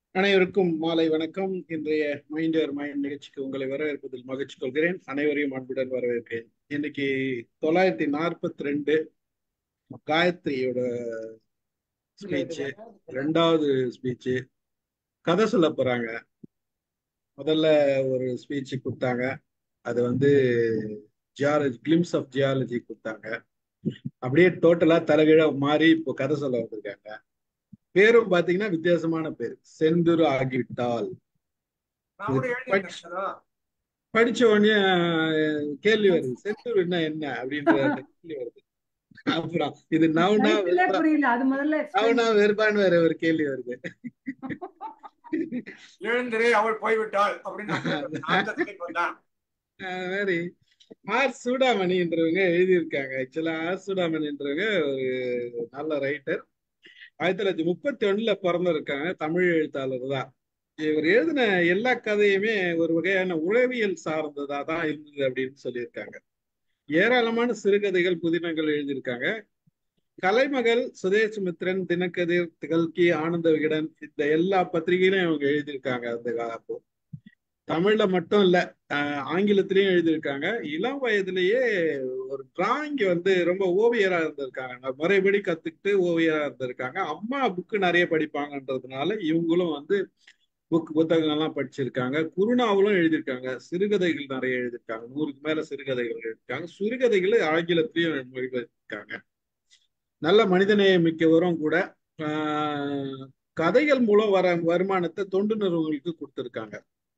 அனைவருக்கும் மாலை வணக்கம் இன்றைய மைண்ட் யுவர் மைண்ட் நிகழ்ச்சிக்கு உங்களை வரவேற்பதில் மகிழ்ச்சி கொள்கிறேன் அனைவரையும் அன்புடன் வரவேற்கிறேன் இன்னைக்கு தொள்ளாயிரத்தி நாற்பத்தி ரெண்டு காயத்ரியோட ஸ்பீச் ரெண்டாவது ஸ்பீச் கதை சொல்ல போறாங்க முதல்ல ஒரு ஸ்பீச் கொடுத்தாங்க அது வந்து ஜியாலஜி கிளிம்ஸ் ஆஃப் ஜியாலஜி கொடுத்தாங்க அப்படியே டோட்டலா தலைகீழ மாறி இப்போ கதை சொல்ல வந்திருக்காங்க பேரும் பாத்தீங்கன்னா வித்தியாசமான பேர் செந்துரு ஆகிவிட்டால் படிச்ச உடனே கேள்வி வருது செந்துருன்னா என்ன அப்படின்ற கேள்வி வருது அப்புறம் இது நவுனா புரியல அது முதல்ல நவுனா வெறுப்பான்னு வேற ஒரு கேள்வி வருது எழுந்திரு அவள் போய்விட்டாள் அப்படின்னு மாதிரி ஆர் சூடாமணின்றவங்க எழுதியிருக்காங்க ஆக்சுவலா ஆர் சூடாமணின்றவங்க ஒரு நல்ல ரைட்டர் ஆயிரத்தி தொள்ளாயிரத்தி முப்பத்தி ஒண்ணுல பிறந்திருக்காங்க தமிழ் எழுத்தாளர் தான் இவர் எழுதின எல்லா கதையுமே ஒரு வகையான உளவியல் சார்ந்ததா தான் இருந்தது அப்படின்னு சொல்லியிருக்காங்க ஏராளமான சிறுகதைகள் புதினங்கள் எழுதியிருக்காங்க கலைமகள் சுதேஷ்மித்ரன் தினக்கதிர் திகழ்கி ஆனந்த விகடன் இந்த எல்லா பத்திரிகையிலும் இவங்க எழுதியிருக்காங்க அந்த அப்போ தமிழ்ல மட்டும் இல்ல ஆங்கிலத்திலயும் எழுதியிருக்காங்க இளம் வயதிலேயே ஒரு டிராயிங் வந்து ரொம்ப ஓவியரா இருந்திருக்காங்க முறைப்படி கத்துக்கிட்டு ஓவியரா இருந்திருக்காங்க அம்மா புக்கு நிறைய படிப்பாங்கன்றதுனால இவங்களும் வந்து புக் புத்தகங்கள்லாம் படிச்சிருக்காங்க குருணாவலும் எழுதியிருக்காங்க சிறுகதைகள் நிறைய எழுதியிருக்காங்க நூறுக்கு மேல சிறுகதைகள் எழுதியிருக்காங்க சிறுகதைகள் ஆங்கிலத்திலையும் மொழிபெயர்த்திருக்காங்க நல்ல மனிதநேய மிக்கவரும் கூட கதைகள் மூலம் வர வருமானத்தை தொண்டு நிறுவனங்களுக்கு கொடுத்திருக்காங்க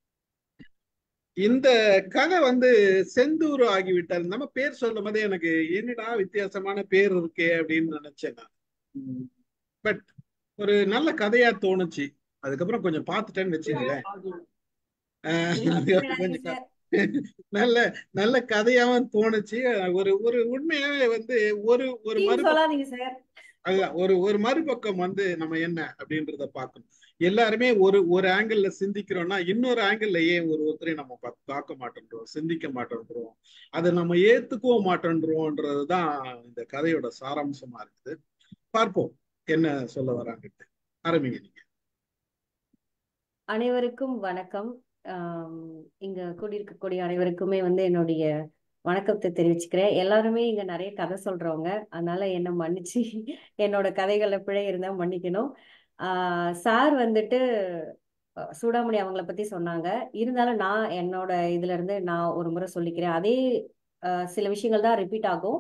இந்த கதை வந்து செந்தூர் ஆகிவிட்டார் நம்ம பேர் சொல்லும் போதே எனக்கு என்னடா வித்தியாசமான பேர் இருக்கே அப்படின்னு நினைச்சேன் நான் பட் ஒரு நல்ல கதையா தோணுச்சு அதுக்கப்புறம் கொஞ்சம் பார்த்துட்டேன்னு வச்சுங்களேன் கொஞ்சம் நல்ல நல்ல கதையாவும் தோணுச்சு ஒரு ஒரு உண்மையாவே வந்து ஒரு ஒரு மறு அதுதான் ஒரு ஒரு மறுபக்கம் வந்து நம்ம என்ன அப்படின்றத பார்க்கணும் எல்லாருமே ஒரு ஒரு ஆங்கிள் சிந்திக்கிறோம்னா இன்னொரு ஆங்கிள் ஏன் ஒரு ஒருத்தரையும் நம்ம பார்க்க மாட்டேன்றோம் சிந்திக்க மாட்டேன்றோம் அதை நம்ம ஏத்துக்கவும் மாட்டேன்றோம்ன்றதுதான் இந்த கதையோட சாராம்சமா இருக்குது பார்ப்போம் என்ன சொல்ல வராங்கட்டு ஆரம்பிங்க நீங்க அனைவருக்கும் வணக்கம் இங்க கூடியிருக்கக்கூடிய அனைவருக்குமே வந்து என்னுடைய வணக்கத்தை தெரிவிச்சுக்கிறேன் எல்லாருமே இங்க நிறைய கதை சொல்றவங்க அதனால என்ன மன்னிச்சு என்னோட கதைகள்ல பிழை இருந்தா மன்னிக்கணும் ஆஹ் சார் வந்துட்டு சூடாமணி அவங்கள பத்தி சொன்னாங்க இருந்தாலும் நான் என்னோட இதுல இருந்து நான் ஒரு முறை சொல்லிக்கிறேன் அதே சில விஷயங்கள் தான் ரிப்பீட் ஆகும்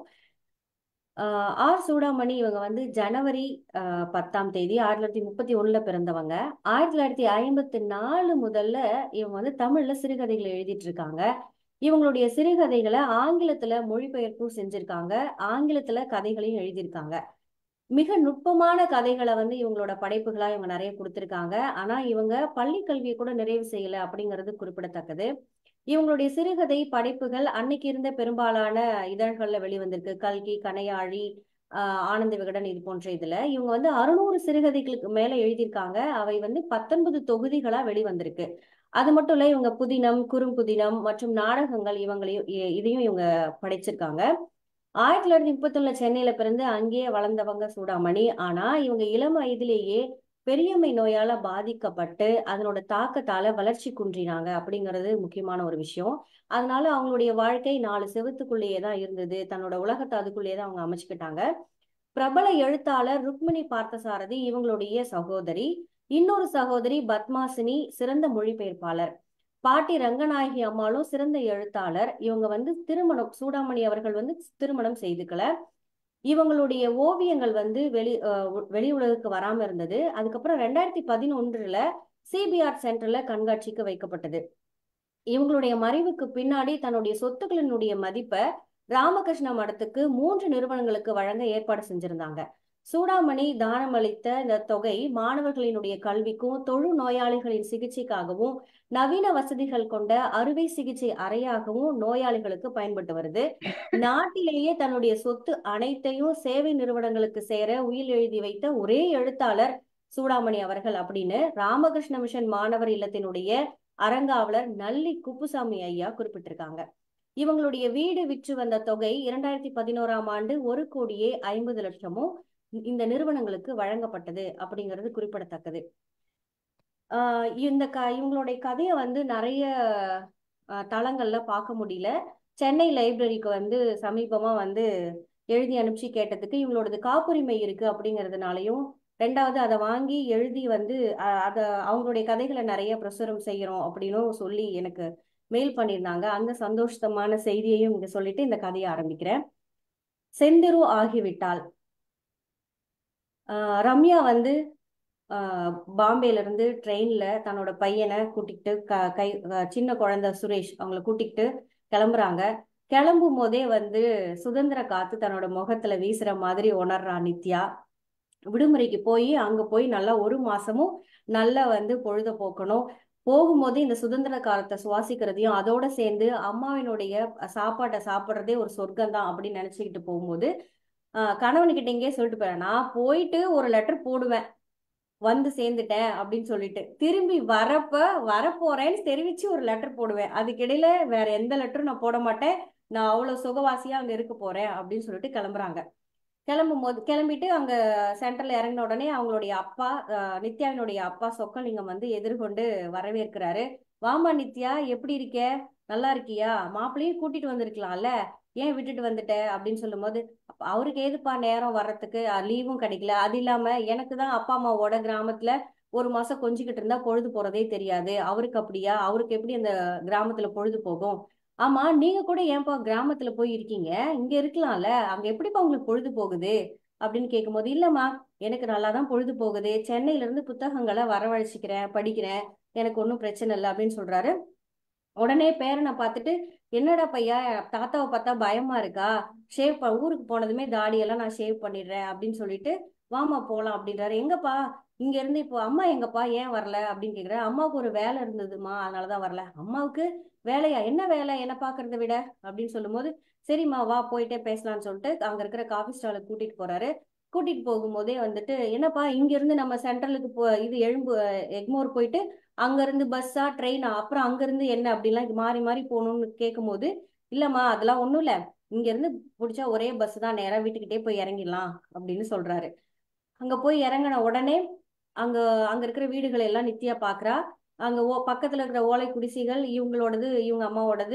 ஆர் சூடாமணி இவங்க வந்து ஜனவரி பத்தாம் தேதி ஆயிரத்தி தொள்ளாயிரத்தி முப்பத்தி ஒண்ணுல பிறந்தவங்க ஆயிரத்தி தொள்ளாயிரத்தி ஐம்பத்தி நாலு முதல்ல இவங்க வந்து தமிழ்ல சிறுகதைகள் எழுதிட்டு இருக்காங்க இவங்களுடைய சிறுகதைகளை ஆங்கிலத்துல மொழிபெயர்ப்பும் செஞ்சிருக்காங்க ஆங்கிலத்துல கதைகளையும் எழுதியிருக்காங்க மிக நுட்பமான கதைகளை வந்து இவங்களோட படைப்புகளா இவங்க நிறைய கொடுத்திருக்காங்க ஆனா இவங்க பள்ளி கல்வியை கூட நிறைவு செய்யல அப்படிங்கிறது குறிப்பிடத்தக்கது இவங்களுடைய சிறுகதை படைப்புகள் அன்னைக்கு இருந்த பெரும்பாலான இதழ்கள்ல வெளிவந்திருக்கு கல்கி கனையாழி ஆஹ் ஆனந்த விகடன் இது போன்ற இதுல இவங்க வந்து அறுநூறு சிறுகதைகளுக்கு மேல எழுதியிருக்காங்க அவை வந்து பத்தொன்பது தொகுதிகளா வெளிவந்திருக்கு அது மட்டும் இல்ல இவங்க புதினம் குறும்புதினம் மற்றும் நாடகங்கள் இவங்களையும் இதையும் இவங்க படைச்சிருக்காங்க ஆயிரத்தி தொள்ளாயிரத்தி முப்பத்தி ஒண்ணுல சென்னையில பிறந்து அங்கேயே வளர்ந்தவங்க சூடாமணி ஆனா இவங்க இளம் வயதிலேயே பெரியம்மை நோயால பாதிக்கப்பட்டு அதனோட தாக்கத்தால வளர்ச்சி குன்றினாங்க அப்படிங்கிறது முக்கியமான ஒரு விஷயம் அதனால அவங்களுடைய வாழ்க்கை நாலு செவத்துக்குள்ளேயே தான் இருந்தது தன்னோட உலகத்தை அதுக்குள்ளேயே தான் அவங்க அமைச்சுக்கிட்டாங்க பிரபல எழுத்தாளர் ருக்மிணி பார்த்தசாரதி இவங்களுடைய சகோதரி இன்னொரு சகோதரி பத்மாசினி சிறந்த மொழிபெயர்ப்பாளர் பாட்டி ரங்கநாயகி அம்மாளும் சிறந்த எழுத்தாளர் இவங்க வந்து திருமணம் சூடாமணி அவர்கள் வந்து திருமணம் செய்துக்கல இவங்களுடைய ஓவியங்கள் வந்து வெளி வெளி உலகுக்கு வராம இருந்தது அதுக்கப்புறம் ரெண்டாயிரத்தி பதினொன்றுல சிபிஆர் சென்டர்ல கண்காட்சிக்கு வைக்கப்பட்டது இவங்களுடைய மறைவுக்கு பின்னாடி தன்னுடைய சொத்துக்களினுடைய மதிப்பை ராமகிருஷ்ண மடத்துக்கு மூன்று நிறுவனங்களுக்கு வழங்க ஏற்பாடு செஞ்சிருந்தாங்க சூடாமணி தானம் அளித்த இந்த தொகை மாணவர்களினுடைய கல்விக்கும் தொழு நோயாளிகளின் சிகிச்சைக்காகவும் நவீன வசதிகள் கொண்ட அறுவை சிகிச்சை அறையாகவும் நோயாளிகளுக்கு பயன்பட்டு வருது நாட்டிலேயே தன்னுடைய சொத்து அனைத்தையும் சேவை நிறுவனங்களுக்கு சேர உயில் எழுதி வைத்த ஒரே எழுத்தாளர் சூடாமணி அவர்கள் அப்படின்னு ராமகிருஷ்ண மிஷன் மாணவர் இல்லத்தினுடைய அரங்காவலர் நல்லி குப்புசாமி ஐயா குறிப்பிட்டிருக்காங்க இவங்களுடைய வீடு விற்று வந்த தொகை இரண்டாயிரத்தி பதினோராம் ஆண்டு ஒரு கோடியே ஐம்பது லட்சமும் இந்த நிறுவனங்களுக்கு வழங்கப்பட்டது அப்படிங்கிறது குறிப்பிடத்தக்கது ஆஹ் இந்த க இவங்களுடைய கதையை வந்து நிறைய ஆஹ் தளங்கள்ல பார்க்க முடியல சென்னை லைப்ரரிக்கு வந்து சமீபமா வந்து எழுதி அனுப்பிச்சு கேட்டதுக்கு இவங்களோடது காப்புரிமை இருக்கு அப்படிங்கிறதுனாலையும் ரெண்டாவது அதை வாங்கி எழுதி வந்து அஹ், அத அவங்களுடைய கதைகளை நிறைய பிரசுரம் செய்யறோம் அப்படின்னும் சொல்லி எனக்கு மெயில் பண்ணியிருந்தாங்க அந்த சந்தோஷமான செய்தியையும் இங்க சொல்லிட்டு இந்த கதையை ஆரம்பிக்கிறேன் செந்திரு ஆகிவிட்டாள் ஆஹ் ரம்யா வந்து ஆஹ் பாம்பேல இருந்து ட்ரெயின்ல தன்னோட பையனை கூட்டிக்கிட்டு க கை அஹ் சின்ன குழந்தை சுரேஷ் அவங்கள கூட்டிக்கிட்டு கிளம்புறாங்க கிளம்பும் போதே வந்து சுதந்திர காத்து தன்னோட முகத்துல வீசுற மாதிரி உணர்றா நித்யா விடுமுறைக்கு போய் அங்க போய் நல்லா ஒரு மாசமும் நல்லா வந்து பொழுத போக்கணும் போகும்போது இந்த சுதந்திர காலத்தை சுவாசிக்கிறதையும் அதோட சேர்ந்து அம்மாவினுடைய சாப்பாட்டை சாப்பிட்றதே ஒரு சொர்க்கம் தான் அப்படின்னு நினைச்சுக்கிட்டு போகும்போது ஆஹ் கணவன்கிட்ட இங்கே சொல்லிட்டு போறேன் நான் போயிட்டு ஒரு லெட்டர் போடுவேன் வந்து சேர்ந்துட்டேன் அப்படின்னு சொல்லிட்டு திரும்பி வரப்ப வரப்போறேன்னு தெரிவிச்சு ஒரு லெட்டர் போடுவேன் அதுக்கிடையில வேற எந்த லெட்டரும் நான் போட மாட்டேன் நான் அவ்வளவு சுகவாசியா அங்க இருக்க போறேன் அப்படின்னு சொல்லிட்டு கிளம்புறாங்க கிளம்பும் போது கிளம்பிட்டு அங்க சென்டர்ல இறங்கின உடனே அவங்களுடைய அப்பா அஹ், நித்யாவினுடைய அப்பா சொக்கலிங்கம் வந்து எதிர்கொண்டு வரவேற்கிறாரு வாமா நித்யா எப்படி இருக்க நல்லா இருக்கியா மாப்பிள்ளையும் கூட்டிட்டு வந்திருக்கலாம்ல ஏன் விட்டுட்டு வந்துட்ட அப்படின்னு சொல்லும்போது அப்ப அவருக்கு ஏதுப்பா நேரம் வர்றதுக்கு லீவும் கிடைக்கல அது இல்லாம எனக்கு தான் அப்பா அம்மாவோட கிராமத்துல ஒரு மாசம் கொஞ்சிக்கிட்டு இருந்தா பொழுது போறதே தெரியாது அவருக்கு அப்படியா அவருக்கு எப்படி அந்த கிராமத்துல பொழுது போகும் ஆமா நீங்க கூட ஏன்பா கிராமத்துல போய் இருக்கீங்க இங்க இருக்கலாம்ல அங்க எப்படிப்பா உங்களுக்கு பொழுது போகுது அப்படின்னு கேட்கும்போது இல்லம்மா எனக்கு நல்லா தான் பொழுது போகுது சென்னையில இருந்து புத்தகங்களை வரவழைச்சிக்கிறேன் படிக்கிறேன் எனக்கு ஒன்றும் பிரச்சனை இல்லை அப்படின்னு சொல்றாரு உடனே பேரனை பார்த்துட்டு என்னடா பையா தாத்தாவை பார்த்தா பயமா இருக்கா ஷேவ் ப ஊருக்கு போனதுமே தாடியெல்லாம் நான் ஷேவ் பண்ணிடுறேன் அப்படின்னு சொல்லிட்டு வாமா போலாம் அப்படின்றாரு எங்கப்பா இங்க இருந்து இப்போ அம்மா எங்கப்பா ஏன் வரல அப்படின்னு கேக்குறேன் அம்மாவுக்கு ஒரு வேலை இருந்ததுமா அதனாலதான் வரல அம்மாவுக்கு வேலையா என்ன வேலை என்ன பாக்குறத விட அப்படின்னு சொல்லும்போது சரிம்மா வா போயிட்டே பேசலாம்னு சொல்லிட்டு அங்க இருக்கிற காஃபி ஸ்டாலுக்கு கூட்டிட்டு போறாரு கூட்டிட்டு போகும்போதே வந்துட்டு என்னப்பா இங்க இருந்து நம்ம சென்ட்ரலுக்கு போ இது எழும்பு எக்மோர் போயிட்டு அங்க இருந்து பஸ்ஸா ட்ரெயினா அப்புறம் அங்க இருந்து என்ன அப்படிலாம் இது மாறி மாறி போகணும்னு கேட்கும்போது இல்லம்மா அதெல்லாம் ஒண்ணும் இல்ல இங்க இருந்து பிடிச்சா ஒரே பஸ் தான் நேரா வீட்டுக்கிட்டே போய் இறங்கிடலாம் அப்படின்னு சொல்றாரு அங்க போய் இறங்கின உடனே அங்க அங்க இருக்கிற வீடுகளை எல்லாம் நித்யா பாக்குறா அங்க ஓ பக்கத்துல இருக்கிற ஓலை குடிசைகள் இவங்களோடது இவங்க அம்மாவோடது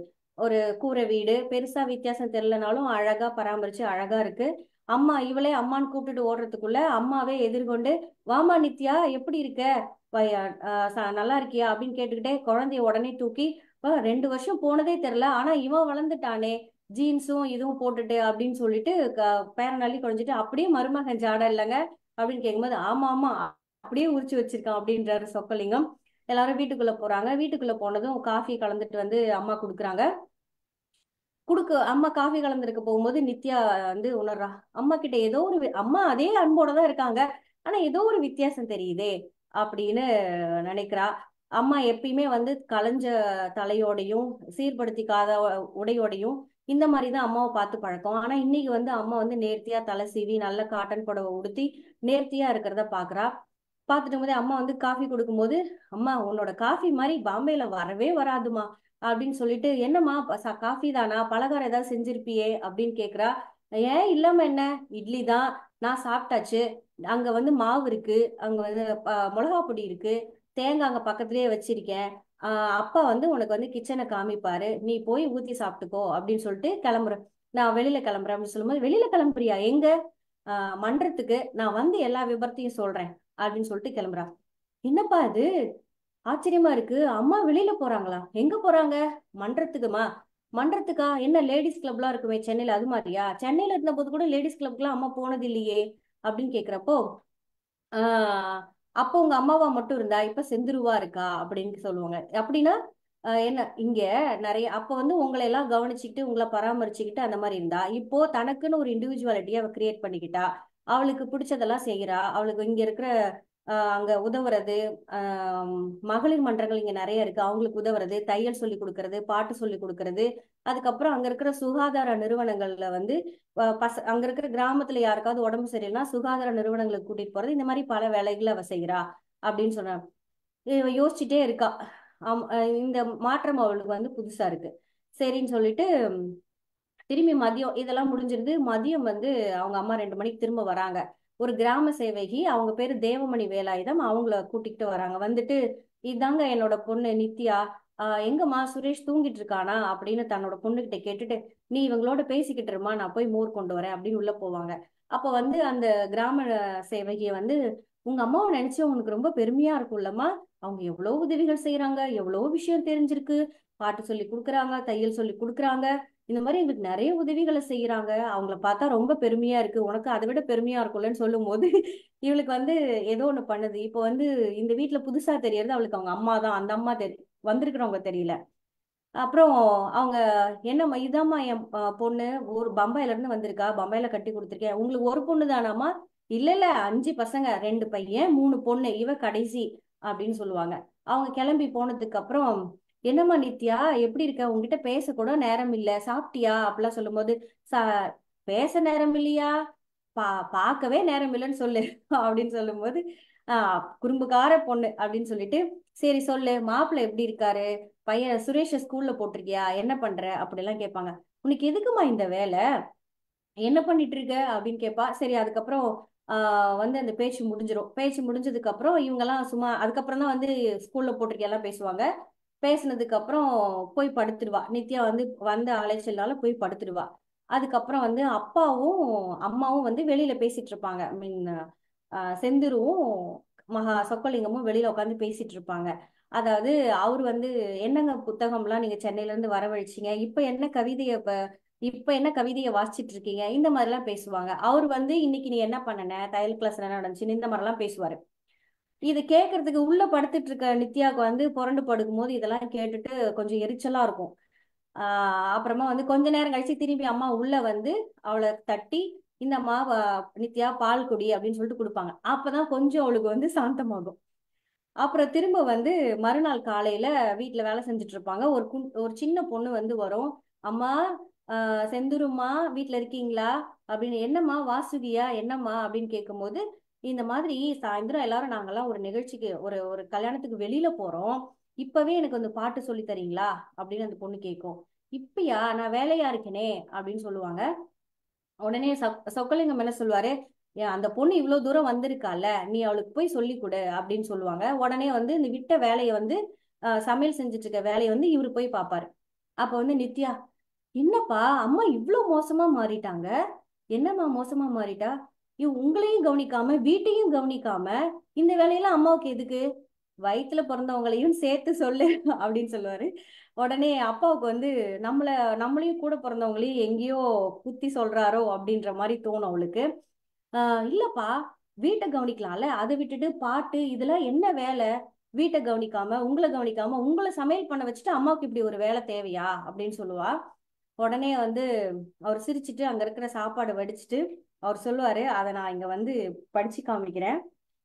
ஒரு கூரை வீடு பெருசா வித்தியாசம் தெரியலனாலும் அழகா பராமரிச்சு அழகா இருக்கு அம்மா இவளே அம்மான்னு கூப்பிட்டுட்டு ஓடுறதுக்குள்ள அம்மாவே எதிர்கொண்டு வாமா நித்யா எப்படி இருக்க பையா ஆஹ் ச- நல்லா இருக்கியா அப்படின்னு கேட்டுக்கிட்டே குழந்தைய உடனே தூக்கி "அப்பா, ரெண்டு வருஷம் போனதே தெரியல ஆனா இவன் வளர்ந்துட்டானே ஜீன்ஸும் இதுவும் போட்டுட்டு அப்படின்னு சொல்லிட்டு க- பேரனாலி குழஞ்சிட்டு அப்படியே மருமகன் ஜாட இல்லைங்க அப்படின்னு கேட்கும்போது ஆமா ஆமா அப்படியே உரிச்சு வச்சிருக்கான் அப்படின்றாரு சொக்கலிங்கம் எல்லாரும் வீட்டுக்குள்ள போறாங்க வீட்டுக்குள்ள போனதும் காஃபி கலந்துட்டு வந்து அம்மா கொடுக்குறாங்க குடுக்க அம்மா காஃபி கலந்துருக்க போகும்போது நித்யா வந்து உணர்றா அம்மா கிட்ட ஏதோ ஒரு வி- அம்மா அதே அன்போட தான் இருக்காங்க ஆனா ஏதோ ஒரு வித்தியாசம் தெரியுதே அப்படின்னு நினைக்கிறா அம்மா எப்பயுமே வந்து கலைஞ்ச தலையோடையும் சீர்படுத்திக்காத உ- உடையோடையும் இந்த மாதிரி தான் அம்மாவை பார்த்து பழக்கம் ஆனா இன்னைக்கு வந்து அம்மா வந்து நேர்த்தியா தலை சீவி நல்ல காட்டன் புடவை உடுத்தி நேர்த்தியா இருக்கிறத பாக்குறா பார்த்துட்டு போதே அம்மா வந்து காஃபி கொடுக்கும்போது அம்மா உன்னோட காஃபி மாதிரி பாம்பேல வரவே வராதுமா அப்படின்னு சொல்லிட்டு என்னம்மா ப- ச- காஃபி தானா பலகாரம் ஏதாவது செஞ்சிருப்பியே அப்படின்னு கேக்குறா ஏன் இல்லாம என்ன இட்லி தான் நான் சாப்பிட்டாச்சு அங்க வந்து மாவு இருக்கு அங்க வந்து ப- மிளகா பொடி இருக்கு தேங்காய் அங்க பக்கத்துலயே வச்சிருக்கேன் ஆஹ் அப்பா வந்து உனக்கு வந்து கிச்சனை காமிப்பாரு நீ போய் ஊத்தி சாப்பிட்டுக்கோ அப்படின்னு சொல்லிட்டு கிளம்புறேன் நான் வெளியில கிளம்புறேன் அப்படின்னு சொல்லும்போது வெளியில கிளம்புறியா எங்க ஆஹ் மன்றத்துக்கு நான் வந்து எல்லா விபரத்தையும் சொல்றேன் அப்படின்னு சொல்லிட்டு கிளம்புறா என்னப்பா இது ஆச்சரியமா இருக்கு அம்மா வெளியில போறாங்களா எங்க போறாங்க மன்றத்துக்குமா மன்றத்துக்கா என்ன லேடிஸ் கிளப்லாம் இருக்குமே சென்னையில அது மாதிரியா சென்னையில இருந்த போது கூட லேடிஸ் கிளப்க்குலாம் அம்மா போனது இல்லையே அப்படின்னு கேக்குறப்போ ஆஹ் அப்போ உங்க அம்மாவா மட்டும் இருந்தா இப்ப செந்துருவா இருக்கா அப்படின்னு சொல்லுவாங்க அப்படின்னா ஆஹ் என்ன இங்க நிறைய அப்ப வந்து உங்களை எல்லாம் கவனிச்சுக்கிட்டு உங்களை பராமரிச்சுக்கிட்டு அந்த மாதிரி இருந்தா இப்போ தனக்குன்னு ஒரு இண்டிவிஜுவாலிட்டியை அவ கிரியேட் பண்ணிக்கிட்டா அவளுக்கு பிடிச்சதெல்லாம் செய்யறா அவளுக்கு இங்க இருக்கிற ஆஹ் அங்க உதவுறது ஆஹ் மகளிர் மன்றங்கள் இங்க நிறைய இருக்கு அவங்களுக்கு உதவுறது தையல் சொல்லி கொடுக்கறது பாட்டு சொல்லி கொடுக்கறது அதுக்கப்புறம் அங்க இருக்கிற சுகாதார நிறுவனங்கள்ல வந்து அஹ் பச அங்க இருக்கிற கிராமத்துல யாருக்காவது உடம்பு சரியில்லைன்னா சுகாதார நிறுவனங்களுக்கு கூட்டிட்டு போறது இந்த மாதிரி பல வேலைகளை அவ செய்யறா அப்படின்னு சொன்னாங்க இவ யோசிச்சுட்டே இருக்கா ஆம், அஹ் இந்த மாற்றம் அவளுக்கு வந்து புதுசா இருக்கு சரின்னு சொல்லிட்டு ம், திரும்பி மதியம் இதெல்லாம் முடிஞ்சிருது மதியம் வந்து அவங்க அம்மா ரெண்டு மணிக்கு திரும்ப வராங்க ஒரு கிராம சேவகி அவங்க பேரு தேவமணி வேலாயுதம் அவங்கள கூட்டிகிட்டு வராங்க வந்துட்டு இதாங்க என்னோட பொண்ணு நித்யா ஆஹ் எங்கம்மா சுரேஷ் தூங்கிட்டு இருக்கானா அப்படின்னு தன்னோட பொண்ணுகிட்ட கேட்டுட்டு நீ இவங்களோட பேசிக்கிட்டு இருமா நான் போய் மோர் கொண்டு வரேன் அப்படின்னு உள்ள போவாங்க அப்ப வந்து அந்த கிராம சேவகிய வந்து உங்க அம்மாவை நினைச்சு உனக்கு ரொம்ப பெருமையா இருக்கும்லம்மா அவங்க எவ்வளவு உதவிகள் செய்யறாங்க எவ்வளவு விஷயம் தெரிஞ்சிருக்கு பாட்டு சொல்லி கொடுக்குறாங்க தையல் சொல்லி கொடுக்குறாங்க இந்த மாதிரி எங்களுக்கு நிறைய உதவிகளை செய்யறாங்க அவங்கள பார்த்தா ரொம்ப பெருமையா இருக்கு உனக்கு அதை விட பெருமையா இருக்கும்லன்னு சொல்லும் போது இவளுக்கு வந்து ஏதோ ஒண்ணு பண்ணுது இப்போ வந்து இந்த வீட்டுல புதுசா தெரியறது அவளுக்கு அவங்க அம்மா தான் அந்த அம்மா தெரி வந்திருக்கிறவங்க தெரியல அப்புறம் அவங்க என்னம்மா இதாம்மா என் அஹ், பொண்ணு ஒரு பம்பாயில இருந்து வந்திருக்கா பம்பாயில கட்டி கொடுத்துருக்கேன் உங்களுக்கு ஒரு பொண்ணு தானாமா இல்ல இல்ல அஞ்சு பசங்க ரெண்டு பையன் மூணு பொண்ணு இவ கடைசி அப்படின்னு சொல்லுவாங்க அவங்க கிளம்பி போனதுக்கு அப்புறம் என்னம்மா நித்யா எப்படி இருக்க உங்ககிட்ட பேச கூட நேரம் இல்ல சாப்பிட்டியா அப்படிலாம் சொல்லும்போது சா பேச நேரம் இல்லையா பா பார்க்கவே நேரம் இல்லைன்னு சொல்லு அப்படின்னு சொல்லும்போது ஆஹ் குறும்புக்கார பொண்ணு அப்படின்னு சொல்லிட்டு சரி சொல்லு மாப்பிள்ளை எப்படி இருக்காரு பையன் சுரேஷ ஸ்கூல்ல போட்டிருக்கியா என்ன பண்ற அப்படிலாம் கேட்பாங்க உனக்கு எதுக்குமா இந்த வேலை என்ன பண்ணிட்டு இருக்க அப்படின்னு கேட்பா சரி அதுக்கப்புறம் ஆஹ் வந்து அந்த பேச்சு முடிஞ்சிரும் பேச்சு முடிஞ்சதுக்கு அப்புறம் இவங்கெல்லாம் சும்மா அதுக்கப்புறம் தான் வந்து ஸ்கூல்ல போட்டிருக்கெல்லாம் பேசுவாங்க பேசுனதுக்கு அப்புறம் போய் படுத்துடுவா நித்யா வந்து வந்த அலைச்சல்னால போய் படுத்துடுவா அதுக்கப்புறம் வந்து அப்பாவும் அம்மாவும் வந்து வெளியில பேசிட்டு இருப்பாங்க மீன் செந்துருவும் மகா சொக்கலிங்கமும் வெளியில உட்காந்து பேசிட்டு இருப்பாங்க அதாவது அவர் வந்து என்னங்க புத்தகம்லாம் நீங்க சென்னையில இருந்து வரவழைச்சீங்க இப்ப என்ன கவிதைய இப்ப இப்ப என்ன கவிதையை வாசிச்சிட்டு இருக்கீங்க இந்த மாதிரி எல்லாம் பேசுவாங்க அவர் வந்து இன்னைக்கு நீ என்ன பண்ணன தையல் கிளாஸ் என்ன நடந்துச்சுன்னு இந்த மாதிரி எல்லாம் பேசுவாரு இது கேட்கறதுக்கு உள்ள படுத்துட்டு இருக்க நித்யாவுக்கு வந்து புரண்டு படுக்கும்போது இதெல்லாம் கேட்டுட்டு கொஞ்சம் எரிச்சலா இருக்கும் ஆஹ் அப்புறமா வந்து கொஞ்ச நேரம் கழிச்சு திரும்பி அம்மா உள்ள வந்து அவளை தட்டி இந்த அம்மா நித்யா பால் குடி அப்படின்னு சொல்லிட்டு கொடுப்பாங்க அப்பதான் கொஞ்சம் அவளுக்கு வந்து சாந்தமாகும் அப்புறம் திரும்ப வந்து மறுநாள் காலையில வீட்டுல வேலை செஞ்சுட்டு இருப்பாங்க ஒரு கு- ஒரு சின்ன பொண்ணு வந்து வரும் அம்மா ஆஹ் செந்துரும்மா வீட்டுல இருக்கீங்களா அப்படின்னு என்னம்மா வாசுகியா என்னம்மா அப்படின்னு கேட்கும்போது இந்த மாதிரி சாயந்தரம் எல்லாரும் நாங்கெல்லாம் ஒரு நிகழ்ச்சிக்கு ஒரு ஒரு கல்யாணத்துக்கு வெளியில போறோம் இப்பவே எனக்கு வந்து பாட்டு சொல்லி தரீங்களா அப்படின்னு அந்த பொண்ணு கேட்கும் இப்பயா நான் வேலையா இருக்கேனே அப்படின்னு சொல்லுவாங்க உடனே சொக் சொக்கலிங்கம் என்ன சொல்லுவாரு "ஏன் அந்த பொண்ணு இவ்வளவு தூரம் வந்திருக்கால நீ அவளுக்கு போய் சொல்லி கொடு அப்படின்னு சொல்லுவாங்க உடனே வந்து இந்த விட்ட வேலையை வந்து ஆஹ் சமையல் செஞ்சுட்டு இருக்க வேலையை வந்து இவரு போய் பார்ப்பாரு அப்ப வந்து நித்யா என்னப்பா அம்மா இவ்ளோ மோசமா மாறிட்டாங்க என்னம்மா மோசமா மாறிட்டா இவ உங்களையும் கவனிக்காம வீட்டையும் கவனிக்காம இந்த வேலையெல்லாம் அம்மாவுக்கு எதுக்கு வயித்துல பிறந்தவங்களையும் சேர்த்து சொல்லு அப்படின்னு சொல்லுவாரு உடனே அப்பாவுக்கு வந்து நம்மள நம்மளையும் கூட பிறந்தவங்களையும் எங்கேயோ குத்தி சொல்றாரோ அப்படின்ற மாதிரி தோணும் அவளுக்கு ஆஹ் இல்லப்பா வீட்டை கவனிக்கலாம்ல அதை விட்டுட்டு பாட்டு இதெல்லாம் என்ன வேலை வீட்டை கவனிக்காம உங்களை கவனிக்காம உங்களை சமையல் பண்ண வச்சுட்டு அம்மாவுக்கு இப்படி ஒரு வேலை தேவையா அப்படின்னு சொல்லுவா உடனே வந்து அவர் சிரிச்சிட்டு அங்க இருக்கிற சாப்பாடு வடிச்சிட்டு அவர் சொல்லுவாரு அதை நான் இங்க வந்து படிச்சு காமிக்கிறேன்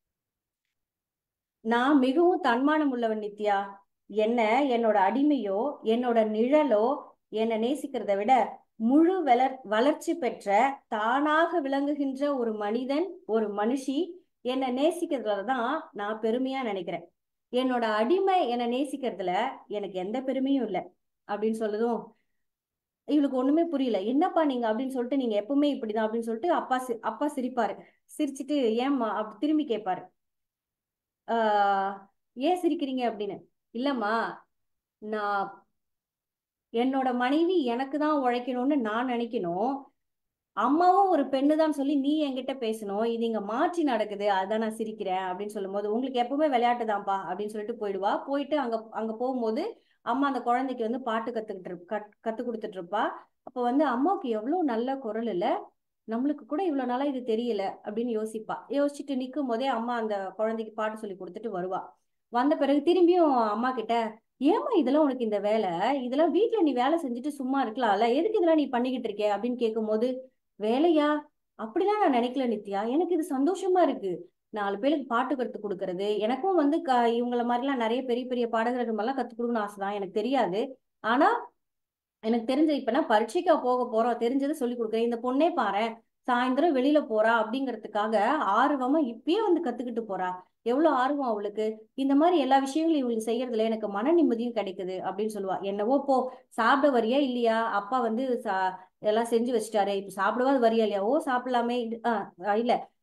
நான் மிகவும் தன்மானம் உள்ளவன் நித்யா என்ன என்னோட அடிமையோ என்னோட நிழலோ என்னை நேசிக்கிறதை விட முழு வளர் வளர்ச்சி பெற்ற தானாக விளங்குகின்ற ஒரு மனிதன் ஒரு மனுஷி என்னை நேசிக்கிறதுல தான் நான் பெருமையா நினைக்கிறேன் என்னோட அடிமை என்னை நேசிக்கிறதுல எனக்கு எந்த பெருமையும் இல்லை அப்படின்னு சொல்லதும் இவளுக்கு ஒண்ணுமே புரியல என்னப்பா நீங்க அப்படின்னு சொல்லிட்டு நீங்க எப்பவுமே இப்படிதான் அப்படின்னு சொல்லிட்டு அப்பா சி அப்பா சிரிப்பாரு சிரிச்சிட்டு ஏம்மா அப்படி திரும்பி கேட்பாரு ஆஹ் ஏன் சிரிக்கிறீங்க அப்படின்னு இல்லம்மா நான் என்னோட மனைவி எனக்கு தான் உழைக்கணும்னு நான் நினைக்கணும் அம்மாவும் ஒரு பெண்ணு தான் சொல்லி நீ என்கிட்ட பேசணும் இது இங்க மாற்றி நடக்குது அதான் நான் சிரிக்கிறேன் அப்படின்னு சொல்லும்போது உங்களுக்கு எப்பவுமே விளையாட்டு தான்ப்பா அப்படின்னு சொல்லிட்டு போயிடுவா போயிட்டு அங்க அங்க போகும்போது அம்மா அந்த குழந்தைக்கு வந்து பாட்டு கத்துக்கிட்டு இருப் கத் கத்து கொடுத்துட்டு இருப்பா அப்ப வந்து அம்மாவுக்கு எவ்வளவு நல்ல குரல் இல்ல நம்மளுக்கு கூட இவ்வளவு நாளா இது தெரியல அப்படின்னு யோசிப்பா யோசிச்சுட்டு நிக்கும் போதே அம்மா அந்த குழந்தைக்கு பாட்டு சொல்லி கொடுத்துட்டு வருவா வந்த பிறகு திரும்பியும் அம்மா கிட்ட ஏம்மா இதெல்லாம் உனக்கு இந்த வேலை இதெல்லாம் வீட்ல நீ வேலை செஞ்சுட்டு சும்மா இருக்கலாம்ல எதுக்கு இதெல்லாம் நீ பண்ணிக்கிட்டு இருக்க அப்படின்னு கேட்கும்போது வேலையா அப்படிலாம் நான் நினைக்கல நித்யா எனக்கு இது சந்தோஷமா இருக்கு நாலு பேருக்கு பாட்டு கத்து கொடுக்கறது எனக்கும் வந்து க இவங்கள மாதிரிலாம் நிறைய பெரிய பெரிய பாடகர்கள் மாதிரிலாம் கத்து கொடுக்கணும்னு ஆசைதான் எனக்கு தெரியாது ஆனா எனக்கு தெரிஞ்ச இப்ப நான் பரீட்சைக்கா போக போறோம் தெரிஞ்சதை சொல்லி கொடுக்குறேன் இந்த பொண்ணே பாரேன் சாயந்தரம் வெளியில போறா அப்படிங்கறதுக்காக ஆர்வமா இப்பயே வந்து கத்துக்கிட்டு போறா எவ்வளவு ஆர்வம் அவளுக்கு இந்த மாதிரி எல்லா விஷயங்களும் இவங்களுக்கு செய்யறதுல எனக்கு மன நிம்மதியும் கிடைக்குது அப்படின்னு சொல்லுவா என்னவோ போ சாப்பிட வரியா இல்லையா அப்பா வந்து சா எல்லாம் செஞ்சு வச்சுட்டாரு இப்ப சாப்பிடவா வரியா இல்லையா ஓ சாப்பிடலாமே இது- ஆஹ் இல்ல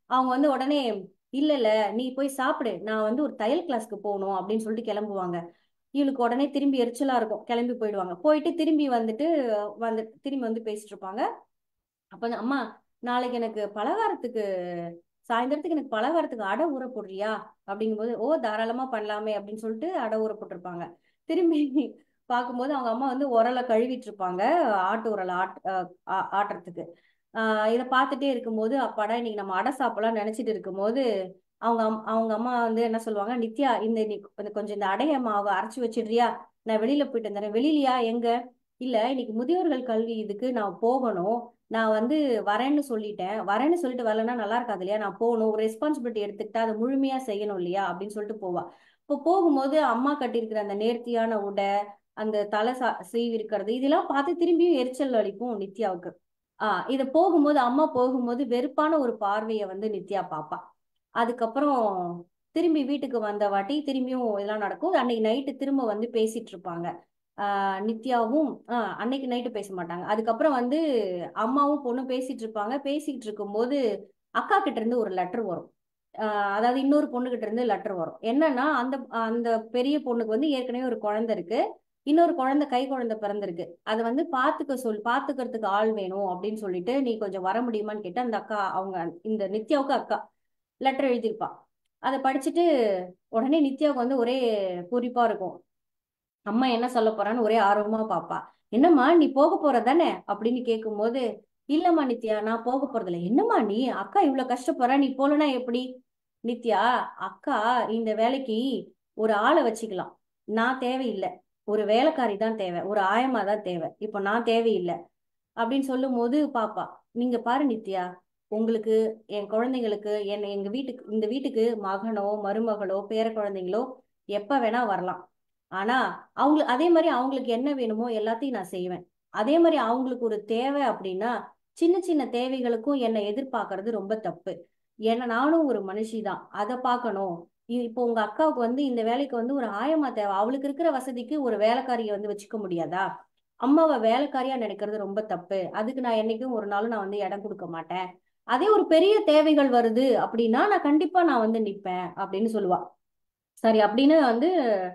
அவங்க வந்து உடனே இல்ல இல்ல நீ போய் சாப்பிடு நான் வந்து ஒரு தையல் கிளாஸ்க்கு போகணும் அப்படின்னு சொல்லிட்டு கிளம்புவாங்க இவளுக்கு உடனே திரும்பி எரிச்சலா இருக்கும் கிளம்பி போயிடுவாங்க போயிட்டு திரும்பி வந்துட்டு வந்து திரும்பி வந்து பேசிட்டு இருப்பாங்க அப்ப வந்து, அம்மா நாளைக்கு எனக்கு பலகாரத்துக்கு சாயந்தரத்துக்கு எனக்கு பலகாரத்துக்கு அடை ஊற போடுறியா அப்படிங்கும்போது ஓ தாராளமா பண்ணலாமே அப்படின்னு சொல்லிட்டு அடை ஊற போட்டிருப்பாங்க திரும்பி பார்க்கும்போது அவங்க அம்மா வந்து உரலை கழுவிட்டு இருப்பாங்க ஆட்டு உரலை ஆட் ஆ- ஆ- ஆட்டுறதுக்கு ஆஹ் இதை பார்த்துட்டே இருக்கும்போது அப்பாடா இன்னைக்கு நம்ம அடை சாப்பிடலாம் நினைச்சிட்டு இருக்கும்போது அவங்க அம்- அவங்க அம்மா வந்து என்ன சொல்லுவாங்க நித்யா இந்த நீ கொஞ்சம் கொஞ்சம் இந்த அடைய மாவை அரைச்சு வச்சிடுறியா நான் வெளியில போயிட்டு வந்துடுறேன் வெளியிலயா எங்க இல்ல இன்னைக்கு முதியோர்கள் கல்வி இதுக்கு நான் போகணும் நான் வந்து வரேன்னு சொல்லிட்டேன் வரேன்னு சொல்லிட்டு வரலன்னா நல்லா இருக்காது இல்லையா நான் போகணும் ஒரு ரெஸ்பான்சிபிலிட்டி எடுத்துக்கிட்டா அதை முழுமையா செய்யணும் இல்லையா அப்படின்னு சொல்லிட்டு போவா இப்போ போகும்போது அம்மா கட்டியிருக்கிற அந்த நேர்த்தியான உடை அந்த தலை சா சீவி இருக்கிறது இதெல்லாம் பார்த்து திரும்பியும் எரிச்சல் அளிக்கும் நித்யாவுக்கு ஆஹ் இத போகும்போது அம்மா போகும்போது வெறுப்பான ஒரு பார்வையை வந்து நித்யா பாப்பா அதுக்கப்புறம் திரும்பி வீட்டுக்கு வந்த வாட்டி திரும்பியும் இதெல்லாம் நடக்கும் அன்னைக்கு நைட்டு திரும்ப வந்து பேசிட்டு இருப்பாங்க ஆஹ் நித்யாவும் ஆஹ் அன்னைக்கு நைட்டு பேச மாட்டாங்க அதுக்கப்புறம் வந்து அம்மாவும் பொண்ணும் பேசிட்டு இருப்பாங்க பேசிட்டு இருக்கும்போது அக்கா கிட்ட இருந்து ஒரு லெட்டர் வரும் ஆஹ் அதாவது இன்னொரு பொண்ணு கிட்ட இருந்து லெட்டர் வரும் என்னன்னா அந்த அந்த பெரிய பொண்ணுக்கு வந்து ஏற்கனவே ஒரு குழந்தை இருக்கு இன்னொரு குழந்தை கை குழந்தை பிறந்திருக்கு அதை வந்து பாத்துக்க சொல் பாத்துக்கிறதுக்கு ஆள் வேணும் அப்படின்னு சொல்லிட்டு நீ கொஞ்சம் வர முடியுமான்னு கேட்டு அந்த அக்கா அவங்க இந்த நித்யாவுக்கு அக்கா லெட்டர் எழுதியிருப்பா அதை படிச்சுட்டு உடனே நித்யாவுக்கு வந்து ஒரே பூரிப்பா இருக்கும் அம்மா என்ன சொல்ல போறான்னு ஒரே ஆர்வமா பாப்பா என்னம்மா நீ போக போற தானே அப்படின்னு கேட்கும்போது இல்லம்மா நித்யா நான் போக போறதில்ல என்னம்மா நீ அக்கா இவ்வளவு கஷ்டப்படுறா நீ போலனா எப்படி நித்யா அக்கா இந்த வேலைக்கு ஒரு ஆளை வச்சுக்கலாம் நான் தேவையில்லை ஒரு வேலைக்காரி தான் தேவை ஒரு ஆயமா தான் தேவை இப்போ நான் தேவையில்லை அப்படின்னு சொல்லும் போது பாப்பா நீங்க பாரு நித்யா உங்களுக்கு என் குழந்தைங்களுக்கு என் எங்க வீட்டுக்கு இந்த வீட்டுக்கு மகனோ மருமகளோ பேர குழந்தைங்களோ எப்ப வேணா வரலாம் ஆனா அவங்களுக்கு அதே மாதிரி அவங்களுக்கு என்ன வேணுமோ எல்லாத்தையும் நான் செய்வேன் அதே மாதிரி அவங்களுக்கு ஒரு தேவை அப்படின்னா சின்ன சின்ன தேவைகளுக்கும் என்னை எதிர்பார்க்கறது ரொம்ப தப்பு ஏன்னா நானும் ஒரு மனுஷி தான் அதை பார்க்கணும் இ- இப்போ உங்க அக்காவுக்கு வந்து இந்த வேலைக்கு வந்து ஒரு ஆயமா தேவை அவளுக்கு இருக்கிற வசதிக்கு ஒரு வேலைக்காரியை வந்து வச்சுக்க முடியாதா அம்மாவை வேலைக்காரியா நினைக்கிறது ரொம்ப தப்பு அதுக்கு நான் என்னைக்கும் ஒரு நாளும் நான் வந்து இடம் கொடுக்க மாட்டேன் அதே ஒரு பெரிய தேவைகள் வருது அப்படின்னா நான் கண்டிப்பா நான் வந்து நிப்பேன் அப்படின்னு சொல்லுவா சரி அப்படின்னு வந்து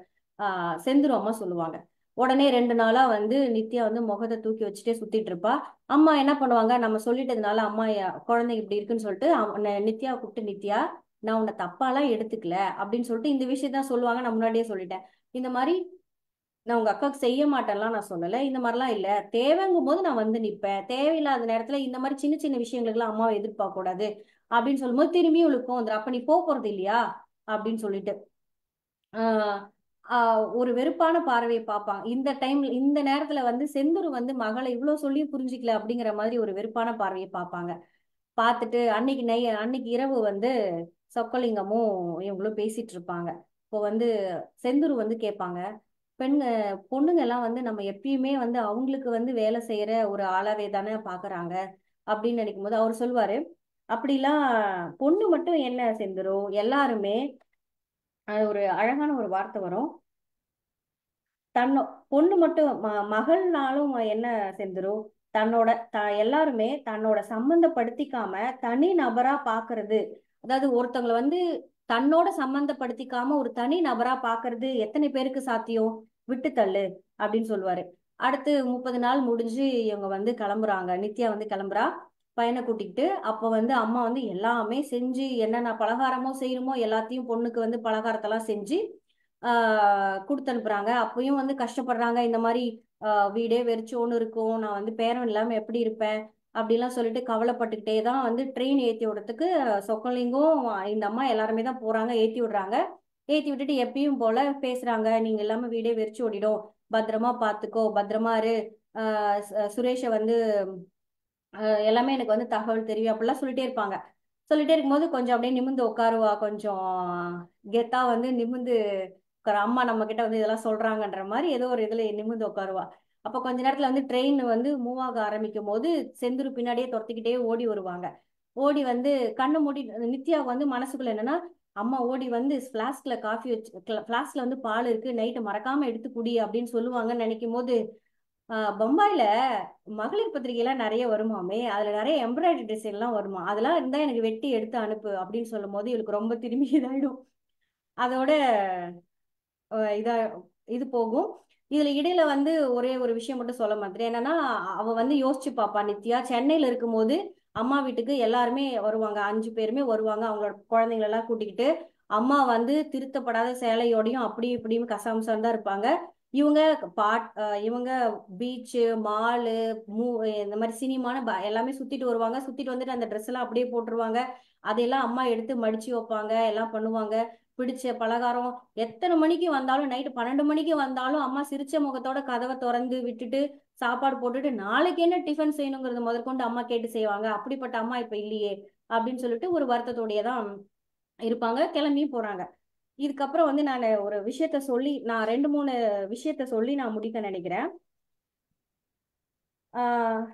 ஆஹ் செந்துரு அம்மா சொல்லுவாங்க உடனே ரெண்டு நாளா வந்து நித்யா வந்து முகத்தை தூக்கி வச்சுட்டே சுத்திட்டு இருப்பா அம்மா என்ன பண்ணுவாங்க நம்ம சொல்லிட்டதுனால அம்மா ய- குழந்தை இப்படி இருக்குன்னு சொல்லிட்டு அவ- ந- நித்யாவை கூப்பிட்டு நித்யா நான் உன்னை தப்பாலாம் எடுத்துக்கல அப்படின்னு சொல்லிட்டு இந்த விஷயத்தான் சொல்லுவாங்க நான் முன்னாடியே சொல்லிட்டேன் இந்த மாதிரி நான் உங்க அக்காவுக்கு செய்ய மாட்டேன்லாம் நான் சொல்லல இந்த மாதிரிலாம் இல்ல தேவைங்கும் போது நான் வந்து நிப்பேன் தேவையில்லாத நேரத்துல இந்த மாதிரி சின்ன சின்ன விஷயங்களுக்குலாம் அம்மாவை எதிர்பார்க்க கூடாது அப்படின்னு சொல்லும்போது திரும்பியும் இவளுக்கும் வந்துடும் அப்ப நீ போக போறது இல்லையா அப்படின்னு சொல்லிட்டு ஆஹ் ஆஹ் ஒரு வெறுப்பான பார்வையை பார்ப்பாங்க இந்த டைம்ல இந்த நேரத்துல வந்து செந்தூர் வந்து மகளை இவ்வளவு சொல்லியும் புரிஞ்சிக்கல அப்படிங்கிற மாதிரி ஒரு வெறுப்பான பார்வையை பார்ப்பாங்க பார்த்துட்டு அன்னைக்கு நை அன்னைக்கு இரவு வந்து சொக்கலிங்கமும் இவங்களும் பேசிட்டு இருப்பாங்க இப்போ வந்து செந்தூர் வந்து கேட்பாங்க பெண் பொண்ணுங்க எல்லாம் வந்து நம்ம எப்பயுமே வந்து அவங்களுக்கு வந்து வேலை செய்யற ஒரு ஆளாவே தானே பாக்குறாங்க அப்படின்னு நினைக்கும் போது அவர் சொல்லுவாரு அப்படிலாம் பொண்ணு மட்டும் என்ன செந்துரு எல்லாருமே அது ஒரு அழகான ஒரு வார்த்தை வரும் தன்னோ பொண்ணு மட்டும் ம மகள்னாலும் என்ன செந்துரும் தன்னோட த எல்லாருமே தன்னோட சம்பந்தப்படுத்திக்காம தனி நபரா பாக்குறது அதாவது ஒருத்தவங்களை வந்து தன்னோட சம்பந்தப்படுத்திக்காம ஒரு தனி நபரா பாக்குறது எத்தனை பேருக்கு சாத்தியம் விட்டு தள்ளு அப்படின்னு சொல்லுவாரு அடுத்து முப்பது நாள் முடிஞ்சு இவங்க வந்து கிளம்புறாங்க நித்யா வந்து கிளம்புறா பையனை கூட்டிக்கிட்டு அப்போ வந்து அம்மா வந்து எல்லாமே செஞ்சு என்னென்ன பலகாரமோ செய்யணுமோ எல்லாத்தையும் பொண்ணுக்கு வந்து பலகாரத்தெல்லாம் செஞ்சு ஆஹ் கொடுத்து அனுப்புறாங்க அப்பயும் வந்து கஷ்டப்படுறாங்க இந்த மாதிரி ஆஹ் வீடே வெறிச்சோன்னு இருக்கும் நான் வந்து பேரன் இல்லாம எப்படி இருப்பேன் அப்படிலாம் சொல்லிட்டு கவலைப்பட்டுக்கிட்டே தான் வந்து ட்ரெயின் ஏத்தி விடுறதுக்கு சொக்கலிங்கும் இந்த அம்மா எல்லாருமே தான் போறாங்க ஏத்தி விடுறாங்க ஏத்தி விட்டுட்டு எப்பயும் போல பேசுறாங்க நீங்க இல்லாம வீடே வெறிச்சு ஓடிடும் பத்திரமா பாத்துக்கோ பத்திரமா இரு ஆஹ் சு- சுரேஷை வந்து ஆஹ் எல்லாமே எனக்கு வந்து தகவல் தெரியும் அப்படிலாம் சொல்லிட்டே இருப்பாங்க சொல்லிட்டே இருக்கும்போது கொஞ்சம் அப்படியே நிமிர்ந்து உட்காருவா கொஞ்சம் கெத்தா வந்து நிமிர்ந்து உட்காரு அம்மா நம்ம கிட்ட வந்து இதெல்லாம் சொல்றாங்கன்ற மாதிரி ஏதோ ஒரு இதுல நிமிர்ந்து உட்காருவா அப்ப கொஞ்ச நேரத்துல வந்து ட்ரெயின் வந்து மூவ் ஆக ஆரம்பிக்கும் போது செந்தூர் பின்னாடியே துரத்திக்கிட்டே ஓடி வருவாங்க ஓடி வந்து கண்ணு மூடி நித்யாவுக்கு வந்து மனசுக்குள்ள என்னன்னா அம்மா ஓடி வந்து ஃப்ளாஸ்க்ல காஃபி வச்சு ஃப்ளாஸ்க்ல வந்து பால் இருக்கு நைட்டு மறக்காம எடுத்து குடி அப்படின்னு சொல்லுவாங்கன்னு நினைக்கும் போது ஆஹ் பம்பாயில மகளிர் பத்திரிகைலாம் நிறைய வருமாமே அதுல நிறைய எம்ப்ராய்டரி டிசைன் எல்லாம் வருமா அதெல்லாம் இருந்தா எனக்கு வெட்டி எடுத்து அனுப்பு அப்படின்னு சொல்லும் போது இவளுக்கு ரொம்ப திரும்பி இதாயிடும் அதோட அஹ் இதா இது போகும் இதுல இடையில வந்து ஒரே ஒரு விஷயம் மட்டும் சொல்ல மாட்டேன் என்னன்னா அவ வந்து யோசிச்சு பாப்பா நித்யா சென்னையில இருக்கும்போது அம்மா வீட்டுக்கு எல்லாருமே வருவாங்க அஞ்சு பேருமே வருவாங்க அவங்களோட குழந்தைங்கள எல்லாம் கூட்டிக்கிட்டு அம்மா வந்து திருத்தப்படாத சேலையோடையும் அப்படி இப்படியும் கசாமசான் தான் இருப்பாங்க இவங்க பாட் அஹ் இவங்க பீச்சு மாலு மூ இந்த மாதிரி சினிமான எல்லாமே சுத்திட்டு வருவாங்க சுத்திட்டு வந்துட்டு அந்த ட்ரெஸ் எல்லாம் அப்படியே போட்டுருவாங்க அதையெல்லாம் அம்மா எடுத்து மடிச்சு வைப்பாங்க எல்லாம் பண்ணுவாங்க பிடிச்ச பலகாரம் எத்தனை மணிக்கு வந்தாலும் நைட்டு பன்னெண்டு மணிக்கு வந்தாலும் அம்மா சிரிச்ச முகத்தோட கதவை திறந்து விட்டுட்டு சாப்பாடு போட்டுட்டு நாளைக்கு என்ன டிஃபன் செய்யணுங்கிறத முதற்கொண்டு அம்மா கேட்டு செய்வாங்க அப்படிப்பட்ட அம்மா இப்ப இல்லையே அப்படின்னு சொல்லிட்டு ஒரு வருத்தத்தோடயே தான் இருப்பாங்க கிளம்பியும் போறாங்க இதுக்கப்புறம் வந்து நான் ஒரு விஷயத்த சொல்லி நான் ரெண்டு மூணு விஷயத்த சொல்லி நான் முடிக்க நினைக்கிறேன் ஆஹ்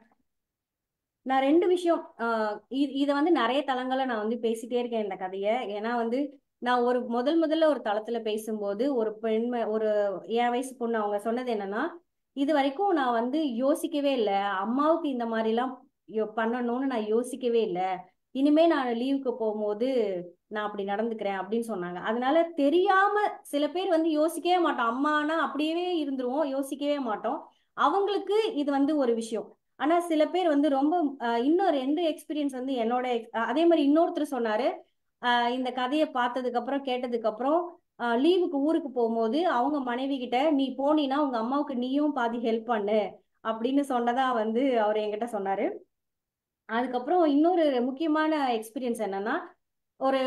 நான் ரெண்டு விஷயம் ஆஹ் இ- இத வந்து நிறைய தளங்கள்ல நான் வந்து பேசிட்டே இருக்கேன் இந்த கதையை ஏன்னா வந்து நான் ஒரு முதல் முதல்ல ஒரு தளத்துல பேசும்போது ஒரு பெண்மை ஒரு என் வயசு பொண்ணு அவங்க சொன்னது என்னன்னா இது வரைக்கும் நான் வந்து யோசிக்கவே இல்லை அம்மாவுக்கு இந்த மாதிரிலாம் யோ- பண்ணணும்னு நான் யோசிக்கவே இல்லை இனிமே நான் லீவுக்கு போகும்போது நான் அப்படி நடந்துக்கிறேன் அப்படின்னு சொன்னாங்க அதனால தெரியாம சில பேர் வந்து யோசிக்கவே மாட்டோம் அம்மானா அப்படியே இருந்துருவோம் யோசிக்கவே மாட்டோம் அவங்களுக்கு இது வந்து ஒரு விஷயம் ஆனா சில பேர் வந்து ரொம்ப அஹ், இன்னொரு ரெண்டு எக்ஸ்பீரியன்ஸ் வந்து என்னோட ex- அஹ், அதே மாதிரி இன்னொருத்தர் சொன்னாரு அஹ், இந்த கதையை பார்த்ததுக்கு அப்புறம் கேட்டதுக்கு அப்புறம் லீவுக்கு ஊருக்கு போகும்போது அவங்க மனைவி கிட்ட நீ போனீன்னா உங்க அம்மாவுக்கு நீயும் பாதி ஹெல்ப் பண்ணு அப்படின்னு சொன்னதா வந்து அவர் என்கிட்ட சொன்னாரு அதுக்கப்புறம் இன்னொரு முக்கியமான எக்ஸ்பீரியன்ஸ் என்னன்னா ஒரு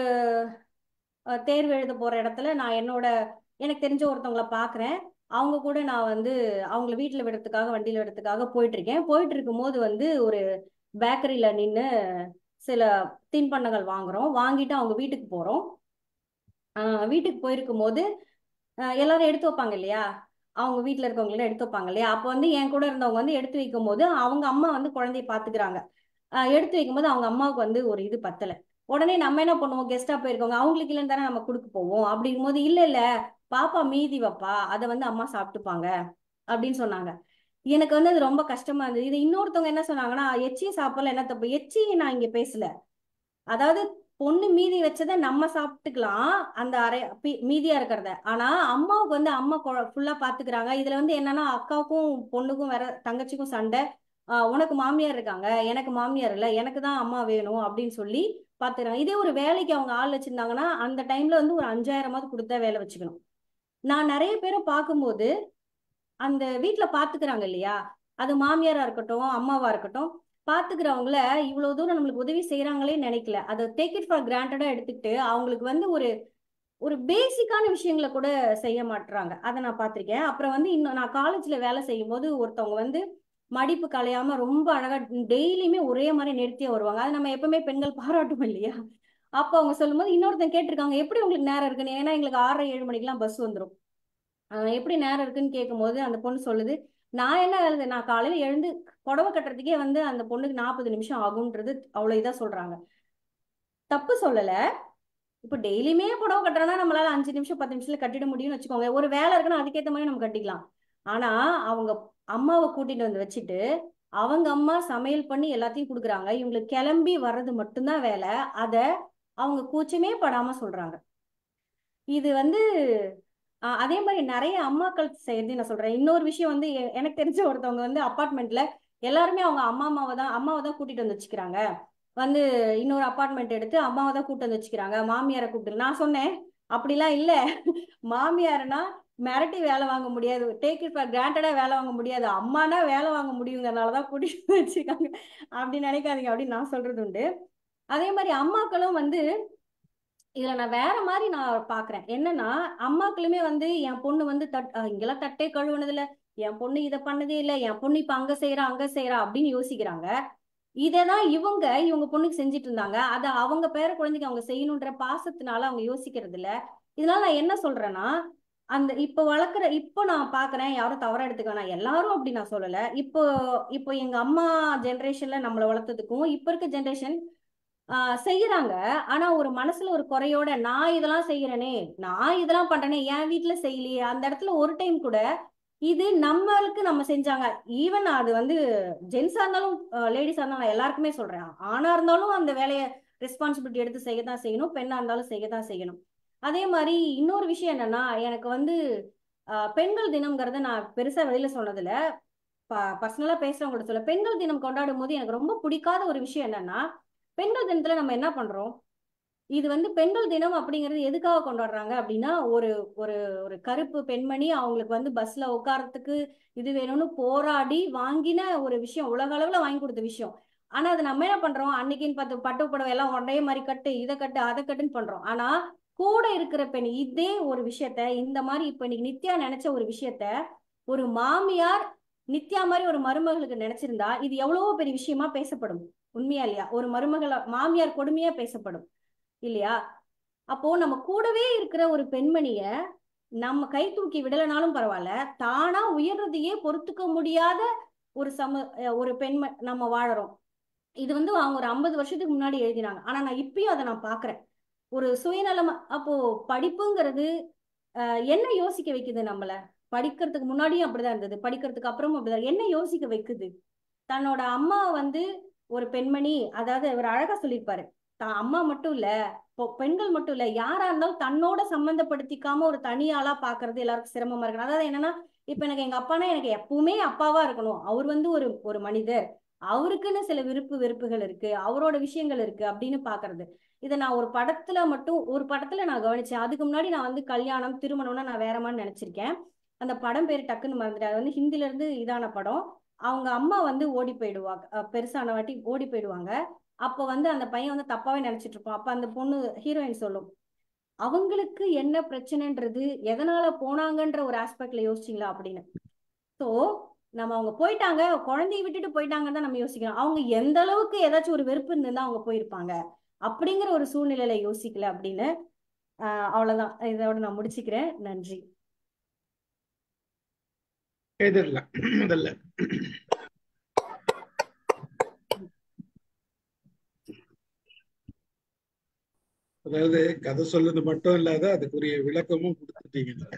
அஹ், தேர்வு எழுத போற இடத்துல நான் என்னோட எனக்கு தெரிஞ்ச ஒருத்தவங்கள பாக்குறேன் அவங்க கூட நான் வந்து அவங்கள வீட்டுல விடுறதுக்காக வண்டியில விடுறதுக்காக போயிட்டு இருக்கேன் போயிட்டு இருக்கும்போது வந்து ஒரு பேக்கரியில நின்று சில தின்பண்டங்கள் வாங்குறோம் வாங்கிட்டு அவங்க வீட்டுக்கு போறோம் ஆஹ் வீட்டுக்கு போயிருக்கும் போது ஆஹ் எல்லாரும் எடுத்து வைப்பாங்க இல்லையா அவங்க வீட்ல இருக்கவங்கள எடுத்து வைப்பாங்க இல்லையா அப்ப வந்து என் கூட இருந்தவங்க வந்து எடுத்து வைக்கும் போது அவங்க அம்மா வந்து குழந்தைய பாத்துக்கிறாங்க ஆஹ் எடுத்து வைக்கும்போது அவங்க அம்மாவுக்கு வந்து ஒரு இது பத்தல உடனே நம்ம என்ன பண்ணுவோம் கெஸ்டா போயிருக்கவங்க அவங்களுக்கு இல்லைன்னு தானே நம்ம கொடுக்க போவோம் அப்படிங்கும் போது இல்ல இல்ல பாப்பா மீதி வைப்பா அதை வந்து அம்மா சாப்பிட்டுப்பாங்க அப்படின்னு சொன்னாங்க எனக்கு வந்து அது ரொம்ப கஷ்டமா இருந்தது இது இன்னொருத்தவங்க என்ன சொன்னாங்கன்னா எச்சி சாப்பிடல என்ன தப்பு எச்சி நான் இங்க பேசல அதாவது பொண்ணு மீதி வச்சதை நம்ம சாப்பிட்டுக்கலாம் அந்த அரை பி- மீதியா இருக்கிறத ஆனா அம்மாவுக்கு வந்து அம்மா ஃபுல்லா பாத்துக்கிறாங்க இதுல வந்து என்னன்னா அக்காவுக்கும் பொண்ணுக்கும் வேற தங்கச்சிக்கும் சண்டை ஆஹ் உனக்கு மாமியார் இருக்காங்க எனக்கு மாமியார் இல்ல எனக்கு தான் அம்மா வேணும் அப்படின்னு சொல்லி பாத்துக்கிறாங்க இதே ஒரு வேலைக்கு அவங்க ஆள் வச்சிருந்தாங்கன்னா அந்த டைம்ல வந்து ஒரு அஞ்சாயிரமாவது கொடுத்தா வேலை வச்சுக்கணும் நான் நிறைய பேரை பார்க்கும்போது அந்த வீட்ல பாத்துக்கிறாங்க இல்லையா அது மாமியாரா இருக்கட்டும் அம்மாவா இருக்கட்டும் பாத்துக்கிறவங்கள இவ்வளவு தூரம் நம்மளுக்கு உதவி செய்யறாங்களே நினைக்கல அதை டேக் இட் ஃபார் கிராண்டடா எடுத்துக்கிட்டு அவங்களுக்கு வந்து ஒரு ஒரு பேசிக்கான விஷயங்களை கூட செய்ய மாட்றாங்க அதை நான் பார்த்திருக்கேன் அப்புறம் வந்து இன்னும் நான் காலேஜ்ல வேலை செய்யும் போது ஒருத்தவங்க வந்து மடிப்பு கலையாம ரொம்ப அழகா டெய்லியுமே ஒரே மாதிரி நிறுத்தியே வருவாங்க அது நம்ம எப்பவுமே பெண்கள் பாராட்டுவோம் இல்லையா அப்ப அவங்க சொல்லும்போது இன்னொருத்தன் கேட்டிருக்காங்க எப்படி உங்களுக்கு நேரம் இருக்குன்னு ஏன்னா எங்களுக்கு ஆறரை ஏழு மணிக்கெல்லாம் பஸ் வந்துடும் ஆஹ் எப்படி நேரம் இருக்குன்னு கேட்கும்போது அந்த பொண்ணு சொல்லுது நான் என்ன வேலை செய்- நான் காலையில எழுந்து புடவை கட்டுறதுக்கே வந்து அந்த பொண்ணுக்கு நாற்பது நிமிஷம் ஆகும்ன்றது அவ்வளவு இதா சொல்றாங்க தப்பு சொல்லல இப்போ டெய்லியுமே புடவை கட்டுறோம்னா நம்மளால அஞ்சு நிமிஷம் பத்து நிமிஷத்துல கட்டிட முடியும்னு வச்சுக்கோங்க ஒரு வேலை இருக்குன்னா அதுக்கேற்ற மாதிரி நம்ம கட்டிக்கலாம் ஆனா அவங்க அம்மாவை கூட்டிட்டு வந்து வச்சுட்டு அவங்க அம்மா சமையல் பண்ணி எல்லாத்தையும் கொடுக்குறாங்க இவங்களுக்கு கிளம்பி வர்றது மட்டும்தான் வேலை அத அவங்க கூச்சமே படாம சொல்றாங்க இது வந்து ஆஹ் அதே மாதிரி நிறைய அம்மாக்கள் செய்யறது நான் சொல்றேன் இன்னொரு விஷயம் வந்து எ- எனக்கு தெரிஞ்ச ஒருத்தவங்க வந்து அப்பார்ட்மெண்ட்ல எல்லாருமே அவங்க அம்மா அம்மாவை தான் அம்மாவை தான் கூட்டிட்டு வந்து வச்சுக்கிறாங்க வந்து இன்னொரு அப்பார்ட்மெண்ட் எடுத்து அம்மாவை தான் கூட்டிட்டு வந்து வச்சுக்கிறாங்க மாமியாரை கூப்பிட்டு நான் சொன்னேன் அப்படிலாம் இல்ல மாமியார்னா மிரட்டி வேலை வாங்க முடியாது டேக் இட் ஃபார் கிராண்டடா வேலை வாங்க முடியாது அம்மானா வேலை வாங்க முடியுங்கிறனாலதான் கூட்டிட்டு வந்து வச்சுக்காங்க அப்படி நினைக்காதீங்க அப்படின்னு நான் சொல்றது உண்டு அதே மாதிரி அம்மாக்களும் வந்து இதுல நான் வேற மாதிரி நான் பாக்குறேன் என்னன்னா அம்மாக்களுமே வந்து என் பொண்ணு வந்து தட் அஹ் இங்கெல்லாம் தட்டே கழுவுனது இல்ல என் பொண்ணு இதை பண்ணதே இல்ல என் பொண்ணு இப்ப அங்க செய்யறா அங்க செய்யறா அப்படின்னு யோசிக்கிறாங்க இததான் இவங்க இவங்க பொண்ணுக்கு செஞ்சுட்டு இருந்தாங்க அத அவங்க பேர குழந்தைக்கு அவங்க செய்யணுன்ற பாசத்தினால அவங்க யோசிக்கிறது இல்ல இதனால நான் என்ன சொல்றேன்னா அந்த இப்ப வளர்க்குற இப்போ நான் பாக்குறேன் யாரும் தவறா எடுத்துக்க வேணாம் எல்லாரும் அப்படி நான் சொல்லல இப்போ இப்போ எங்க அம்மா ஜெனரேஷன்ல நம்மளை வளர்த்ததுக்கும் இப்ப இருக்க ஜெனரேஷன் ஆஹ் செய்யறாங்க ஆனா ஒரு மனசுல ஒரு குறையோட நான் இதெல்லாம் செய்யறேனே நான் இதெல்லாம் பண்றேனே என் வீட்டுல செய்யலையே அந்த இடத்துல ஒரு டைம் கூட இது நம்மளுக்கு நம்ம செஞ்சாங்க ஈவன் அது வந்து ஜென்ஸா இருந்தாலும் லேடிஸா இருந்தாலும் நான் எல்லாருக்குமே சொல்றேன் ஆணா இருந்தாலும் அந்த வேலையை ரெஸ்பான்சிபிலிட்டி எடுத்து செய்ய தான் செய்யணும் பெண்ணா இருந்தாலும் செய்ய தான் செய்யணும் அதே மாதிரி இன்னொரு விஷயம் என்னன்னா எனக்கு வந்து அஹ், பெண்கள் தினம்ங்கிறத நான் பெருசா வெளியில சொன்னதுல பர்சனலா பேசுறவங்க சொல்ல பெண்கள் தினம் கொண்டாடும் போது எனக்கு ரொம்ப பிடிக்காத ஒரு விஷயம் என்னன்னா பெண்கள் தினத்துல நம்ம என்ன பண்றோம் இது வந்து பெண்கள் தினம் அப்படிங்கிறது எதுக்காக கொண்டாடுறாங்க அப்படின்னா ஒரு ஒரு ஒரு கருப்பு பெண்மணி அவங்களுக்கு வந்து பஸ்ல உட்காரத்துக்கு இது வேணும்னு போராடி வாங்கின ஒரு விஷயம் உலக அளவுல வாங்கி கொடுத்த விஷயம் ஆனா அது நம்ம என்ன பண்றோம் அன்னைக்குன்னு பார்த்து பட்டு புடவை எல்லாம் ஒரே மாதிரி கட்டு இதை கட்டு அதை கட்டுன்னு பண்றோம் ஆனா கூட இருக்கிற பெண் இதே ஒரு விஷயத்த இந்த மாதிரி இப்ப இன்னைக்கு நித்யா நினைச்ச ஒரு விஷயத்த ஒரு மாமியார் நித்யா மாதிரி ஒரு மருமகளுக்கு நினைச்சிருந்தா இது எவ்வளவோ பெரிய விஷயமா பேசப்படும் உண்மையா இல்லையா ஒரு மருமகள மாமியார் கொடுமையா பேசப்படும் இல்லையா அப்போ நம்ம கூடவே இருக்கிற ஒரு பெண்மணிய நம்ம கை தூக்கி விடலைனாலும் பரவாயில்ல தானா உயர்றதையே பொறுத்துக்க முடியாத ஒரு சம அஹ் ஒரு பெண்ம நம்ம வாழறோம் இது வந்து அவங்க ஒரு ஐம்பது வருஷத்துக்கு முன்னாடி எழுதினாங்க ஆனா நான் இப்பயும் அதை நான் பாக்குறேன் ஒரு சுயநலம் அப்போ படிப்புங்கிறது அஹ், என்ன யோசிக்க வைக்குது நம்மள படிக்கிறதுக்கு முன்னாடியும் அப்படிதான் இருந்தது படிக்கிறதுக்கு அப்புறமும் அப்படிதான் என்ன யோசிக்க வைக்குது தன்னோட அம்மா வந்து ஒரு பெண்மணி அதாவது அவர் அழகா சொல்லியிருப்பாரு தான் அம்மா மட்டும் இல்ல இப்போ பெண்கள் மட்டும் இல்ல யாரா இருந்தாலும் தன்னோட சம்பந்தப்படுத்திக்காம ஒரு தனியாளா பாக்குறது எல்லாருக்கும் சிரமமா இருக்கு அதாவது என்னன்னா இப்ப எனக்கு எங்க அப்பானா எனக்கு எப்பவுமே அப்பாவா இருக்கணும் அவர் வந்து ஒரு ஒரு மனிதர் அவருக்குன்னு சில விருப்பு வெறுப்புகள் இருக்கு அவரோட விஷயங்கள் இருக்கு அப்படின்னு பாக்குறது இதை நான் ஒரு படத்துல மட்டும் ஒரு படத்துல நான் கவனிச்சேன் அதுக்கு முன்னாடி நான் வந்து கல்யாணம் திருமணம்னா நான் வேற மாதிரி நினைச்சிருக்கேன் அந்த படம் பேர் டக்குன்னு மறந்துட்டேன் அது வந்து ஹிந்தில இருந்து இதான படம் அவங்க அம்மா வந்து ஓடி போயிடுவாங்க அஹ் பெருசான வாட்டி ஓடி போயிடுவாங்க அப்ப வந்து அந்த பையன் வந்து தப்பாவே நினைச்சிட்டு இருப்பான் அப்ப அந்த பொண்ணு ஹீரோயின் சொல்லும் அவங்களுக்கு என்ன பிரச்சனைன்றது எதனால போனாங்கன்ற ஒரு ஆஸ்பெக்ட்ல யோசிச்சிங்களா அப்படின்னு சோ நம்ம அவங்க போயிட்டாங்க குழந்தைய விட்டுட்டு போயிட்டாங்கன்னு தான் நம்ம யோசிக்கிறோம் அவங்க எந்த அளவுக்கு ஏதாச்சும் ஒரு வெறுப்பு இருந்திருந்தா அவங்க போயிருப்பாங்க அப்படிங்கிற ஒரு சூழ்நிலையில யோசிக்கல அப்படின்னு ஆஹ் அவ்வளவுதான் இதோட நான் முடிச்சுக்கிறேன் நன்றி எழுதிடலாம் முதல்ல அதாவது கதை சொல்லுது மட்டும் இல்லாத அதுக்குரிய விளக்கமும் கொடுத்துட்டீங்க நீங்க.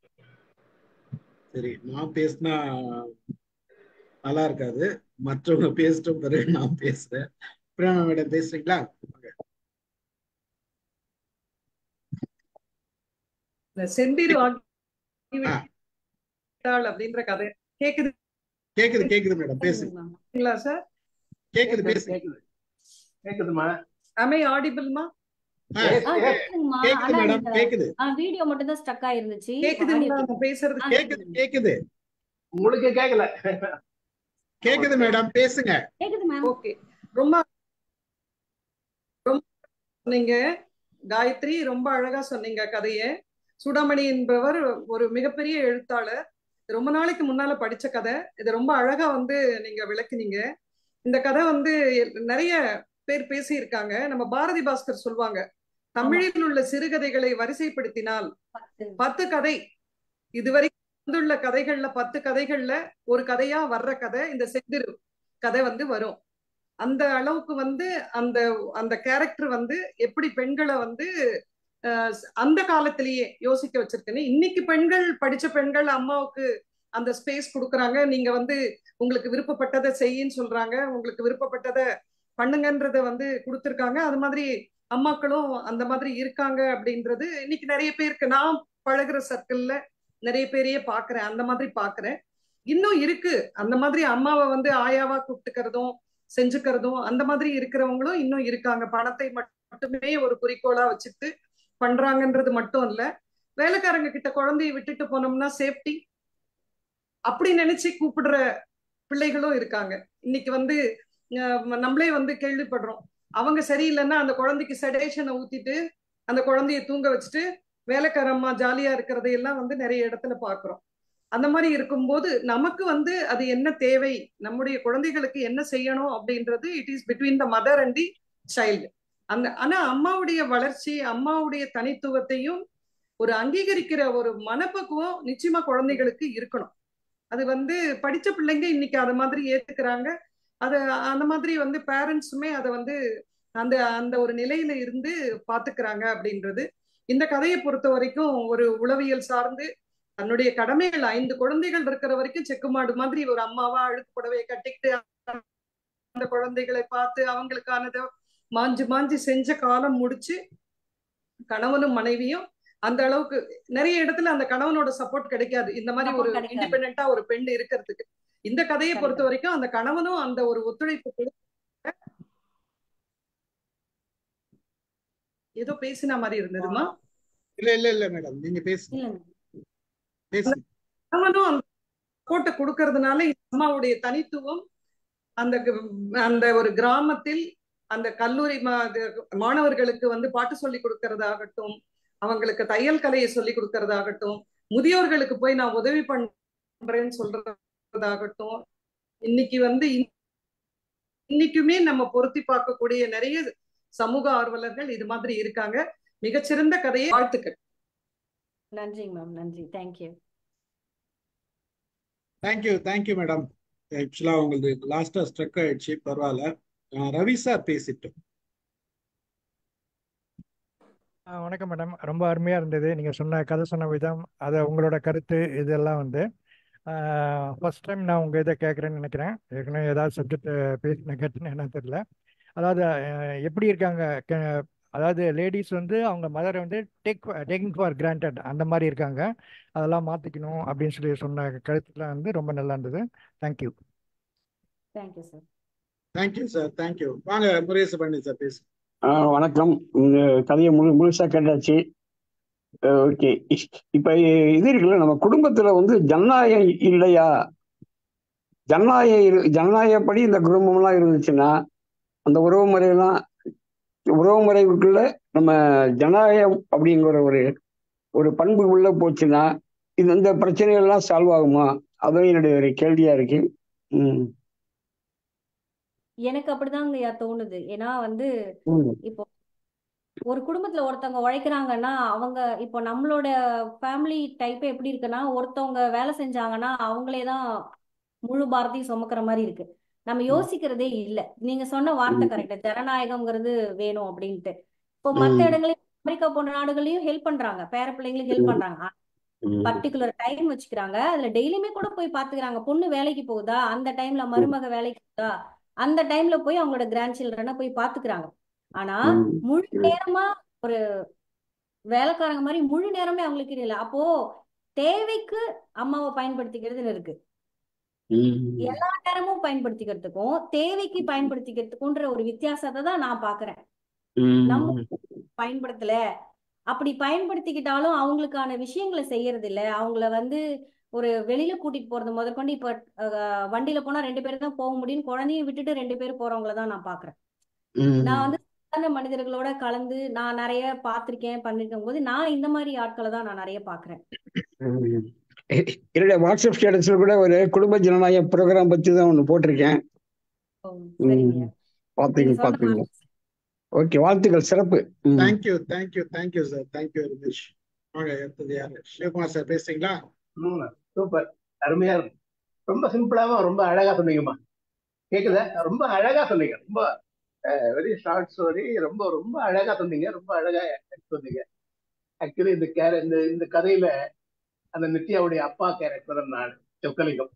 சரி நான் பேசினா நல்லா இருக்காது மற்றவங்க பேசிட்ட பிறகு நான் பேசுறேன் பிரேமா மேடம் பேசுறீங்களா இந்த செந்திரு ஆ. ஆகிவிட்டாள் அப்படின்ற கதை கேக்குதுங்களா கேக்குது கேக்குது மேடம் பேசுங்க சார் கேக்குது பேசுங்க கேக்குது கேக்குதுமா அமை ஆடிபிள்மா ஆ, Yes, ஆ yes. கேக்குதுங்கம்மா கேக்குது ஆனா மேடம் இந்த கேக்குது வீடியோ மட்டும் தான் ஸ்டக் ஆயிருந்துச்சு கேக்குதுங்களா audio நான் பேசுறது ஆ, கேக்குது கேக்குது உங்களுக்கு கேக்கல கேக்குது மேடம் பேசுங்க கேக்குது மேம் ஓகே ரொம்ப ரொம்ப சொன்னீங்க காயத்ரி ரொம்ப அழகா சொன்னீங்க கதைய சுடாமணி என்பவர் ஒரு மிகப்பெரிய எழுத்தாளர் ரொம்ப நாளைக்கு முன்னால படிச்ச கதை இது ரொம்ப அழகா வந்து நீங்க விளக்குனீங்க இந்த கதை வந்து நிறைய பேர் பேசியிருக்காங்க நம்ம பாரதி பாஸ்கர் சொல்லுவாங்க தமிழில் உள்ள சிறுகதைகளை வரிசைப்படுத்தினால் பத்து. பத்து கதை இதுவரைக்கும் வந்துள்ள கதைகள்ல பத்து கதைகள்ல ஒரு கதையா வர்ற கதை இந்த செந்திரு கதை வந்து வரும் அந்த அளவுக்கு வந்து அந்த அந்த கேரக்டர் வந்து எப்படி பெண்களை வந்து அஹ், அந்த காலத்திலேயே யோசிக்க வச்சிருக்குன்னு இன்னைக்கு பெண்கள் படிச்ச பெண்கள் அம்மாவுக்கு அந்த ஸ்பேஸ் கொடுக்குறாங்க நீங்க வந்து உங்களுக்கு விருப்பப்பட்டதை செய்யின்னு சொல்றாங்க உங்களுக்கு விருப்பப்பட்டதை பண்ணுங்கன்றத வந்து கொடுத்துருக்காங்க அது மாதிரி அம்மாக்களும் அந்த மாதிரி இருக்காங்க அப்படின்றது இன்னைக்கு நிறைய பேருக்கு நான் பழகுற சர்க்கிள்ல நிறைய பேரையே பாக்குறேன் அந்த மாதிரி பாக்குறேன் இன்னும் இருக்கு அந்த மாதிரி அம்மாவை வந்து ஆயாவா கூப்பிட்டுக்கிறதும் செஞ்சுக்கிறதும் அந்த மாதிரி இருக்கிறவங்களும் இன்னும் இருக்காங்க பணத்தை மட்டுமே ஒரு குறிக்கோளா வச்சுட்டு பண்றாங்கன்றது மட்டும் இல்ல வேலைக்காரங்க கிட்ட குழந்தைய விட்டுட்டு போனோம்னா சேஃப்டி அப்படி நினைச்சு கூப்பிடுற பிள்ளைகளும் இருக்காங்க இன்னைக்கு வந்து அஹ், நம்மளே வந்து கேள்விப்படுறோம் அவங்க சரியில்லைன்னா அந்த குழந்தைக்கு செடேஷனை ஊத்திட்டு அந்த குழந்தைய தூங்க வச்சுட்டு வேலைக்காரம்மா ஜாலியா இருக்கிறதையெல்லாம் வந்து நிறைய இடத்துல பாக்குறோம் அந்த மாதிரி இருக்கும்போது நமக்கு வந்து அது என்ன தேவை நம்முடைய குழந்தைகளுக்கு என்ன செய்யணும் அப்படின்றது it is between the mother and the child அந்த ஆனா அம்மாவுடைய வளர்ச்சி அம்மாவுடைய தனித்துவத்தையும் ஒரு அங்கீகரிக்கிற ஒரு மனப்பக்குவம் நிச்சயமா குழந்தைகளுக்கு இருக்கணும் அது வந்து படிச்ச பிள்ளைங்க இன்னைக்கு அது மாதிரி ஏத்துக்கிறாங்க அது அந்த மாதிரி வந்து பேரண்ட்ஸுமே அதை வந்து அந்த அந்த ஒரு நிலையில இருந்து பாத்துக்கிறாங்க அப்படின்றது இந்த கதையை பொறுத்த வரைக்கும் ஒரு உளவியல் சார்ந்து தன்னுடைய கடமைகள் ஐந்து குழந்தைகள் இருக்கிற வரைக்கும் செக்குமாடு மாதிரி ஒரு அம்மாவா அழுக்கு புடவையை கட்டிக்கிட்டு அந்த குழந்தைகளை பார்த்து அவங்களுக்கானதை மாஞ்சு மாஞ்சு செஞ்ச காலம் முடிச்சு கணவனும் மனைவியும் அந்த அளவுக்கு நிறைய இடத்துல அந்த கணவனோட சப்போர்ட் கிடைக்காது இந்த மாதிரி ஒரு Support கிடைக்காது. இண்டிபெண்டா ஒரு பெண் இருக்கிறதுக்கு இந்த கதையை பொறுத்த வரைக்கும் அந்த கணவனும் அந்த ஒரு ஒத்துழைப்பு கொடு- ஏதோ பேசின மாதிரி இருந்ததுமா இல்ல இல்ல இல்ல மேடம் நீங்க பேசுங்க இல்லைங்க பேசுங்க கணவனும் அந்த சப்போர்ட்டை கொடுக்கறதுனால இந்த அம்மாவுடைய தனித்துவம் அந்த க- அந்த ஒரு கிராமத்தில் அந்த கல்லூரி மா- அது மாணவர்களுக்கு வந்து பாட்டு சொல்லி கொடுக்கறதாகட்டும் அவங்களுக்கு தையல் கலையை சொல்லி கொடுக்கறதாகட்டும் முதியோர்களுக்கு போய் நான் உதவி பண்றேன்னு சொல்றதாகட்டும் இன்னைக்கு வந்து இன்- இன்னைக்குமே நம்ம பொருத்தி பார்க்கக்கூடிய நிறைய சமூக ஆர்வலர்கள் இது மாதிரி இருக்காங்க மிகச்சிறந்த கதையை வாழ்த்துக்கள் நன்றிங்க மேம் நன்றி தேங்க்யூ தேங்க்யூ தேங்க்யூ மேடம் ஆக்சுவலா உங்களுக்கு லாஸ்டா ஸ்ட்ரக் ஆயிடுச்சு பரவாயில்ல அஹ் ரவி சார் பேசிட்டோம் ஆ, வணக்கம் மேடம் ரொம்ப அருமையாக இருந்தது நீங்கள் சொன்ன கதை சொன்ன விதம் அதை உங்களோட கருத்து இதெல்லாம் வந்து ஃபர்ஸ்ட் டைம் நான் உங்கள் இதை கேட்குறேன்னு நினைக்கிறேன் ஏற்கனவே ஏதாவது சப்ஜெக்ட் பேசின கேட்டுன்னு என்ன தெரியல அதாவது அஹ், எப்படி இருக்காங்க க- அதாவது லேடிஸ் வந்து அவங்க மதரை வந்து டேக் டேக்கிங் ஃபார் கிராண்டட் அந்த மாதிரி இருக்காங்க அதெல்லாம் மாற்றிக்கணும் அப்படின்னு சொல்லி சொன்ன கருத்துலாம் வந்து ரொம்ப நல்லா இருந்தது thank you thank you sir thank you sir thank you வாங்க முருகேச பண்ணி சார் பேசு ஆ, வணக்கம் இந்த கதையை முழு முழுசா கேட்டாச்சு ஓகே இப்ப இது இருக்குல்ல நம்ம குடும்பத்துல வந்து ஜனநாயகம் இல்லையா ஜனநாயகம் இரு ஜனநாயகப்படி இந்த குடும்பம்லாம் இருந்துச்சுன்னா அந்த உறவு முறையெல்லாம் உறவு முறைக்குள்ள நம்ம ஜனநாயகம் அப்படிங்கிற ஒரு ஒரு பண்பு உள்ள போச்சுன்னா இது இந்த பிரச்சனைகள் எல்லாம் சால்வ் ஆகுமா அதுவும் என்னுடைய ஒரு கேள்வியா இருக்கு ம் எனக்கு அப்படிதாங்கய்யா தோணுது ஏன்னா வந்து ம் இப்போ ஒரு குடும்பத்துல ஒருத்தவங்க உழைக்கிறாங்கன்னா அவங்க இப்போ நம்மளோட ஃபேமிலி டைப் எப்படி இருக்குன்னா ஒருத்தவங்க வேலை செஞ்சாங்கன்னா அவங்களே தான் முழு பாரத்தையும் சுமக்கிற மாதிரி இருக்கு நம்ம யோசிக்கிறதே இல்ல நீங்க சொன்ன வார்த்தை ம் கரெக்ட் ஜனநாயகம்ங்கிறது வேணும் அப்படின்ட்டு இப்போ மத்த ம் இடங்களையும் அமெரிக்கா போன்ற நாடுகளையும் ஹெல்ப் பண்றாங்க பேர பிள்ளைங்களுக்கு ஹெல்ப் ம் பண்றாங்க ம் பர்டிகுலர் டைம் வச்சுக்கிறாங்க அதுல டெய்லியுமே கூட போய் பாத்துக்கிறாங்க பொண்ணு வேலைக்கு போகுதா அந்த டைம்ல மருமக வேலைக்கு போகுதா அந்த டைம்ல போய் அவங்களோட கிராண்ட் சில்ட்ரனை போய் பாத்துக்கிறாங்க ஆனா ம் முழு ம் நேரமா ஒரு வேலைக்காரங்க மாதிரி முழு நேரமே அவங்களுக்கு இல்லை அப்போ தேவைக்கு அம்மாவை பயன்படுத்திக்கிறதுன்னு இருக்கு ம் எல்லா நேரமும் பயன்படுத்திக்கிறதுக்கும் தேவைக்கு பயன்படுத்திக்கிறதுக்குன்ற ஒரு வித்தியாசத்தை தான் நான் பாக்குறேன் நம்ம ம் பயன்படுத்தல அப்படி பயன்படுத்திக்கிட்டாலும் அவங்களுக்கான விஷயங்களை செய்யறது இல்ல அவங்கள வந்து ஒரு வெளியில கூட்டிட்டு போறது முதற்கொண்டு இப்ப அஹ், வண்டியில போனா ரெண்டு பேரும் தான் போக முடியும் குழந்தையும் விட்டுட்டு ரெண்டு பேரும் போறவங்கள தான் நான் பாக்குறேன் நான் ம் வந்து சாதாரண மனிதர்களோட கலந்து நான் நிறைய பார்த்திருக்கேன் பண்ணிருக்கும் போது நான் இந்த மாதிரி ஆட்களை தான் நான் நிறைய பாக்குறேன் ம். என்னுடைய வாட்ஸ்அப் ஸ்டேட்டஸ்ல கூட ஒரு குடும்ப ஜனநாயக ப்ரோக்ராம் பத்தி தான் ஒன்று போட்டிருக்கேன் ஓ, ம். சரிங்க பார்த்தீங்க நீங்க சொன்ன பார்த்தீங்க ஓகே வாழ்த்துக்கள் சிறப்பு ம். Thank you thank you thank you sir thank you very much வாங்க அடுத்தது யாரு சிவகுமார் சார் பேசுறீங்களா ம், சூப்பர் அருமையா இருக்கு ரொம்ப சிம்பிளாவும் ரொம்ப அழகா சொன்னீங்கம்மா கேக்குதா ரொம்ப அழகா சொன்னீங்க ரொம்ப வெரி ஷார்ட் ஸ்டோரி ரொம்ப ரொம்ப அழகா சொன்னீங்க ரொம்ப அழகா சொன்னீங்க ஆக்சுவலி இந்த கேர இந்த இந்த கதையில அந்த நித்யாவுடைய அப்பா கேரக்டர் நான் Chockalingam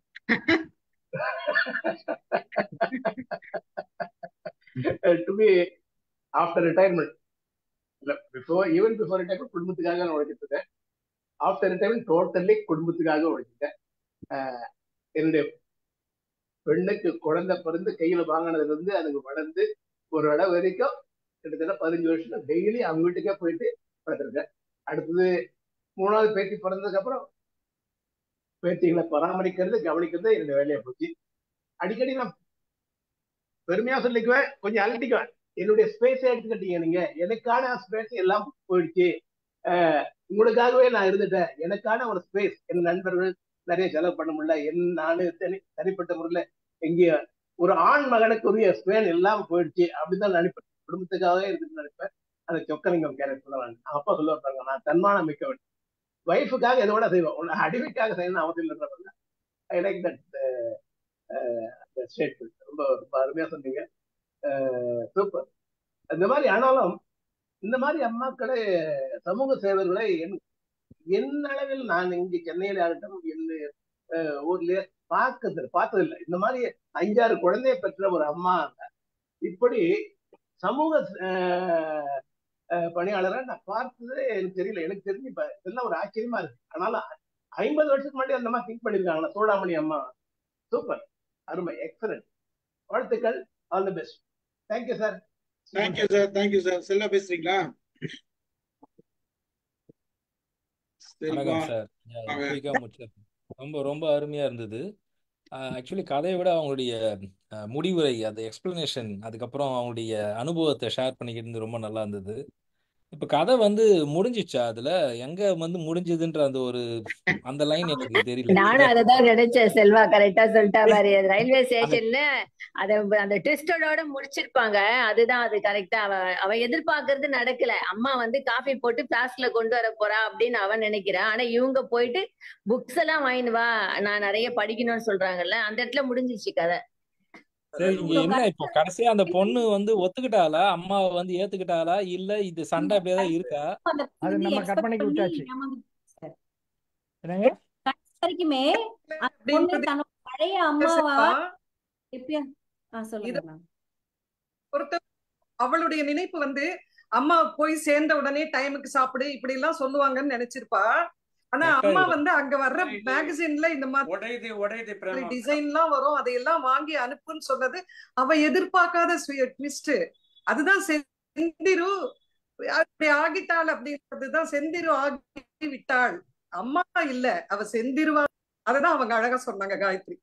to be after retirement இல்ல பிஃபோர் ஈவன் பிஃபோர் ரிட்டையர்மெண்ட் குடும்பத்துக்காக நான் உழைச்சிட்டு இருக்கேன் ஆஃப்டர் ரிட்டையர்மெண்ட் டோட்டலி குடும்பத்துக்காக உழைச்சிட்டேன் ஆஹ் என்னுடைய பெண்ணுக்கு குழந்தை பிறந்து கையில வாங்கினதுல இருந்து அதுங்க வளர்ந்து ஒரு இடம் வரைக்கும் கிட்டத்தட்ட பதினஞ்சு வருஷம் டெய்லி அவங்க வீட்டுக்கே போயிட்டு பார்த்துருக்கேன் அடுத்தது மூணாவது பேத்தி பிறந்ததுக்கு அப்புறம் பேத்திகளை பராமரிக்கிறது கவனிக்கிறது என்னுடைய வேலையா போச்சு அடிக்கடி நான் பெருமையா சொல்லிக்குவேன் கொஞ்சம் அலட்டிக்குவேன் என்னுடைய ஸ்பேஸை எடுத்துக்கிட்டீங்க நீங்க எனக்கான ஸ்பேஸ் எல்லாம் போயிடுச்சு ஆஹ் உங்களுக்காகவே நான் இருந்துட்டேன் எனக்கான ஒரு ஸ்பேஸ் என் நண்பர்கள் நிறைய செலவு பண்ண முடியல என் நானு தனி தனிப்பட்ட முறையில் எங்கேயோ ஒரு ஆண் மகனுக்குரிய ஸ்பேன் எல்லாம் போயிடுச்சு அப்படின்னு நினைப்பேன் குடும்பத்துக்காகவே இருந்து நினைப்பேன் அந்த சொக்கலிங்கம் கேரக்டர் தான் நான் அப்பா சொல்ல வந்தாங்க நான் தன்மானம் மிக்கவன் ஒய்ஃபுக்காக எதோட செய்வேன் உன்னை அடிமைக்காக செய்யணும் அவசியம் இல்லைன்றவங்க ஐ லைக் தட் ஸ்டேட்மெண்ட் ரொம்ப ரொம்ப அருமையா சொன்னீங்க சூப்பர் இந்த மாதிரி ஆனாலும் இந்த மாதிரி அம்மாக்களே சமூக சேவர்களை என் என் அளவில் நான் இங்க சென்னையில ஆகட்டும் என் அஹ், ஊர்ல பார்க்கறது பார்த்தது இல்லை இந்த மாதிரி அஞ்சாறு குழந்தைய பெற்ற ஒரு அம்மா இப்படி சமூக அஹ், அஹ், பணியாளரை நான் பார்த்தது எனக்கு தெரியல எனக்கு தெரிஞ்சு இப்ப இதெல்லாம் ஒரு ஆச்சரியமா இருக்கு அதனால ஐம்பது வருஷத்துக்கு முன்னாடி அந்த மாதிரி திங்க் பண்ணிருக்காங்களா சோடாமணி அம்மா சூப்பர் அருமை எக்ஸலன்ட் வாழ்த்துக்கள் all the best thank you sir thank you sir thank you sir Selva பேசுறீங்களா செல்வா வணக்கம் சார் வாங்க குயிக்காக முடிச்சிடுறேன் ரொம்ப ரொம்ப அருமையாக இருந்தது ஆக்சுவலி கதையை விட அவங்களுடைய அஹ், முடிவுரை அது எக்ஸ்பிளனேஷன் அதுக்கப்புறம் அவங்களுடைய அனுபவத்தை ஷேர் பண்ணிக்கிட்டு ரொம்ப நல்லா இருந்தது இப்போ கதை வந்து முடிஞ்சிச்சா அதுல எங்க வந்து முடிஞ்சதுன்ற அந்த ஒரு அந்த லைன் எனக்கு தெரியல நானும் அததான் நினைச்சேன் செல்வா கரெக்டா சொல்லிட்டா பாரு அது ரயில்வே ஸ்டேஷன்ல அத அந்த ட்விஸ்டோட முடிச்சிருப்பாங்க அதுதான் அது கரெக்டா அவ அவ எதிர்பார்க்கறது நடக்கல அம்மா வந்து காஃபி போட்டு பிளாஸ்க்ல கொண்டு வர போறா அப்படின்னு அவன் நினைக்கிறான் ஆனா இவங்க போயிட்டு புக்ஸ் எல்லாம் வாங்கிட்டு வா நான் நிறைய படிக்கணும்னு சொல்றாங்கல்ல அந்த இடத்துல முடிஞ்சிச்சு கதை சரி இங்க என்ன இப்போ கடைசியா அந்த பொண்ணு வந்து ஒத்துக்கிட்டாளா அம்மாவை வந்து ஏத்துக்கிட்டாளா இல்ல இது சண்டை அப்படியே தான் இருக்கா அந்த அது வந்து நம்ம எக்ஸ்பெக்ட் கற்பனைக்கு பண்ணி விட்டாச்சு ஏமாந்து சார் என்னங்க கடைசி வரைக்குமே அந்த பொண்ணு அப்படின்றது தன்னோட பழைய அம்மாவா செல்வா, எப்பயா ஆ சொல்லுங்க இத மேம் பொறுத்த அவளுடைய நினைப்பு வந்து அம்மா போய் சேர்ந்த உடனே டைமுக்கு சாப்பிடு இப்படி எல்லாம் சொல்லுவாங்கன்னு நினைச்சிருப்பா ஆனா கரெக்டா அம்மா இது வந்து அங்க வர்ற இது மேகசின்ல இந்த மாதிரி உடையுது உடையுது பிரேமா டிசைன் எல்லாம் வரும் அதையெல்லாம் வாங்கி அனுப்புன்னு சொன்னது அவ எதிர்பார்க்காத ட்விஸ்ட் அதுதான் செந்திரு அப்படி ஆகிட்டாள் அப்படின்றதுதான் செந்திரு ஆகி விட்டாள் அம்மா இல்ல அவ செந்திருவா அததான் அவங்க அழகா சொன்னாங்க காயத்ரி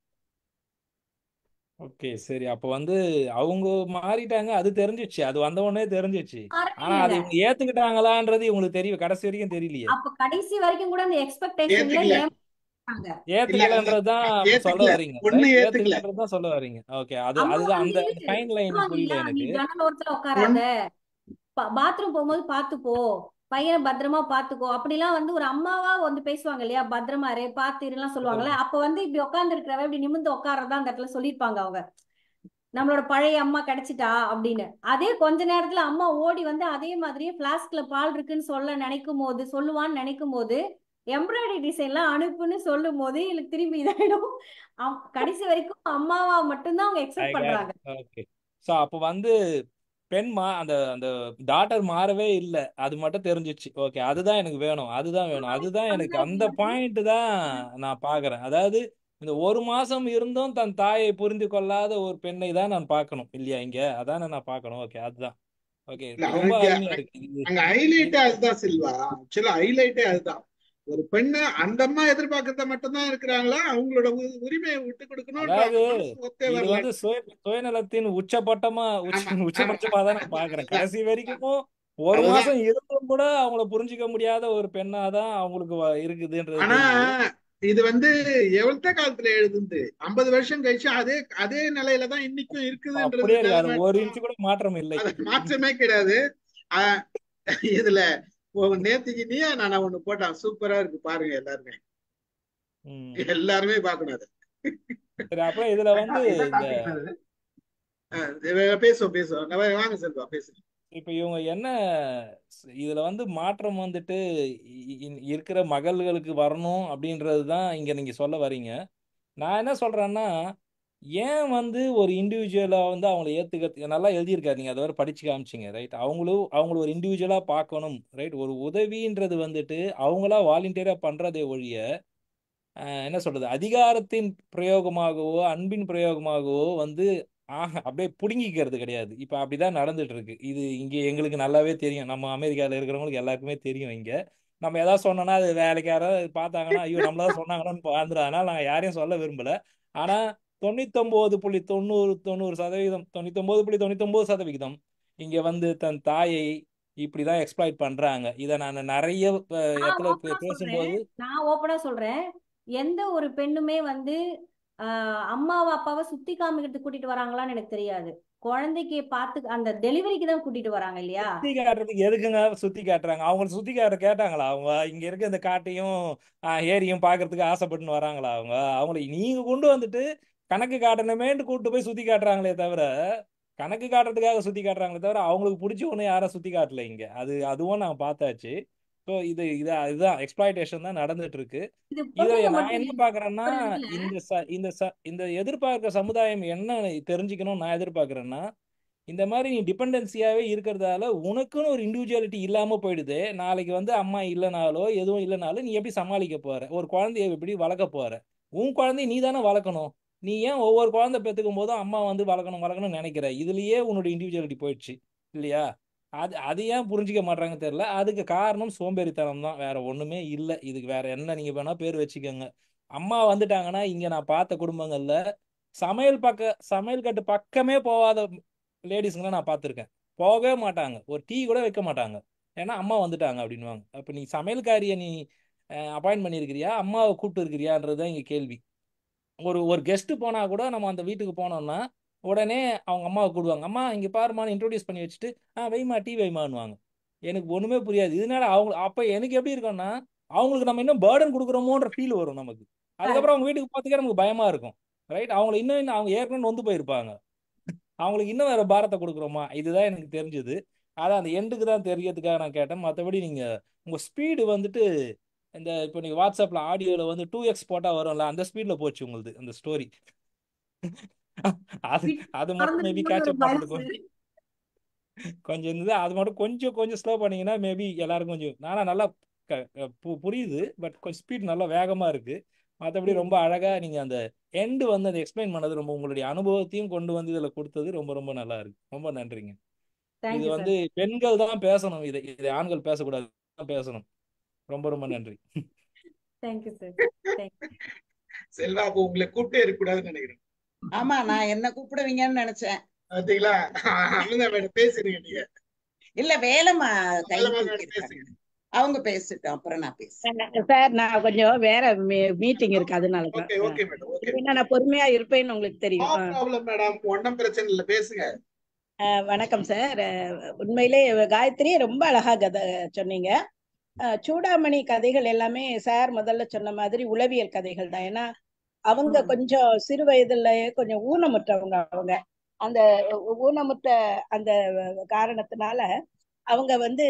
ஓகே சரி அப்போ வந்து அவங்க மாறிட்டாங்க அது தெரிஞ்சிச்சு அது வந்த உடனே தெரிஞ்சிச்சு மாறவே ஆனா அது இல்ல இவங்க ஏத்துக்கிட்டாங்களான்றது இவங்களுக்கு தெரியும் கடைசி வரைக்கும் தெரியலையே அப்ப கடைசி வரைக்கும் கூட அந்த எக்ஸ்பெக்டேஷன்ல ஏத்துக்கல ஏமாறாங்க இல்ல ஏத்துக்கலன்றதுதான் சொல்ல ஏத்துக்கல வர்றீங்க பொண்ணு ரைட் ஏத்துக்கல ஏத்துக்கலன்றதுதான் சொல்ல வர்றீங்க ஓகே அது அம்மா அதுதான் அந்த வந்து அந்த ஃபைன் லைன் சொல்லுவாங்க புரியல இல்லையா நீ எனக்கு ஜன்னல் ஓரத்துல பொண்ணு உட்காராத பாத்ரூம் போகும்போது பாத்துப்போ பையனை பத்திரமா பாத்துக்கோ அப்படிலாம் வந்து ஒரு அம்மாவா வந்து பேசுவாங்க இல்லையா பத்திரமா இரு பாத்து இருலாம் சொல்லுவாங்கல்ல அப்ப வந்து இப்படி உட்கார்ந்து இருக்கிறவ இப்படி நிமிர்ந்து உட்கார்றதா அந்த இடத்துல சொல்லியிருப்பாங்க அவங்க நம்மளோட பழைய அம்மா கிடைச்சிட்டா அப்படின்னு அதே கொஞ்ச நேரத்துல அம்மா ஓடி வந்து அதே மாதிரியே பிளாஸ்க்ல பால் இருக்குன்னு சொல்ல நினைக்கும் போது சொல்லுவான்னு நினைக்கும் போது எம்ப்ராய்டரி டிசைன்லாம் அனுப்புன்னு சொல்லும் போது எனக்கு திரும்பி இதாயிடும் அவ- கடைசி வரைக்கும் அம்மாவா மட்டும்தான் அவங்க ஐ எக்ஸெப்ட் கேட் பண்றாங்க ஓகே ஸோ அப்போ வந்து பெண் மா அந்த அந்த டாட்டர் மாறவே இல்லை அது மட்டும் தெரிஞ்சிச்சு ஓகே அதுதான் எனக்கு வேணும் அதுதான் வேணும் அதுதான் எனக்கு அந்த பாயிண்ட் தான் நான் பார்க்கறேன் அதாவது இந்த ஒரு மாசம் இருந்தும் தன் தாயை புரிந்து கொள்ளாத ஒரு பெண்ணை தான் நான் பார்க்கணும் இல்லையா இங்க அதானே நான் பார்க்கணும் ஓகே அதுதான் ஓகே இல்ல ரொம்ப அங்க அருமையா இருக்கு இது அங்க ஹைலைட்டே அதுதான் சில்வா ஆக்சுவலா ஹைலைட்டே அதுதான் ஒரு பெண்ணு அந்த அம்மா எதிர்பார்க்கறத மட்டும்தான் இருக்கிறாங்களா அவங்களோட உ- உரிமையை விட்டு கொடுக்கணும்ன்ற அதாவது அவங்க மனசு ஒத்தே இது வரல வந்து சுய சுயநலத்தின் உச்சபட்டமா உச்ச ஆமா ஆமா உச்சபட்சமா தான் நான் பாக்குறேன் அதுதான் கடைசி வரைக்கும் ஒரு அதுதான் மாசம் இருந்தும் கூட அவங்கள புரிஞ்சுக்க முடியாத ஒரு பெண்ணா தான் அவங்களுக்கு வ- இருக்குதுன்றது ஆனா தெரியுது இது வந்து எவ்வளத்த காலத்துல எழுதுந்து ஐம்பது வருஷம் கழிச்சு அதே அதே நிலையில தான் இன்னைக்கும் இருக்குதுன்றது அப்படியே இருக்கு அது நிலைமை ஒரு இன்ச்சு கூட மாற்றம் இல்லை அது மாற்றமே கிடையாது ஆஹ் இதுல ஒரு நேத்திக்கு நீயா நான் ஒண்ணு போட்டான் சூப்பரா இருக்கு பாருங்க எல்லாருமே ம் எல்லாருமே பார்க்கணும் அதை சரி அப்புறம் இதுல வந்து என்ன இந்த டாபிக் அது ஆஹ் இது பேசுவோம் பேசுவோம் நம்ம வாங்க செல்வா பேசுங்க இப்ப இவங்க என்ன ஸ்- இதுல வந்து மாற்றம் வந்துட்டு இ- இ- இருக்கிற மகள்களுக்கு வரணும் அப்படின்றது தான் இங்க நீங்க சொல்ல வர்றீங்க நான் என்ன சொல்றேன்னா ஏன் வந்து ஒரு இண்டிவிஜுவலா வந்து அவங்கள ஏத்துக்க நல்லா எழுதியிருக்காரு நீங்க அதை வேற படிச்சு காமிச்சீங்க ரைட் அவங்களும் அவங்கள ஒரு இண்டிவிஜுவலா பார்க்கணும் ரைட் ஒரு உதவின்றது வந்துட்டு அவங்களா வாலண்டியரா பண்றதே ஒழிய அஹ், என்ன சொல்றது அதிகாரத்தின் பிரயோகமாகவோ அன்பின் பிரயோகமாகவோ வந்து ஆஹ் அப்படியே புடுங்கிக்கிறது கிடையாது இப்ப அப்படிதான் நடந்துட்டு இருக்கு இது இங்க எங்களுக்கு நல்லாவே தெரியும் நம்ம அமெரிக்கால இருக்கிறவங்களுக்கு எல்லாருக்குமே தெரியும் இங்க நம்ம ஏதாவது சொன்னோம்னா அது வேலைக்கு யாராவது பார்த்தாங்கன்னா ஐயோ நம்மளதான் சொன்னாங்கன்னு வந்துடும் அதனால நாங்க யாரையும் சொல்ல விரும்பல ஆனா தொண்ணூத்தொன்பது புள்ளி தொண்ணூறு தொண்ணூறு சதவீதம் தொண்ணூத்தொன்பது புள்ளி தொண்ணூத்தொன்பது சதவிகிதம் இங்க வந்து தன் தாயை இப்படிதான் எக்ஸ்ப்ளாய்ட் பண்றாங்க இதை நான் நிறைய அஹ், நான் இடத்துல ஓப்பனா பே- சொல்றேன் பேசும்போது நான் ஓப்பனா சொல்றேன் எந்த ஒரு பெண்ணுமே வந்து ஆஹ் அம்மாவை அப்பாவை சுத்தி காமிக்கிறதுக்கு கூட்டிட்டு வராங்களான்னு எனக்கு தெரியாது குழந்தைக்கு பார்த்து அந்த டெலிவரிக்கு தான் கூட்டிட்டு வராங்க இல்லையா சுத்தி காட்டுறதுக்கு எதுக்குங்க சுத்தி காட்டுறாங்க அவங்க சுத்தி காட்ட கேட்டாங்களா அவங்க இங்க இருக்க இந்த காட்டையும் ஆஹ், ஏரியும் பாக்குறதுக்கு ஆசைப்பட்டுன்னு வராங்களா அவங்க அவங்களை நீங்க கொண்டு வந்துட்டு கணக்கு காட்டணுமேன்ட்டு கூட்டு போய் சுத்தி காட்டுறாங்களே தவிர கணக்கு காட்டுறதுக்காக சுத்தி காட்டுறாங்களே தவிர அவங்களுக்கு பிடிச்ச ஒண்ணு யாரும் சுத்தி காட்டல இங்க அது அதுவும் நான் பார்த்தாச்சு ஸோ இது இது இதுதான் எக்ஸ்பிளாய்டேஷன் தான் நடந்துட்டு இருக்கு இது இதை பொண்ணுங்க நான் மட்டும் என்ன இல்ல பாக்குறேன்னா ஒரு இதுல இந்த ச இந்த ச இந்த எதிர்பார்க்கிற சமுதாயம் என்ன தெரிஞ்சுக்கணும் நான் எதிர்பார்க்கறேன்னா இந்த மாதிரி நீ டிபெண்டன்சியாவே இருக்கிறதால உனக்குன்னு ஒரு இண்டிவிஜுவாலிட்டி இல்லாம போயிடுது நாளைக்கு வந்து அம்மா இல்லைனாலோ எதுவும் இல்லைனாலும் நீ எப்படி சமாளிக்க போற ஒரு குழந்தைய எப்படி வளர்க்க போற உன் குழந்தைய நீ தானே வளர்க்கணும் நீ ஏன் ஒவ்வொரு குழந்தை பெற்றுக்கும் போதும் அம்மா வந்து வளர்க்கணும் வளர்க்கணும்னு நினைக்கிற இதுலயே உன்னோட இண்டிவிஜுவாலிட்டி போயிடுச்சு இல்லையா அது அது ஏன் புரிஞ்சிக்க மாட்டாங்க தெரியல அதுக்கு காரணம் சோம்பேறித்தனம் தான் வேற ஒண்ணுமே இல்லை இதுக்கு வேற என்ன நீங்க வேணா பேர் வச்சுக்கோங்க அம்மா வந்துட்டாங்கன்னா இங்க நான் பார்த்த குடும்பங்கள்ல சமையல் பக்க சமையல் கட்டு பக்கமே போகாத லேடிஸுங்களை நான் பார்த்துருக்கேன் போகவே மாட்டாங்க ஒரு டீ கூட வைக்க மாட்டாங்க ஏன்னா அம்மா வந்துட்டாங்க அப்படின்வாங்க அப்போ நீ சமையல்காரியை நீ அப்பாயின்ட் பண்ணியிருக்கிறியா அம்மாவை கூப்பிட்டு இருக்கிறியான்றது தான் இங்கே கேள்வி ஒரு ஒரு கெஸ்ட் போனா கூட நம்ம அந்த வீட்டுக்கு போனோம்னா உடனே அவங்க அம்மாவை கூடுவாங்க அம்மா இங்க பாருமான்னு இன்ட்ரோடியூஸ் பண்ணி வச்சுட்டு ஆ வைமா டீ வைமான்னுவாங்க எனக்கு ஒண்ணுமே புரியாது இதனால அவங்க அப்ப எனக்கு எப்படி இருக்கும்னா அவங்களுக்கு நம்ம இன்னும் பேர்டன் கொடுக்குறோமோன்ற ஃபீல் வரும் நமக்கு அதுக்கப்புறம் அவங்க வீட்டுக்கு பார்த்துக்கே நமக்கு பயமா இருக்கும் ரைட் அவங்கள இன்னும் இன்னும் அவங்க ஏற்கனவே நொந்து போயிருப்பாங்க அவங்களுக்கு இன்னும் வேற பாரத்தை கொடுக்குறோமா இதுதான் எனக்கு தெரிஞ்சது அதான் அந்த எண்டுக்கு தான் தெரியறதுக்காக நான் கேட்டேன் மற்றபடி நீங்க உங்க ஸ்பீடு வந்துட்டு இந்த இப்போ நீங்க வாட்ஸ்அப்ல ஆடியோல வந்து டூ எக்ஸ் போட்டா வரும்ல அந்த ஸ்பீட்ல போச்சு உங்களுது அந்த ஸ்டோரி அது அது மட்டும் மேபி கேட்ச் அப் பண்ணுறது கொஞ்சம் இருந்தது அது மட்டும் கொஞ்சம் கொஞ்சம் ஸ்லோ பண்ணீங்கன்னா மேபி எல்லாருக்கும் கொஞ்சம் நானா நல்லா க- க- பு- புரியுது பட் கொஞ்சம் ஸ்பீட் நல்லா வேகமா இருக்கு மற்றபடி ரொம்ப அழகா நீங்க அந்த எண்டு வந்து அந்த எக்ஸ்பிளைன் பண்ணது ரொம்ப உங்களுடைய அனுபவத்தையும் கொண்டு வந்து இதுல கொடுத்தது ரொம்ப ரொம்ப நல்லா இருக்கு ரொம்ப நன்றிங்க இது தேங்க்யூ வந்து சார் பெண்கள் தான் பேசணும் இதை இதை ஆண்கள் பேசக்கூடாது தான் பேசணும் ரொம்ப ரொம்ப நன்றி தேங்க்யூ சார் தேங்க்யூ செல்வா அப்போ உங்களை கூப்பிட்டே இருக்கக்கூடாதுன்னு நினைக்கிறேன் ஆமா நான் என்ன கூப்பிடுவீங்கன்னு நினைச்சேன் பாத்தீங்களா அமிர்தா மேடம் பேசுறீங்க நீங்க இல்ல வேலைமா கை வேலைமா தூக்கி மேடம் இருக்காங்க பேசுங்க அவங்க பேசிட்டோம் அப்புறம் நான் பேசுறேன் சார் நான் கொஞ்சம் வேற மீட்டிங் இருக்கு அதனால தான் ஓகே ஓகே மேடம் ஓகே இல்லைன்னா நான் பொறுமையா இருப்பேன்னு உங்களுக்கு தெரியும் நோ ஆ. ப்ராப்ளம் மேடம் ஒன்றும் பிரச்சனை இல்லை பேசுங்க அஹ் வணக்கம் சார் அஹ் உண்மையிலே காயத்ரி ரொம்ப அழகா கதை சொன்னீங்க அஹ் சூடாமணி கதைகள் எல்லாமே சார் முதல்ல சொன்ன மாதிரி உளவியல் கதைகள் தான் ஏன்னா அவங்க ம் கொஞ்சம் சிறு வயதுலயே கொஞ்சம் ஊனமுற்றவங்க அவங்க அந்த ஊ- ஊனமுற்ற அந்த காரணத்தினால அவங்க வந்து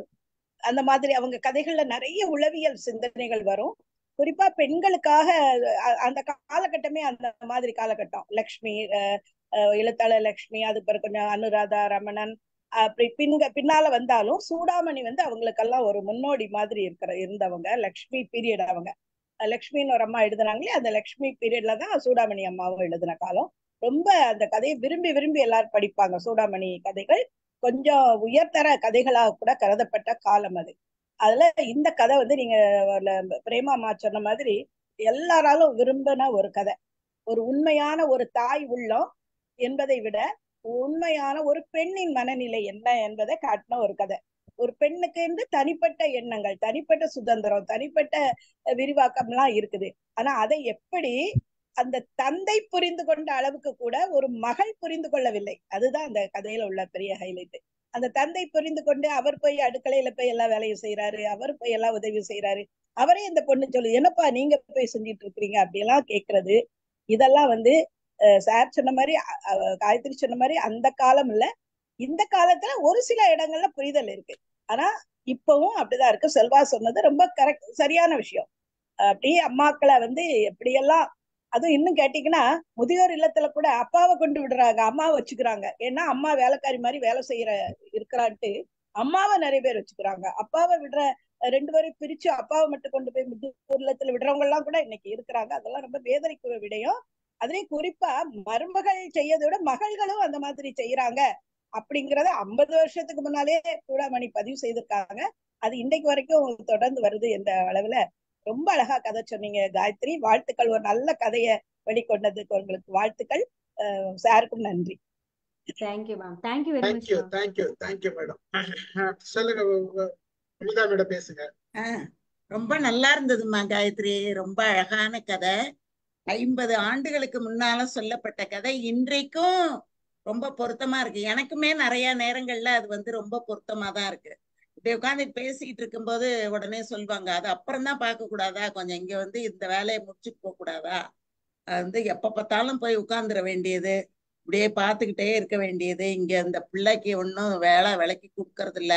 அந்த மாதிரி அவங்க கதைகள்ல நிறைய உளவியல் சிந்தனைகள் வரும் குறிப்பா பெண்களுக்காக அ- அந்த காலகட்டமே அந்த மாதிரி காலகட்டம் லக்ஷ்மி அஹ், அஹ், எழுத்தாளர் லக்ஷ்மி அது பிறகு கொஞ்சம் அனுராதா ரமணன் அப்படி பின்க பின்னால வந்தாலும் சூடாமணி வந்து அவங்களுக்கெல்லாம் ஒரு முன்னோடி மாதிரி இருக்கிற இருந்தவங்க லக்ஷ்மி பீரியட் அவங்க அஹ் லக்ஷ்மின்னு ஒரு அம்மா எழுதுனாங்களே அந்த லக்ஷ்மி பீரியட்ல தான் சூடாமணி அம்மாவும் எழுதின காலம் ரொம்ப அந்த கதையை விரும்பி விரும்பி எல்லாரும் படிப்பாங்க சூடாமணி கதைகள் கொஞ்சம் உயர்தர கதைகளாக கூட கருதப்பட்ட காலம் அது அதுல இந்த கதை வந்து நீங்க ல- பிரேமா அம்மா சொன்ன மாதிரி எல்லாராலும் விரும்பின ஒரு கதை ஒரு உண்மையான ஒரு தாய் உள்ளம் என்பதை விட உண்மையான ஒரு பெண்ணின் மனநிலை என்ன என்பதை காட்டின ஒரு கதை ஒரு பெண்ணுக்கு என்று தனிப்பட்ட எண்ணங்கள் தனிப்பட்ட சுதந்திரம் தனிப்பட்ட அஹ், விரிவாக்கம்லாம் இருக்குது ஆனா அதை எப்படி அந்த தந்தை புரிந்து கொண்ட அளவுக்கு கூட ஒரு மகள் புரிந்து கொள்ளவில்லை அதுதான் அந்த கதையில உள்ள பெரிய ஹைலைட் அந்த தந்தை புரிந்து கொண்டு அவர் போய் அடுக்கலையில போய் எல்லா வேலையும் செய்யறாரு அவர் போய் எல்லா உதவியும் செய்யறாரு அவரே இந்த பொண்ணு சொல்லு என்னப்பா நீங்க போய் செஞ்சிட்டு இருக்கிறீங்க அப்படியெல்லாம் கேக்குறது இதெல்லாம் வந்து அஹ், சார் சொன்ன மாதிரி அ- அ- காயத்ரி சொன்ன மாதிரி அந்த காலம் இல்ல இந்த காலத்துல ஒரு சில இடங்கள்ல புரிதல் இருக்கு ஆனா இப்பவும் அப்படிதான் இருக்கு செல்வா சொன்னது ரொம்ப கரெக்ட் சரியான விஷயம் அப்படியே அம்மாக்களை வந்து எப்படியெல்லாம் அதுவும் இன்னும் கேட்டீங்கன்னா முதியோர் இல்லத்துல கூட அப்பாவை கொண்டு விடுறாங்க அம்மாவை வச்சுக்கிறாங்க ஏன்னா அம்மா வேலைக்காரி மாதிரி வேலை செய்யற இருக்கிறான்ட்டு அம்மாவை நிறைய பேர் வச்சுக்கிறாங்க அப்பாவை விடுற அஹ், ரெண்டு பேரும் பிரிச்சு அப்பாவை மட்டும் கொண்டு போய் முதியோர் இல்லத்துல விடுறவங்க எல்லாம் கூட இன்னைக்கு இருக்கிறாங்க அதெல்லாம் ரொம்ப வேதனைக்குரிய விடயம் அதுலயும் குறிப்பா மருமகள் செய்யறதை விட மகள்களும் அந்த மாதிரி செய்யறாங்க அப்படிங்கறத ஐம்பது வருஷத்துக்கு முன்னாலே சூடாமணி பதிவு செய்திருக்காங்க அது இன்னைக்கு வரைக்கும் தொடர்ந்து வருது என்ற அளவுல ரொம்ப அழகா கதை சொன்னீங்க காயத்ரி வாழ்த்துக்கள் ஒரு நல்ல கதையை வெளிக்கொண்டதுக்கு உங்களுக்கு வாழ்த்துக்கள் அஹ் சாருக்கும் நன்றி thank you ma'am thank you very much thank you ma'am thank you thank you madam சொல்லுங்க உ- உ- அமிதா மேடம் பேசுங்க ஆ, ரொம்ப நல்லா இருந்ததுமா காயத்ரி ரொம்ப அழகான கதை ஐம்பது ஆண்டுகளுக்கு முன்னால சொல்லப்பட்ட கதை இன்றைக்கும் ரொம்ப பொருத்தமா இருக்கு எனக்குமே நிறைய நேரங்கள்ல அது வந்து ரொம்ப பொருத்தமா தான் இருக்கு இப்படி உட்காந்து பேசிட்டு இருக்கும்போது உடனே சொல்லுவாங்க அது அப்புறம் தான் பார்க்க கூடாதா கொஞ்சம் இங்க வந்து இந்த வேலையை முடிச்சுட்டு போக கூடாதா அது வந்து எப்ப பார்த்தாலும் போய் உட்கார்ந்துட வேண்டியது இப்படியே பார்த்துக்கிட்டே இருக்க வேண்டியது இங்க இந்த பிள்ளைக்கு ஒன்றும் வேலை விலைக்கு கொடுக்கறது இல்ல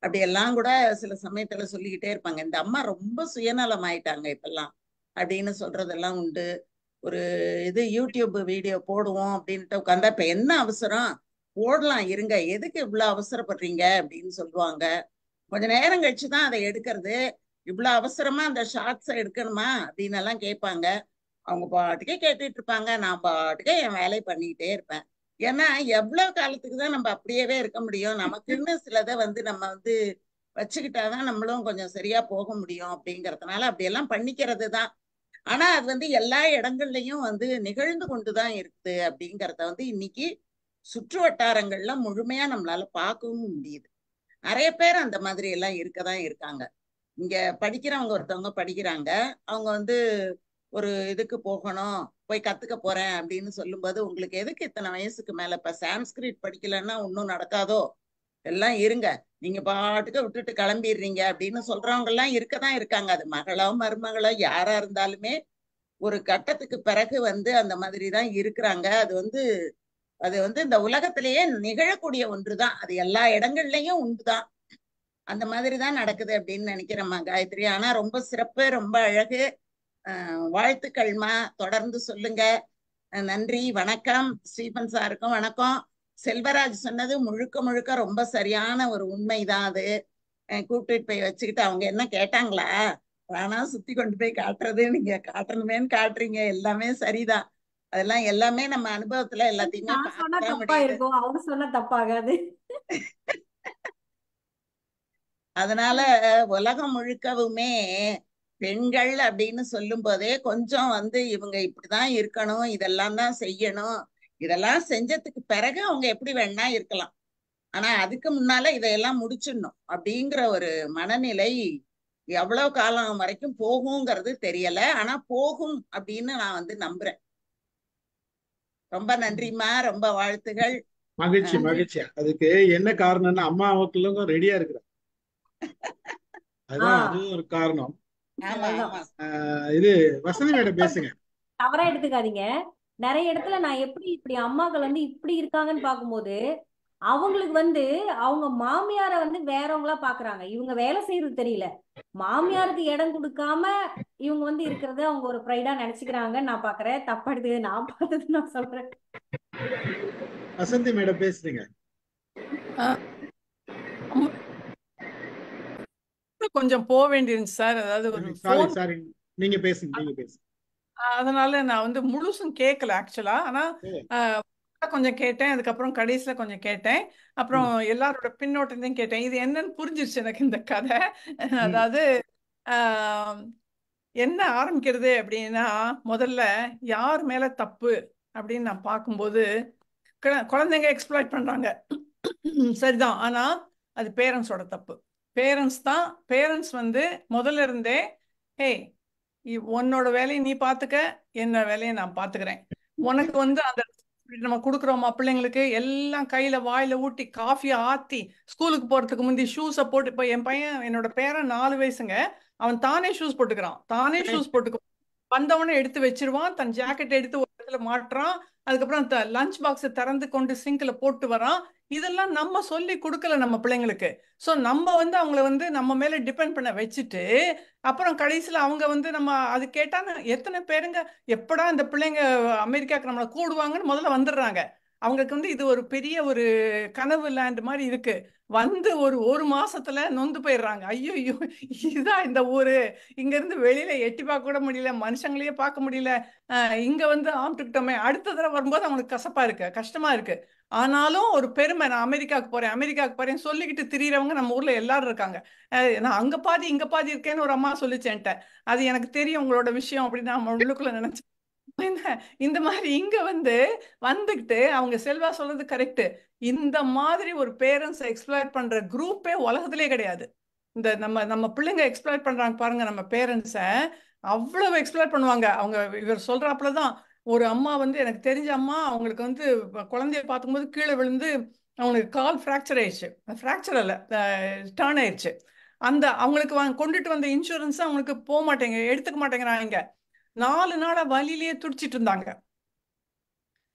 அப்படி எல்லாம் கூட சில சமயத்துல சொல்லிக்கிட்டே இருப்பாங்க இந்த அம்மா ரொம்ப சுயநலம் ஆயிட்டாங்க இப்பெல்லாம் அப்படின்னு சொல்றதெல்லாம் உண்டு ஒரு இது யூடியூப் வீடியோ போடுவோம் அப்படின்ட்டு உட்காந்தா இப்ப என்ன அவசரம் போடலாம் இருங்க எதுக்கு இவ்வளவு அவசரப்படுறீங்க அப்படின்னு சொல்லுவாங்க கொஞ்ச நேரம் கழிச்சு தான் அதை எடுக்கிறது இவ்வளவு அவசரமா அந்த ஷார்ட்ஸை எடுக்கணுமா அப்படின்னு எல்லாம் கேட்பாங்க அவங்க பாட்டுக்கே கேட்டுட்டு இருப்பாங்க நான் பாட்டுக்கே என் வேலையை பண்ணிக்கிட்டே இருப்பேன் ஏன்னா எவ்வளவு காலத்துக்கு தான் நம்ம அப்படியேவே இருக்க முடியும் நமக்குன்னு சிலதை வந்து நம்ம வந்து வச்சுக்கிட்டாதான் நம்மளும் கொஞ்சம் சரியா போக முடியும் அப்படிங்கறதுனால அப்படியெல்லாம் பண்ணிக்கிறது தான் ஆனா அது வந்து எல்லா இடங்கள்லயும் வந்து நிகழ்ந்து கொண்டுதான் இருக்குது அப்படிங்கறத வந்து இன்னைக்கு சுற்று வட்டாரங்கள்ல முழுமையா நம்மளால பார்க்கவும் முடியுது நிறைய பேர் அந்த மாதிரி எல்லாம் இருக்கதான் இருக்காங்க இங்க படிக்கிறவங்க ஒருத்தவங்க படிக்கிறாங்க அவங்க வந்து ஒரு இதுக்கு போகணும் போய் கத்துக்க போறேன் அப்படின்னு சொல்லும்போது உங்களுக்கு எதுக்கு இத்தனை வயசுக்கு மேல இப்ப சான்ஸ்கிரிட் படிக்கலன்னா ஒன்றும் நடக்காதோ எல்லாம் இருங்க நீங்க பாட்டுக்கு விட்டுட்டு கிளம்பிடுறீங்க அப்படின்னு சொல்றவங்க எல்லாம் இருக்கதான் இருக்காங்க அது மகளோ மருமகளோ யாரா இருந்தாலுமே ஒரு கட்டத்துக்கு பிறகு வந்து அந்த மாதிரி தான் இருக்கிறாங்க அது வந்து அது வந்து இந்த உலகத்திலேயே நிகழக்கூடிய ஒன்றுதான் அது எல்லா இடங்கள்லயும் உண்டுதான் அந்த மாதிரி தான் நடக்குது அப்படின்னு நினைக்கிறேம்மா காயத்ரி ஆனா ரொம்ப சிறப்பு ரொம்ப அழகு அஹ் வாழ்த்துக்கள்மா தொடர்ந்து சொல்லுங்க அஹ் நன்றி வணக்கம் ஸ்டீபன் சாருக்கும் வணக்கம் செல்வராஜ் சொன்னது முழுக்க முழுக்க ரொம்ப சரியான ஒரு உண்மைதான் அது அஹ் கூப்பிட்டுட்டு போய் வச்சுக்கிட்டு அவங்க என்ன கேட்டாங்களா வேணா சுத்தி கொண்டு போய் காட்டுறது நீங்க காட்டணுமேன்னு காட்டுறீங்க எல்லாமே சரிதான் அதெல்லாம் எல்லாமே நம்ம அனுபவத்துல எல்லாத்தையுமே நான் சொன்னா பார்க்கதான் தப்பா முடியுது இருக்கும் அவங்க சொன்னா தப்பாகாது அதனால உலகம் முழுக்கவுமே பெண்கள் அப்படின்னு சொல்லும் போதே கொஞ்சம் வந்து இவங்க இப்படிதான் இருக்கணும் இதெல்லாம் தான் செய்யணும் இதெல்லாம் செஞ்சதுக்கு பிறகு அவங்க எப்படி வேணா இருக்கலாம் ஆனா அதுக்கு முன்னால இதையெல்லாம் முடிச்சிடணும் அப்படிங்கிற ஒரு மனநிலை எவ்வளவு காலம் வரைக்கும் போகுங்கிறது தெரியல ஆனா போகும் அப்படின்னு நான் வந்து நம்புறேன் ரொம்ப நன்றிம்மா ரொம்ப வாழ்த்துகள் மகிழ்ச்சி அஹ் மகிழ்ச்சி அதுக்கு என்ன காரணம்னா அம்மா அவங்களுக்கும் ரெடியா இருக்கிறாங்க அதுதான் ஆஹ் அதுவும் ஒரு காரணம் ஆமா அதுதான் ஆமா ஆஹ் இது வசந்தி மேடம் பேசுங்க தவறா எடுத்துக்காதீங்க நிறைய இடத்துல நான் எப்படி இப்படி அம்மாக்கள் வந்து இப்படி இருக்காங்கன்னு பார்க்கும்போது அவங்களுக்கு வந்து அவங்க மாமியாரை வந்து வேறவங்களா பாக்குறாங்க இவங்க வேலை செய்யறது தெரியல மாமியாருக்கு இடம் கொடுக்காம இவங்க வந்து இருக்கிறத அவங்க ஒரு ப்ரைடா நினைச்சுக்கிறாங்க நான் பாக்குறேன் தப்பா எடுத்துக்க நான் பார்த்தது நான் சொல்றேன் வசந்தி மேடம் பேசுறீங்க கொஞ்சம் போக வேண்டியிருந்துச்சு சார் அதாவது ஒரு சாரி ஃபோன் சாரி நீங்க பேசுங்க நீங்க பேசுங்க அதனால நான் வந்து முழுசும் கேட்கல ஆக்சுவலா ஆனா ஓ ஆஹ், கொஞ்சம் கேட்டேன் அதுக்கப்புறம் கடைசியில கொஞ்சம் கேட்டேன் அப்புறம் ம் எல்லாரோட பின்னோட்டத்தையும் கேட்டேன் இது என்னன்னு புரிஞ்சிருச்சு எனக்கு இந்த கதை ம் அதாவது ஆஹ், என்ன ஆரம்பிக்கிறது அப்படின்னா முதல்ல யார் மேல தப்பு அப்படின்னு நான் பார்க்கும்போது கு- குழந்தைங்க எக்ஸ்ப்ளாய்ட் பண்றாங்க சரிதான் ஆனா அது பேரண்ட்ஸோட தப்பு பேரண்ட்ஸ் தான் பேரண்ட்ஸ் வந்து முதல்ல இருந்தே ஹேய் இ- உன்னோட வேலையை நீ பார்த்துக்க என்ன வேலையை நான் பார்த்துக்கிறேன் உனக்கு வந்து அந்த நம்ம கொடுக்குறோமா பிள்ளைங்களுக்கு எல்லாம் கையில வாயில ஊட்டி காஃபியை ஆத்தி ஸ்கூலுக்கு போறதுக்கு முந்தி ஷூஸை போட்டு இப்போ என் பையன் என்னோட பேரன் நாலு வயசுங்க அவன் தானே ஷூஸ் போட்டுக்கிறான் தானே ஷூஸ் போட்டுக்க வந்தவனே எடுத்து வச்சிருவான் தன் ஜாக்கெட் எடுத்து ஒரு இடத்துல மாட்டுறான் அதுக்கப்புறம் லஞ்ச் பாக்ஸை திறந்து கொண்டு சிங்க்ல போட்டு வரான் இதெல்லாம் நம்ம சொல்லி கொடுக்கல நம்ம பிள்ளைங்களுக்கு ஸோ நம்ம வந்து அவங்கள வந்து நம்ம மேல டிபெண்ட் பண்ண வச்சுட்டு அப்புறம் கடைசியில் அவங்க வந்து நம்ம அது கேட்டால் எத்தனை பேருங்க எப்படா இந்த பிள்ளைங்க அமெரிக்காவுக்கு நம்மளை கூடுவாங்கன்னு முதல்ல வந்துடுறாங்க அவங்களுக்கு வந்து இது ஒரு பெரிய ஒரு கனவு லேண்ட் மாதிரி இருக்கு வந்து ஒரு ஒரு மாசத்துல நொந்து போயிடுறாங்க ஐயோ ஐயோ இதுதான் இந்த ஊரு இங்க இருந்து வெளியில எட்டி பார்க்க கூட முடியல மனுஷங்களையே பார்க்க முடியல அஹ் இங்க வந்து ஆம்பிட்டுக்கிட்டோமே அடுத்த தடவை வரும்போது அவங்களுக்கு கசப்பா இருக்கு கஷ்டமா இருக்கு ஆனாலும் ஒரு பெருமை நான் அமெரிக்காவுக்கு போறேன் அமெரிக்காவுக்கு போறேன் சொல்லிக்கிட்டு திரியறவங்க நம்ம ஊர்ல எல்லாரும் இருக்காங்க அஹ் நான் அங்க பாதி இங்க பாதி இருக்கேன்னு ஒரு அம்மா சொல்லிச்சேன்ட்ட அது எனக்கு தெரியும் உங்களோட விஷயம் அப்படின்னு நான் உள்ளுக்குள்ள நினைச்சேன் என்ன இந்த மாதிரி இங்க வந்து வந்துகிட்டு அவங்க செல்வா சொல்றது கரெக்ட் இந்த மாதிரி ஒரு பேரண்ட்ஸ் எக்ஸ்ப்ளாய்ட் பண்ற குரூப்பே உலகத்திலே கிடையாது இந்த நம்ம நம்ம பிள்ளைங்க எக்ஸ்ப்ளாய்ட் பண்றாங்க பாருங்க நம்ம பேரண்ட்ஸை அவ்வளவு எக்ஸ்ப்ளாய்ட் பண்ணுவாங்க அவங்க இவர் சொல்றாப்புல தான் ஒரு அம்மா வந்து எனக்கு தெரிஞ்ச அம்மா அவங்களுக்கு வந்து குழந்தைய பார்க்கும்போது கீழே விழுந்து அவங்களுக்கு கால் ஃப்ராக்சர் ஆயிடுச்சு ஃப்ராக்சர் அல்ல டேர்ன் ஆயிடுச்சு அந்த அவங்களுக்கு வாங்க கொண்டுட்டு வந்த இன்சூரன்ஸ் அவங்களுக்கு போக மாட்டேங்க எடுத்துக்க மாட்டேங்கிறாங்க நாலு நாளா வலியிலேயே துடிச்சிட்டு இருந்தாங்க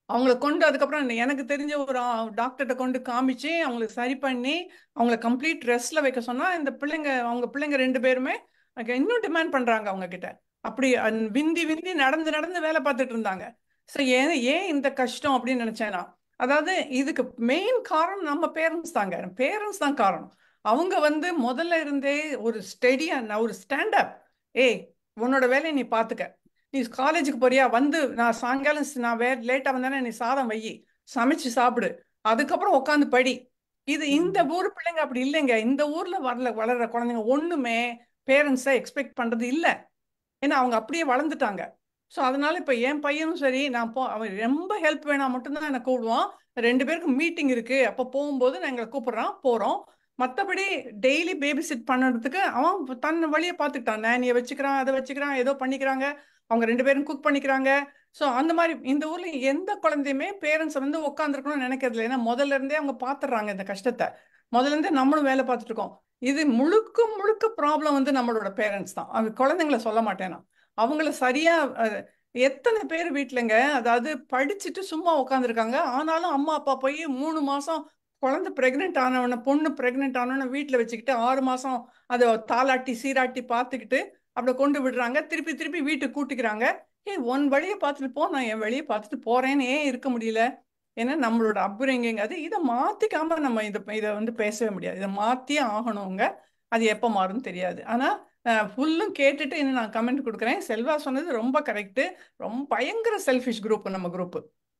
அவங்கள கொண்டு அதுக்கப்புறம் எனக்கு தெரிஞ்ச ஒரு டாக்டர்கிட்ட கொண்டு காமிச்சு அவங்களுக்கு சரி பண்ணி அவங்கள கம்ப்ளீட் ரெஸ்ட்ல வைக்க சொன்னா இந்த பிள்ளைங்க அவங்க பிள்ளைங்க ரெண்டு பேருமே எனக்கு இன்னும் டிமாண்ட் பண்றாங்க அவங்க கிட்ட அப்படி அந் விந்தி விந்தி நடந்து நடந்து வேலை பார்த்துட்டு இருந்தாங்க ஸோ ஏன் ஏன் இந்த கஷ்டம் அப்படின்னு நினைச்சேன்னா அதாவது இதுக்கு மெயின் காரணம் நம்ம பேரண்ட்ஸ் தாங்க பேரண்ட்ஸ் தான் காரணம் அவங்க வந்து முதல்ல இருந்தே ஒரு ஸ்டெடியா ஒரு ஸ்டாண்டப் ஏய் உன்னோட வேலையை நீ பார்த்துக்க நீ காலேஜுக்கு போறியா வந்து நான் சாயங்காலம் ஸ் நான் வே லேட்டாக வந்தேன்னா நீ சாதம் வை சமைச்சு சாப்பிடு அதுக்கப்புறம் உட்காந்து படி இது இந்த ஊர் பிள்ளைங்க அப்படி இல்லைங்க இந்த ஊர்ல வரல வளர்ற குழந்தைங்க ஒண்ணுமே பேரண்ட்ஸை எக்ஸ்பெக்ட் பண்றது இல்லை ஏன்னா அவங்க அப்படியே வளர்ந்துட்டாங்க ஸோ அதனால இப்போ என் பையனும் சரி நான் போ அவன் ரொம்ப ஹெல்ப் வேணா மட்டும்தான் என்னை கூப்பிடுவான் ரெண்டு பேருக்கு மீட்டிங் இருக்கு அப்போ போகும்போது நான் எங்களை கூப்பிடுறான் போகிறோம் மற்றபடி டெய்லி பேபி சிட் பண்ணுறதுக்கு அவன் தன் வழியை பார்த்துக்கிட்டான் நேனியை வச்சுக்கிறான் அதை வச்சுக்கிறான் ஏதோ பண்ணிக்கிறாங்க அவங்க ரெண்டு பேரும் குக் பண்ணிக்கிறாங்க ஸோ அந்த மாதிரி இந்த ஊர்ல எந்த குழந்தையுமே பேரண்ட்ஸை வந்து உட்காந்துருக்கணும்னு நினைக்கிறது இல்லை ஏன்னா முதல்ல இருந்தே அவங்க பார்த்துடுறாங்க இந்த கஷ்டத்தை முதல்ல இருந்தே நம்மளும் வேலை பார்த்துட்டு இருக்கோம் இது முழுக்க முழுக்க ப்ராப்ளம் வந்து நம்மளோட பேரண்ட்ஸ் தான் அவங்க குழந்தைங்கள சொல்ல மாட்டேனா அவங்கள சரியா அஹ், எத்தனை பேர் வீட்லங்க அதாவது படிச்சுட்டு சும்மா உட்காந்துருக்காங்க ஆனாலும் அம்மா அப்பா போய் மூணு மாசம் குழந்தை பிரெக்னென்ட் ஆனவன பொண்ணு பிரெக்னென்ட் ஆனவன வீட்டில் வச்சுக்கிட்டு ஆறு மாசம் அதை தாளாட்டி சீராட்டி பார்த்துக்கிட்டு அப்படி கொண்டு விடுறாங்க திருப்பி திருப்பி வீட்டுக்கு கூட்டிக்கிறாங்க ஏய் உன் வழியை பார்த்துட்டு போ நான் என் வழியை பார்த்துட்டு போறேன்னு ஏன் இருக்க முடியல ஏன்னா நம்மளோட அப்ரிங்கிங் அது இதை மாத்திக்காம நம்ம இதை இதை வந்து பேசவே முடியாது இதை மாத்தியே ஆகணுங்க அது எப்போ மாறும்னு தெரியாது ஆனா ஃபுல்லும் கேட்டுட்டு இன்னும் நான் கமெண்ட் கொடுக்குறேன் செல்வா சொன்னது ரொம்ப கரெக்ட் ரொம்ப பயங்கர செல்ஃபிஷ் குரூப் நம்ம group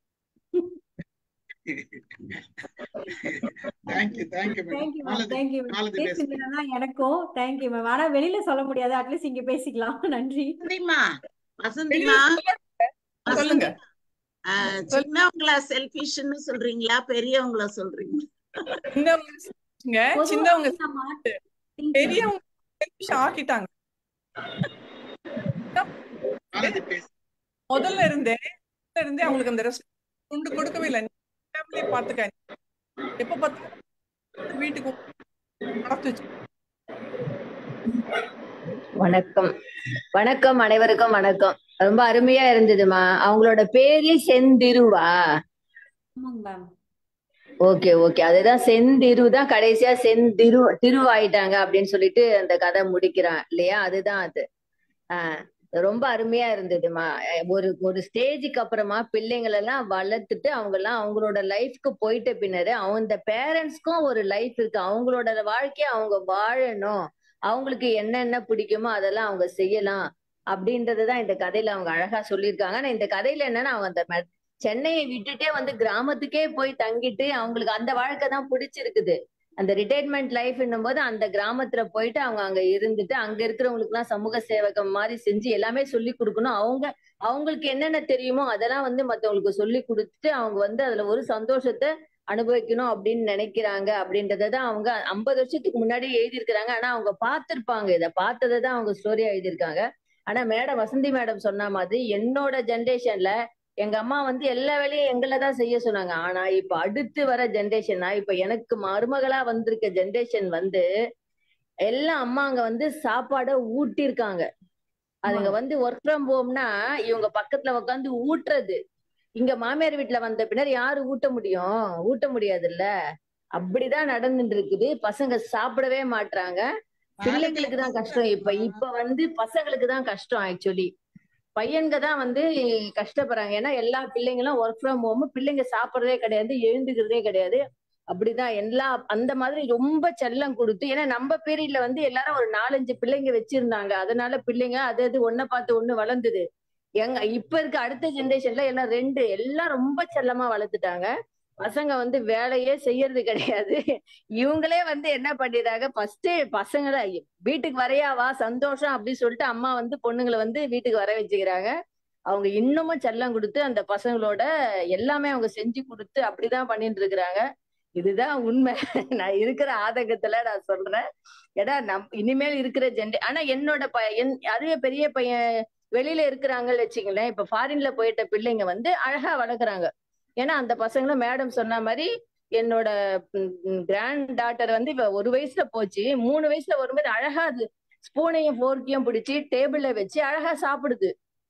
thank you thank you madam thank you ma'am நாளது தேங்க்யூ நாளது பேசுங்க பேசுனீங்கன்னா எனக்கும் தேங்க்யூ மேம் ஆனா வெளியில சொல்ல முடியாது அட்லீஸ்ட் இங்க பேசிக்கலாம் நன்றி வசந்திமா வெளியில வசந்திமா சொல்லுங்க வசந்திமா ஆஹ் சின்னவங்கள செல்ஃபிஷ்னு சொல்றீங்களா பெரியவங்கள சொல்றீங்களா சின்னவங்க பொதுவா சின்னவங்க வந்து நான் மாத்தி திங்க் பண்றேன் பெரியவங்க selfish ஆக்கிட்டாங்க நாளது பேசு முதல்ல இருந்தே முதல்ல இருந்தே அவங்களுக்கு அந்த ரெஸ்ட் கொண்டு கொடுக்கவே இல்லை ஃபேமிலியை பார்த்துக்க எப்ப பார்த்தாலும் வீட்டுக்கு வளர்த்து வச்சு வணக்கம் வணக்கம் அனைவருக்கும் வணக்கம் ரொம்ப அருமையா இருந்ததுமா அவங்களோட பேரே செந்திருவா ஆமாங்க மேம் ஓகே ஓகே அதுதான் செந்திரு தான் கடைசியா செந்திரு திருவாயிட்டாங்க அப்படின்னு சொல்லிட்டு அந்த கதை முடிக்கிறான் இல்லையா அதுதான் அது ஆஹ் ரொம்ப அருமையா இருந்ததுமா அஹ் ஒரு ஒரு ஸ்டேஜுக்கு அப்புறமா பிள்ளைங்களை எல்லாம் வளர்த்துட்டு அவங்க எல்லாம் அவங்களோட லைஃப்க்கு போயிட்ட பின்னாடி அவங்க பேரண்ட்ஸ்க்கும் ஒரு லைஃப் இருக்கு அவங்களோட வாழ்க்கைய அவங்க வாழணும் அவங்களுக்கு என்னென்ன பிடிக்குமோ அதெல்லாம் அவங்க செய்யலாம் அப்படின்றதுதான் இந்த கதையில அவங்க அழகா சொல்லியிருக்காங்க ஆனா இந்த கதையில என்னன்னா அவங்க அந்த மெ- சென்னையை விட்டுட்டே வந்து கிராமத்துக்கே போய் தங்கிட்டு அவங்களுக்கு அந்த வாழ்க்கை தான் பிடிச்சிருக்குது அந்த ரிட்டையர்மெண்ட் லைஃப்ன்னும் போது அந்த கிராமத்துல போயிட்டு அவங்க அங்க இருந்துட்டு அங்க இருக்கிறவங்களுக்கு எல்லாம் சமூக சேவகம் மாதிரி செஞ்சு எல்லாமே சொல்லி கொடுக்கணும் அவங்க அவங்களுக்கு என்னென்ன தெரியுமோ அதெல்லாம் வந்து மத்தவங்களுக்கு சொல்லி கொடுத்துட்டு அவங்க வந்து அதுல ஒரு சந்தோஷத்தை அனுபவிக்கணும் அப்படின்னு நினைக்கிறாங்க அப்படின்றத தான் அவங்க ஐம்பது வருஷத்துக்கு முன்னாடி எழுதியிருக்கிறாங்க ஆனா அவங்க பார்த்திருப்பாங்க இதை பார்த்ததை தான் அவங்க ஸ்டோரியா எழுதியிருக்காங்க ஆனா மேடம் வசந்தி மேடம் சொன்ன மாதிரி என்னோட ஜென்ரேஷன்ல எங்க அம்மா வந்து எல்லா வேலையும் எங்களை தான் செய்ய சொன்னாங்க ஆனா இப்ப அடுத்து வர ஜென்ரேஷனா இப்ப எனக்கு மருமகளா வந்திருக்க ஜென்ரேஷன் வந்து எல்லாம் அம்மாங்க வந்து சாப்பாட ஊட்டியிருக்காங்க அதுங்க வந்து ஒர்க் ஃப்ரம் ஹோம்னா இவங்க பக்கத்துல உட்காந்து ஊட்டுறது இங்க மாமியார் வீட்டுல வந்த பின்னர் யாரு ஊட்ட முடியும் ஊட்ட முடியாதுல்ல அப்படிதான் நடந்துட்டு இருக்குது பசங்க சாப்பிடவே மாட்றாங்க பிள்ளைங்களுக்கு தான் கஷ்டம் இப்ப இப்ப வந்து பசங்களுக்கு தான் கஷ்டம் ஆக்சுவலி பையன்க தான் வந்து கஷ்டப்படுறாங்க ஏன்னா எல்லா பிள்ளைங்களும் ஒர்க் ஃப்ரம் ஹோம் பிள்ளைங்க சாப்பிடுறதே கிடையாது எழுந்துக்கிறதே கிடையாது அப்படிதான் எல்லா அந்த மாதிரி ரொம்ப செல்லம் கொடுத்து ஏன்னா நம்ம பீரியட்ல வந்து எல்லாரும் ஒரு நாலஞ்சு பிள்ளைங்க வச்சிருந்தாங்க அதனால பிள்ளைங்க அது அது ஒன்ன பார்த்து ஒண்ணு வளர்ந்தது எங்க இப்ப இருக்க அடுத்த ஜெனரேஷன்ல எல்லாம் ரெண்டு எல்லாம் ரொம்ப செல்லமா வளர்த்துட்டாங்க பசங்க வந்து வேலையே செய்யறது கிடையாது இவங்களே வந்து என்ன பண்ணிடுறாங்க ஃபர்ஸ்ட் பசங்களை வீட்டுக்கு வரையா வா சந்தோஷம் அப்படின்னு சொல்லிட்டு அம்மா வந்து பொண்ணுங்களை வந்து வீட்டுக்கு வர வச்சுக்கிறாங்க அவங்க இன்னமும் செல்லம் கொடுத்து அந்த பசங்களோட எல்லாமே அவங்க செஞ்சு கொடுத்து அப்படிதான் பண்ணிட்டு இருக்கிறாங்க இதுதான் உண்மை நான் இருக்கிற ஆதங்கத்துல நான் சொல்றேன் ஏன்னா நம் இனிமேல் இருக்கிற ஜென்ரே ஆனா என்னோட பையன் அதுவே பெரிய பையன் வெளியில இருக்கிறாங்கன்னு வச்சுங்களேன் இப்ப ஃபாரின்ல போயிட்ட பிள்ளைங்க வந்து அழகா வளர்க்குறாங்க ஏன்னா அந்த பசங்களும் மேடம் சொன்ன மாதிரி என்னோட கிராண்ட் டாட்டர் வந்து இப்ப ஒரு வயசுல போச்சு மூணு வயசுல வரும்போது அழகா அது ஸ்பூனையும் ஃபோர்க்கையும் பிடிச்சி டேபிள்ல வச்சு அழகா சாப்பிடுது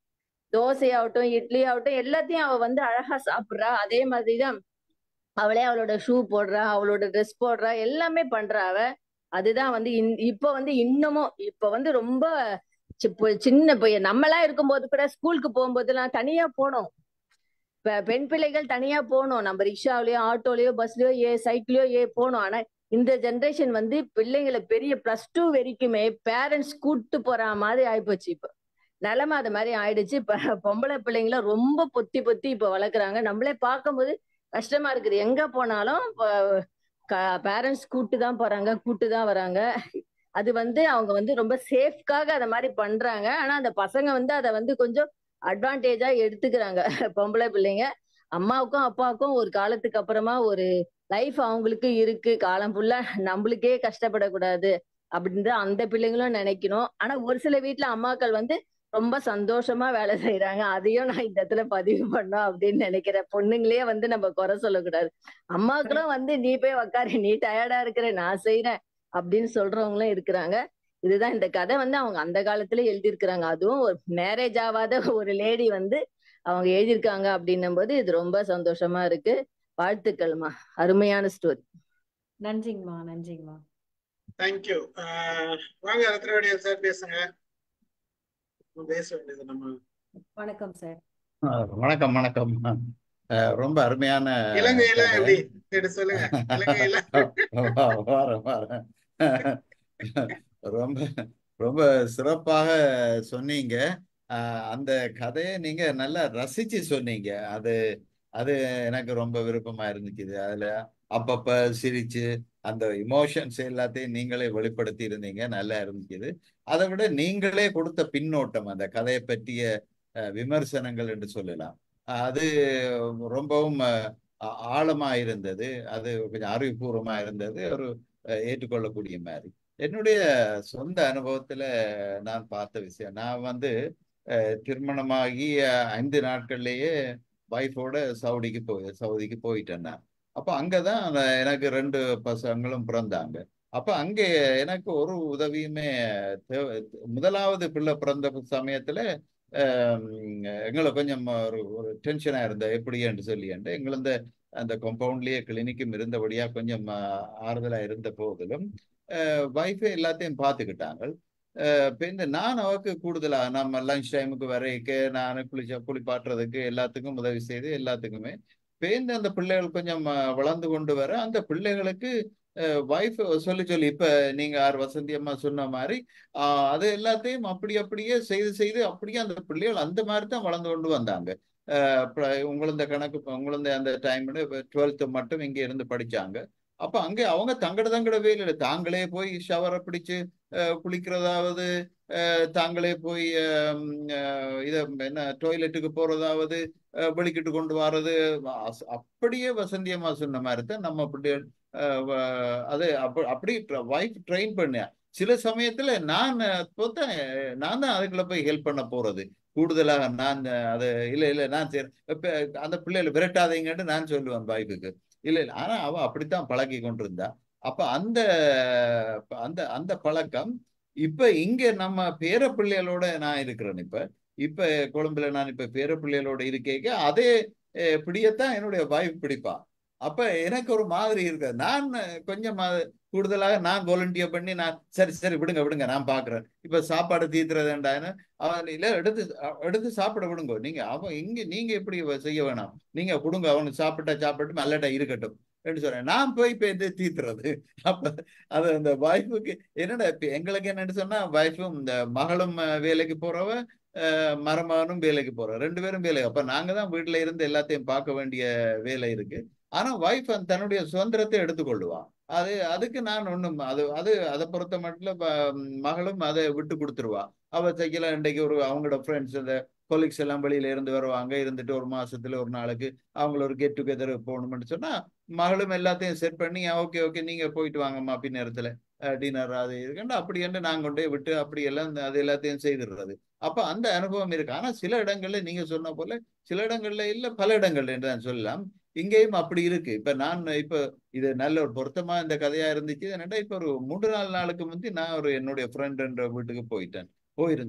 தோசை ஆகட்டும் இட்லி ஆகட்டும் எல்லாத்தையும் அவ வந்து அழகா சாப்பிடுறா அதே மாதிரிதான் அவளே அவளோட ஷூ போடுறா அவளோட ட்ரெஸ் போடுறா எல்லாமே பண்றா அவ அதுதான் வந்து இன்- இப்ப வந்து இன்னமும் இப்ப வந்து ரொம்ப சி- இப்போ சின்ன பையன் நம்மளா இருக்கும்போது கூட ஸ்கூலுக்கு போகும்போதெல்லாம் தனியா போனோம் இப்ப பெண் பிள்ளைகள் தனியா போகணும் நம்ம ரிக்ஷாவிலயோ ஆட்டோலயோ பஸ்லயோ ஏ சைக்கிளயோ ஏ போகணும் ஆனா இந்த ஜெனரேஷன் வந்து பிள்ளைங்களை பெரிய பிளஸ் டூ வரைக்குமே பேரண்ட்ஸ் கூட்டு போற மாதிரி ஆயிப்போச்சு இப்ப நிலைமை அது மாதிரி ஆயிடுச்சு இப்ப பொம்பளை பிள்ளைங்கள ரொம்ப பொத்தி பொத்தி இப்ப வளர்க்குறாங்க நம்மளே பார்க்கும்போது கஷ்டமா இருக்குது எங்க போனாலும் பேரண்ட்ஸ் கூட்டு தான் போறாங்க கூட்டு தான் வராங்க அது வந்து அவங்க வந்து ரொம்ப சேஃப்காக அதை மாதிரி பண்றாங்க ஆனா அந்த பசங்க வந்து அதை வந்து கொஞ்சம் அட்வான்டேஜா எடுத்துக்கிறாங்க பொம்பளை பிள்ளைங்க அம்மாவுக்கும் அப்பாவுக்கும் ஒரு காலத்துக்கு அப்புறமா ஒரு லைஃப் அவங்களுக்கு இருக்கு காலம் ஃபுல்லா நம்மளுக்கே கஷ்டப்படக்கூடாது அப்படின்னு அந்த பிள்ளைங்களும் நினைக்கணும் ஆனா ஒரு சில வீட்ல அம்மாக்கள் வந்து ரொம்ப சந்தோஷமா வேலை செய்யறாங்க அதையும் நான் இந்த இடத்துல பதிவு பண்ணோம் அப்படின்னு நினைக்கிறேன் பொண்ணுங்களே வந்து நம்ம குறை சொல்லக்கூடாது அம்மாக்களும் வந்து நீ போய் உக்காரு நீ டயர்டா இருக்கிற நான் செய்யறேன் அப்படின்னு சொல்றவங்களும் இருக்கிறாங்க இதுதான் இந்த கதை வந்து அவங்க அந்த காலத்துல எழுதியிருக்கிறாங்க அதுவும் ஒரு மேரேஜ் ஆகாத ஒரு லேடி வந்து அவங்க எழுதியிருக்காங்க அப்படின்னும் போது இது ரொம்ப சந்தோஷமா இருக்கு வாழ்த்துக்கள்மா அருமையான ஸ்டோரி நன்றிங்கம்மா நன்றிங்கம்மா தேங்க்யூ வாங்க ரத்னவேடியல் சார் பேசுங்க பேச வேண்டியது நம்ம வணக்கம் சார் அஹ் வணக்கம் வணக்கம் அஹ் ரொம்ப அருமையான இலங்கையில கதை எப்படி சரி சொல்லுங்க இலங்கையில வா- வாரேன் வாரேன் ரொம்ப ரொம்ப சிறப்பாக சொன்னீங்க அஹ் அந்த கதையை நீங்க நல்லா ரசிச்சு சொன்னீங்க அது அது எனக்கு ரொம்ப விருப்பமா இருந்துச்சு அதுல அப்பப்ப சிரிச்சு அந்த இமோஷன்ஸ் எல்லாத்தையும் நீங்களே வெளிப்படுத்தி இருந்தீங்க நல்லா இருந்துச்சு அதை விட நீங்களே கொடுத்த பின்னோட்டம் அந்த கதையை பற்றிய அஹ், விமர்சனங்கள் என்று சொல்லலாம் அது ரொம்பவும் அஹ், ஆ- ஆழமா இருந்தது அது கொஞ்சம் அறிவுபூர்வமா இருந்தது ஒரு அஹ், ஏற்றுக்கொள்ளக்கூடிய மாதிரி என்னுடைய சொந்த அனுபவத்துல நான் பார்த்த விஷயம் நான் வந்து அஹ், திருமணமாகி அஹ், ஐந்து நாட்கள்லயே ஒய்ஃபோட சவுதிக்கு போய் சவுதிக்கு போயிட்டேன் நான் அப்ப அங்கதான் நான் எனக்கு ரெண்டு பசங்களும் பிறந்தாங்க அப்ப அங்க எனக்கு ஒரு உதவியுமே தேவை முதலாவது பிள்ளை பிறந்த சமயத்துல ஆஹ் எங்களுக்கு கொஞ்சம் ஒரு ஒரு டென்ஷனா இருந்த எப்படின்னு சொல்லி எங்களை இந்த அந்த கம்பவுண்ட்லயே கிளினிக்கும் இருந்தபடியா கொஞ்சம் ஆஹ் ஆறுதலா இருந்த போதிலும் வைஃபை எல்லாத்தையும் பார்த்துக்கிட்டாங்க அஹ் இப்ப இந்த நான் அவருக்கு கூடுதலா நம்ம லஞ்ச் டைமுக்கு வரைக்கு நான் குளிச்ச குளிப்பாட்டுறதுக்கு எல்லாத்துக்கும் உதவி செய்து எல்லாத்துக்குமே பேருந்து அந்த பிள்ளைகள் கொஞ்சம் அஹ், வளர்ந்து கொண்டு வர அந்த பிள்ளைகளுக்கு வைஃப் சொல்லி சொல்லி இப்ப நீங்க ஆர் வசந்தி அம்மா சொன்ன மாதிரி ஆஹ் அது எல்லாத்தையும் அப்படி அப்படியே செய்து செய்து அப்படியே அந்த பிள்ளைகள் அந்த மாதிரி தான் வளர்ந்து கொண்டு வந்தாங்க உங்களந்த கணக்கு உங்களந்த அந்த டைம்ல டுவெல்த் மட்டும் இங்க இருந்து படிச்சாங்க அப்ப அங்க அவங்க தங்கட தங்கட வேலையில தாங்களே போய் ஷவரை பிடிச்சு அஹ், குளிக்கிறதாவது அஹ், தாங்களே போய் அஹ், அஹ், இத என்ன டாய்லெட்டுக்கு போறதாவது அஹ், வெளிக்கிட்டு கொண்டு வர்றது அஸ்- அப்படியே வசந்தியம்மா சொன்ன மாதிரி தான் நம்ம பிள்ளைகள் அஹ், வ- அது அப்ப அப்படி வைஃப் ட்ரெயின் பண்ணேன் சில சமயத்துல நான் பார்த்தேன் நான் தான் அதுக்குள்ள போய் ஹெல்ப் பண்ண போறது கூடுதலாக நான் அது இல்ல இல்ல நான் சரி இப்ப அந்த பிள்ளைகளை விரட்டாதீங்கன்னு நான் சொல்லுவேன் வைஃபுக்கு இல்ல இல்ல ஆனா அவ அப்படித்தான் பழகி கொண்டிருந்தா அப்ப அந்த அந்த அந்த பழக்கம் இப்ப இங்க நம்ம பேர பிள்ளைகளோட நான் இருக்கிறேன் இப்ப இப்ப கொழும்புல நான் இப்ப பேர பிள்ளைகளோட இருக்கேக்க அதே அஹ், பிடியத்தான் என்னுடைய வைஃப் பிடிப்பா அப்ப எனக்கு ஒரு மாதிரி இருக்கு நான் கொஞ்சம் அது கூடுதலாக நான் வாலண்டியர் பண்ணி நான் சரி சரி விடுங்க விடுங்க நான் பாக்குறேன் இப்ப சாப்பாடு தீத்துறதுண்டான்னு அவன் இல்ல எடுத்து எடுத்து சாப்பிட விடுங்க நீங்க அவன் இங்க நீங்க எப்படி செய்ய வேணாம் நீங்க கொடுங்க அவனுக்கு சாப்பிட்டா சாப்பிட்டு நல்லடா இருக்கட்டும் என்று சொல்றேன் நான் போய் இப்ப இது தீத்துறது அப்ப அது அந்த வைஃபுக்கு என்னடா இப்ப எங்களுக்கு என்னன்னு சொன்னா வைஃபும் இந்த மகளும் அஹ், வேலைக்கு போறவ அஹ், மருமகனும் வேலைக்கு போறோம் ரெண்டு பேரும் வேலை அப்ப நாங்க தான் வீட்டுல இருந்து எல்லாத்தையும் பார்க்க வேண்டிய வேலை இருக்கு ஆனா வைஃப் தன்னுடைய சுதந்திரத்தை எடுத்துக்கொள்ளுவான் அது அதுக்கு நான் ஒண்ணும் அது அது அதை பொறுத்த மட்டும் மகளும் அதை விட்டு கொடுத்துருவா அவ தைக்கல இன்றைக்கு ஒரு அவங்களோட ஃப்ரெண்ட்ஸ் இந்த கொலீக்ஸ் எல்லாம் வெளியில இருந்து வருவாங்க இருந்துட்டு ஒரு மாசத்துல ஒரு நாளுக்கு அவங்கள ஒரு கெட் டுகெதர் போகணும்னு சொன்னா மகளும் எல்லாத்தையும் செட் பண்ணி ஓகே ஓகே நீங்க போயிட்டு வாங்கம்மா பின்னேரத்துல டின்னர் அது இருக்குன்னு அப்படி என்று நாங்க கொண்டு போய் விட்டு அப்படி எல்லாம் இந்த- அது எல்லாத்தையும் செய்திடுறது அப்ப அந்த அனுபவம் இருக்கு ஆனா சில இடங்கள்ல நீங்க சொன்ன போல சில இடங்கள்ல இல்ல பல இடங்கள்ல என்று நான் சொல்லலாம் இங்கேயும் அப்படி இருக்கு இப்ப நான் இப்ப இது நல்ல ஒரு பொருத்தமா இந்த கதையா இருந்துச்சு என்னடா இப்ப ஒரு மூன்று நாலு நாளுக்கு முந்தி நான் ஒரு என்னுடைய ஃப்ரெண்ட் என்ற வீட்டுக்கு போயிட்டேன் போயிருந்தேன்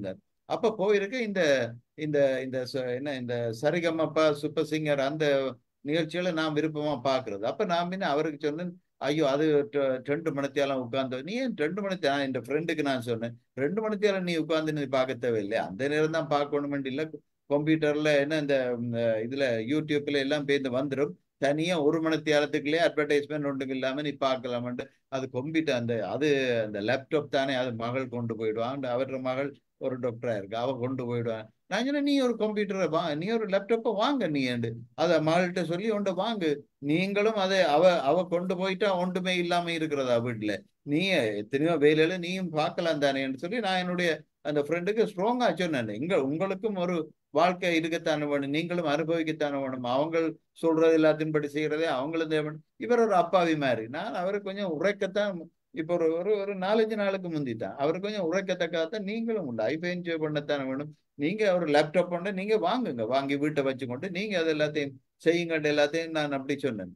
அப்ப போயிருக்க இந்த இந்த இந்த ச- என்ன இந்த சரிகமப்பா சூப்பர் சிங்கர் அந்த நிகழ்ச்சிகளை நான் விருப்பமா பாக்குறது அப்ப நான் பின்ன அவருக்கு சொன்னேன் ஐயோ அது ட- ரெண்டு மணித்தியாலம் உட்கார்ந்து நீ ஏன் ரெண்டு மணி நான் என் ஃப்ரெண்டுக்கு நான் சொன்னேன் ரெண்டு மணித்தியாலம் நீ உட்கார்ந்து நீ பார்க்க தேவையில்லை அந்த நேரம் தான் பார்க்கணும் இல்ல கம்ப்யூட்டர்ல என்ன இந்த ம், இதுல யூடியூப்ல எல்லாம் பேருந்து வந்துடும் தனியா ஒரு மணித்தியாலத்துக்குள்ளே அட்வர்டைஸ்மெண்ட் ஒன்றும் இல்லாம நீ பார்க்கலாமன்ட்டு அது கம்ப்யூட்டர் அந்த அது அந்த லேப்டாப் தானே அது மகள் கொண்டு போயிடுவான் அவரோட மகள் ஒரு டாக்டரா இருக்கு அவ கொண்டு போயிடுவான் நான் சொன்னேன் நீ ஒரு கம்ப்யூட்டரை வா நீ ஒரு லேப்டாப்பை வாங்க நீ என்று அதை மகள்கிட்ட சொல்லி உண்ட வாங்கு நீங்களும் அதை அவ அவ கொண்டு போயிட்டா ஒன்றுமே இல்லாம இருக்கிறதா வீட்டுல நீ எத்தனையோ வேலையில நீயும் பார்க்கலாம் தானேன்னு சொல்லி நான் என்னுடைய அந்த ஃப்ரெண்டுக்கு ஸ்ட்ராங்கா சொன்னேன் இங்க உங்களுக்கும் ஒரு வாழ்க்கை இருக்கத்தானே வேணும் நீங்களும் அனுபவிக்கத்தானே வேணும் அவங்க சொல்றது எல்லாத்தையும் படி செய்யறதே அவங்களும் தேவன் இவர் ஒரு அப்பாவி மாதிரி நான் அவரை கொஞ்சம் உரைக்கத்தான் இப்போ ஒரு ஒரு ஒரு நாலஞ்சு நாளுக்கு முந்தித்தான் அவர் கொஞ்சம் உரைக்கத்தக்காகத்தான் நீங்களும் உண்டு ஐஃபை என்ஜாய் பண்ணத்தானே வேணும் நீங்க ஒரு லேப்டாப் பண்ண நீங்க வாங்குங்க வாங்கி வீட்டை வச்சுக்கொண்டு நீங்க அது எல்லாத்தையும் செய்யுங்க எல்லாத்தையும் நான் அப்படி சொன்னேன்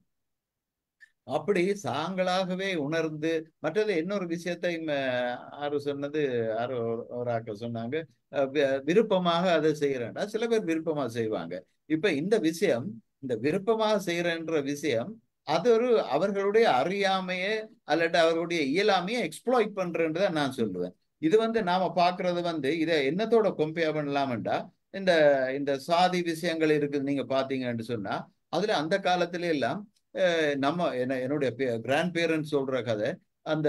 அப்படி தாங்களாகவே உணர்ந்து மற்றது இன்னொரு விஷயத்தையும் அஹ், ஆறு சொன்னது ஆறு ஒரு ஒரு ஆக்கள் சொன்னாங்க அஹ், வி- விருப்பமாக அதை செய்யறேன்டா சில பேர் விருப்பமா செய்வாங்க இப்ப இந்த விஷயம் இந்த விருப்பமாக செய்யறன்ற விஷயம் அது ஒரு அவர்களுடைய அறியாமையே அல்லது அவர்களுடைய இயலாமையை எக்ஸ்ப்ளாய்ட் பண்றன்றதை நான் சொல்லுவேன் இது வந்து நாம பாக்குறது வந்து இதை என்னத்தோட கம்பேர் பண்ணலாம்டா இந்த இந்த சாதி விஷயங்கள் இருக்குது நீங்க பாத்தீங்கன்னு சொன்னா அதுல அந்த காலத்துல எல்லாம் அஹ், நம்ம என்ன என்னுடைய கிராண்ட் பேரண்ட்ஸ் சொல்ற கதை அந்த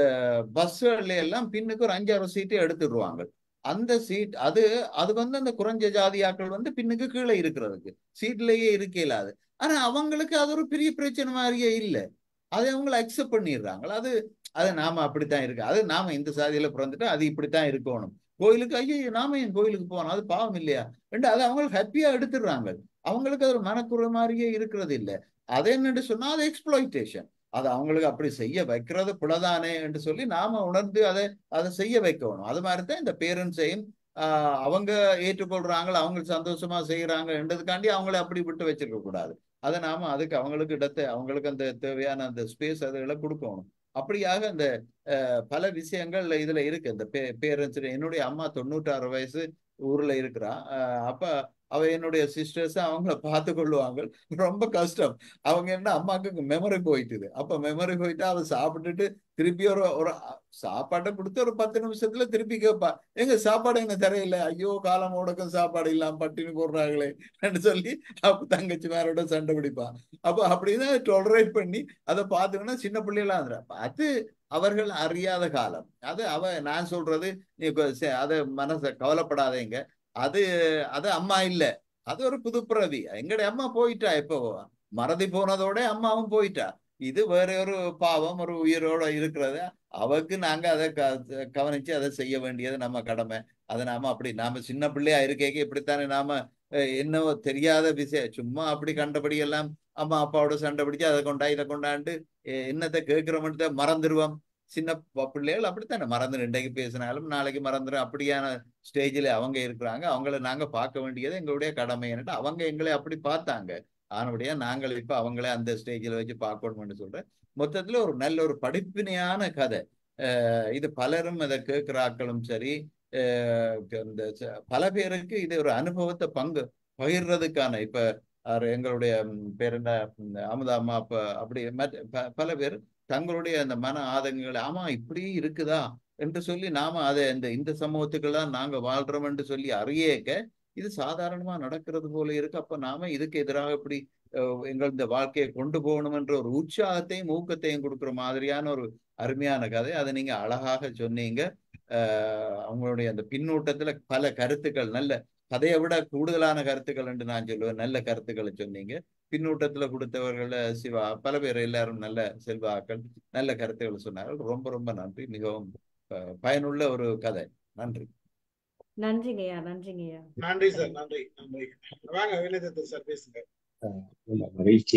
பஸ்ல எல்லாம் பின்னுக்கு ஒரு அஞ்சாறு சீட்டு எடுத்துடுவாங்க அந்த சீட் அது அது வந்து அந்த குறைஞ்ச ஜாதியாக்கள் வந்து பின்னுக்கு கீழே இருக்கிறதுக்கு சீட்லயே இருக்க இயலாது ஆனா அவங்களுக்கு அது ஒரு பெரிய பிரச்சனை மாதிரியே இல்லை அதை அவங்கள அக்செப்ட் பண்ணிடுறாங்க அது அது நாம அப்படித்தான் இருக்கு அது நாம இந்த சாதியில பிறந்துட்டு அது இப்படித்தான் இருக்கணும் கோயிலுக்கு ஐயோ நாம என் கோயிலுக்கு போனோம் அது பாவம் இல்லையா ரெண்டு அது அவங்களுக்கு ஹாப்பியா எடுத்துடுறாங்க அவங்களுக்கு அது ஒரு மனக்குறை மாதிரியே இருக்கிறது இல்லை அது என்னன்னு சொன்னா அது எக்ஸ்ப்ளாய்டேஷன் அது அவங்களுக்கு அப்படி செய்ய வைக்கிறது புலதானே என்று சொல்லி நாம உணர்ந்து அதை அதை செய்ய வைக்கணும் அது மாதிரி தான் இந்த பேரண்ட்ஸையும் ஆஹ் அவங்க ஏற்றுக்கொள்றாங்க அவங்க சந்தோஷமா செய்யறாங்க என்றதுக்காண்டி அவங்கள அப்படி விட்டு வச்சிருக்க கூடாது அதை நாம அதுக்கு அவங்களுக்கு இடத்தை அவங்களுக்கு அந்த தேவையான அந்த ஸ்பேஸ் அதுகளை கொடுக்கணும் அப்படியாக அந்த அஹ், பல விஷயங்கள் இதுல இருக்கு இந்த பே பேரண்ட்ஸ் என்னுடைய அம்மா தொண்ணூற்றாறு வயசு ஊர்ல இருக்கிறா அஹ், அப்ப அவ என்னுடைய சிஸ்டர்ஸ் அவங்கள பார்த்து கொள்ளுவாங்க ரொம்ப கஷ்டம் அவங்க என்ன அம்மாவுக்கு மெமரி போயிட்டுது அப்ப மெமரி போயிட்டு அவ சாப்பிட்டுட்டு திருப்பி ஒரு ஒரு சாப்பாட்டை கொடுத்து ஒரு பத்து நிமிஷத்துல திருப்பி கேட்பா எங்க சாப்பாடு எங்க தரையில ஐயோ காலம் முடக்கம் சாப்பாடு இல்லாம பட்டினி போடுறாங்களே சொல்லி அப்ப தங்கச்சி மேரோட சண்டை பிடிப்பா அப்ப அப்படின்னு டொலரேட் பண்ணி அதை பார்த்துக்கணும் சின்ன பிள்ளைகளா இருந்துற அது அவர்கள் அறியாத காலம் அது அவ நான் சொல்றது நீ கொ- சே- அதை மனச கவலைப்படாதீங்க அது அது அம்மா இல்ல அது ஒரு புது பிறவி எங்களுடைய அம்மா போயிட்டா இப்போ மறதி போனதோட அம்மாவும் போயிட்டா இது வேற ஒரு பாவம் ஒரு உயிரோட இருக்கிறது அவக்கு நாங்க அதை க- கவனிச்சு அதை செய்ய வேண்டியது நம்ம கடமை அதை நாம அப்படி நாம சின்ன பிள்ளையா இருக்கேக்க இப்படித்தானே நாம அஹ், என்னவோ தெரியாத விஷயம் சும்மா அப்படி கண்டபடி எல்லாம் அம்மா அப்பாவோட சண்டை பிடிச்சு அதை கொண்டா இதை கொண்டாண்டு எ- என்னத்தை கேட்கிறோம்னு மறந்துடுவோம் சின்ன ப- பிள்ளைகள் அப்படித்தானே மறந்துடும் இன்றைக்கு பேசினாலும் நாளைக்கு மறந்துடும் அப்படியான ஸ்டேஜில் அவங்க இருக்கிறாங்க அவங்கள நாங்க பார்க்க வேண்டியது எங்களுடைய கடமைன்னுட்டு அவங்க எங்களை அப்படி பார்த்தாங்க ஆனபடியா நாங்கள் இப்ப அவங்கள அந்த ஸ்டேஜில் வச்சு பார்க்கணும்னு சொல்றேன் மொத்தத்துல ஒரு நல்ல ஒரு படிப்பினையான கதை அஹ் இது பலரும் அதை கேட்கிற ஆட்களும் சரி அஹ் இந்த ச- பல பேருக்கு இது ஒரு அனுபவத்தை பங்கு பகிர்றதுக்கான இப்ப அவர் எங்களுடைய ம், பேர் என்ன ம், அமுதா அம்மா அப்ப அப்படி மற்ற ப- பல பேர் தங்களுடைய அந்த மன ஆதங்கங்களை ஆமா இப்படி இருக்குதா என்று சொல்லி நாம அதை இந்த இந்த சமூகத்துக்கெல்லாம் நாங்க வாழ்றோம் என்று சொல்லி அறியேக்க இது சாதாரணமா நடக்கிறது போல இருக்கு அப்ப நாம இதுக்கு எதிராக இப்படி அஹ், எங்கள் இந்த வாழ்க்கையை கொண்டு போகணும் என்ற ஒரு உற்சாகத்தையும் ஊக்கத்தையும் கொடுக்குற மாதிரியான ஒரு அருமையான கதை அதை நீங்க அழகாக சொன்னீங்க அஹ், அவங்களுடைய அந்த பின்னூட்டத்துல பல கருத்துக்கள் நல்ல கதையை விட கூடுதலான கருத்துக்கள் என்று நான் சொல்லுவேன் நல்ல கருத்துக்களை சொன்னீங்க பின்னூட்டத்துல கொடுத்தவர்கள சிவா பல பேர் எல்லாரும் நல்ல செல்வாக்கள் நல்ல கருத்துக்கள் சொன்னார்கள் ரொம்ப ரொம்ப நன்றி மிகவும் அஹ், பயனுள்ள ஒரு கதை நன்றி நன்றிங்கய்யா நன்றிங்கய்யா நன்றி சார் நன்றி நன்றி வாங்க வினயதத்து சார் பேசுங்க ரொம்ப மகிழ்ச்சி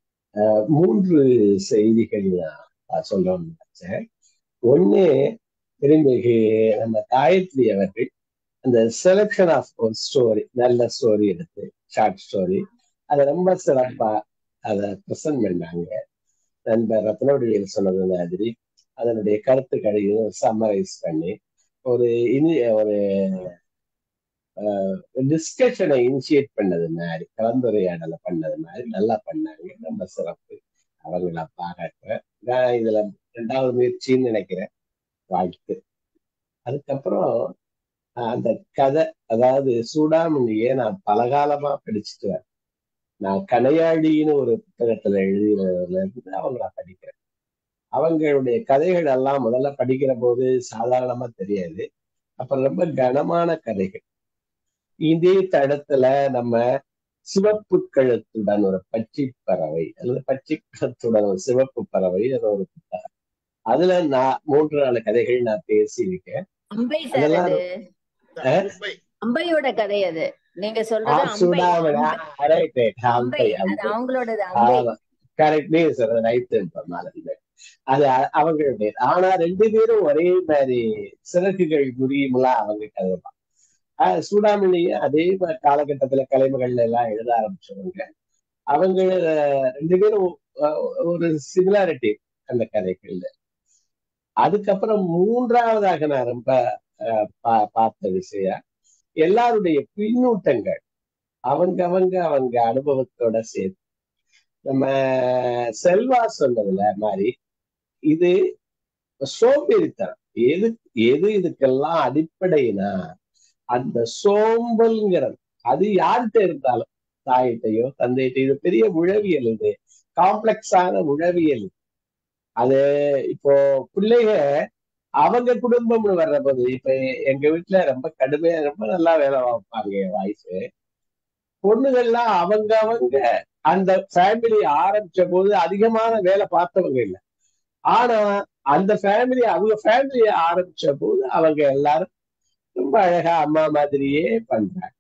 அஹ் மூன்று செய்திகள் நான் சொல்லணும்னு நினைச்சேன் ஒண்ணு திரும்பிகு நம்ம காயத்ரி அவர்கள் அந்த செலக்ஷன் ஆஃப் ஒரு ஸ்டோரி நல்ல ஸ்டோரி எடுத்து ஷார்ட் ஸ்டோரி அதை ரொம்ப சிறப்பா அதை ப்ரெசென்ட் பண்ணாங்க நண்பர் ரத்னவடியில் சொன்னது மாதிரி அதனுடைய கருத்துக்களை சம்மரைஸ் பண்ணி ஒரு இனி ஒரு டிஸ்கஷனை இனிஷியேட் பண்ணது மாதிரி கலந்துரையாடலை பண்ணது மாதிரி நல்லா பண்ணாங்க ரொம்ப சிறப்பு அவங்கள பாராட்டுறேன் நான் இதுல ரெண்டாவது முயற்சின்னு நினைக்கிறேன் வாழ்த்து அதுக்கப்புறம் அஹ், அந்த கதை அதாவது சூடாமணியை நான் பலகாலமா படிச்சுட்டு வரேன் நான் கனையாடின்னு ஒரு புத்தகத்துல எழுதினதுல இருந்து அவங்கள படிக்கிறேன் அவங்களுடைய கதைகள் எல்லாம் முதல்ல படிக்கிற போது சாதாரணமா தெரியாது அப்புறம் ரொம்ப கனமான கதைகள் இதே தடத்துல நம்ம சிவப்பு கழுத்துடன் ஒரு பச்சை பறவை அல்லது பச்சை கழுத்துடன் ஒரு சிவப்பு பறவை அது ஒரு புத்தகம் அதுல நான் மூன்று நாலு கதைகள் நான் பேசியிருக்கேன் அம்பை சார் அதெல்லாம் அது அஹ், அம்பையோட கதை அது நீங்க ஆ, சொல்றது அம்பை சூடாமணி அம்பை ரைட் ரைட் அம்பை அம்பை அது அம்பை அவங்களோடது அம்பை ஆமா கரெக்ட் நீங்க சொல்றது ரைட் மாலதி அது அ- அவங்களுடைய ஆனா ரெண்டு பேரும் ஒரே மாதிரி சிறகுகள் முறியும்லாம் அவங்க கதை தான் ஆஹ் சூடாமணிய அதே மாதிரி காலகட்டத்துல கலைமகள்ல எல்லாம் எழுத ஆரம்பிச்சவங்க அவங்க அஹ், ரெண்டு பேரும் அஹ், ஒரு சிமிலாரிட்டி அந்த கதைகள்ல அதுக்கப்புறம் மூன்றாவதாக நான் ரொம்ப அஹ், பா- பார்த்த விஷயம் எல்லாருடைய பின்னூட்டங்கள் அவங்க அவங்க அவங்க அனுபவத்தோட சேர்த்து நம்ம செல்வா சொன்னதுல மாதிரி இது சோம்பேறித்தனம் எது எது இதுக்கெல்லாம் அடிப்படைனா அந்த சோம்பல்ங்கிறது அது யார்கிட்ட இருந்தாலும் தாயிட்டையோ தந்தையிட்டையோ இது பெரிய உழவியல் இது காம்ப்ளெக்ஸான உழவியல் இது. அது இப்போ பிள்ளைங்க அவங்க குடும்பம்னு வர்ற போது இப்ப எங்க வீட்டுல ரொம்ப கடுமையா ரொம்ப நல்லா வேலை பார்ப்பாங்க என் வாய்ஸ் பொண்ணுகள்லாம் அவங்க அவங்க அந்த ஃபேமிலி ஆரம்பிச்ச போது அதிகமான வேலை பார்த்தவங்க இல்ல ஆனா அந்த ஃபேமிலி அவங்க ஃபேமிலியை ஆரம்பிச்ச போது அவங்க எல்லாரும் ரொம்ப அழகா அம்மா மாதிரியே பண்றாங்க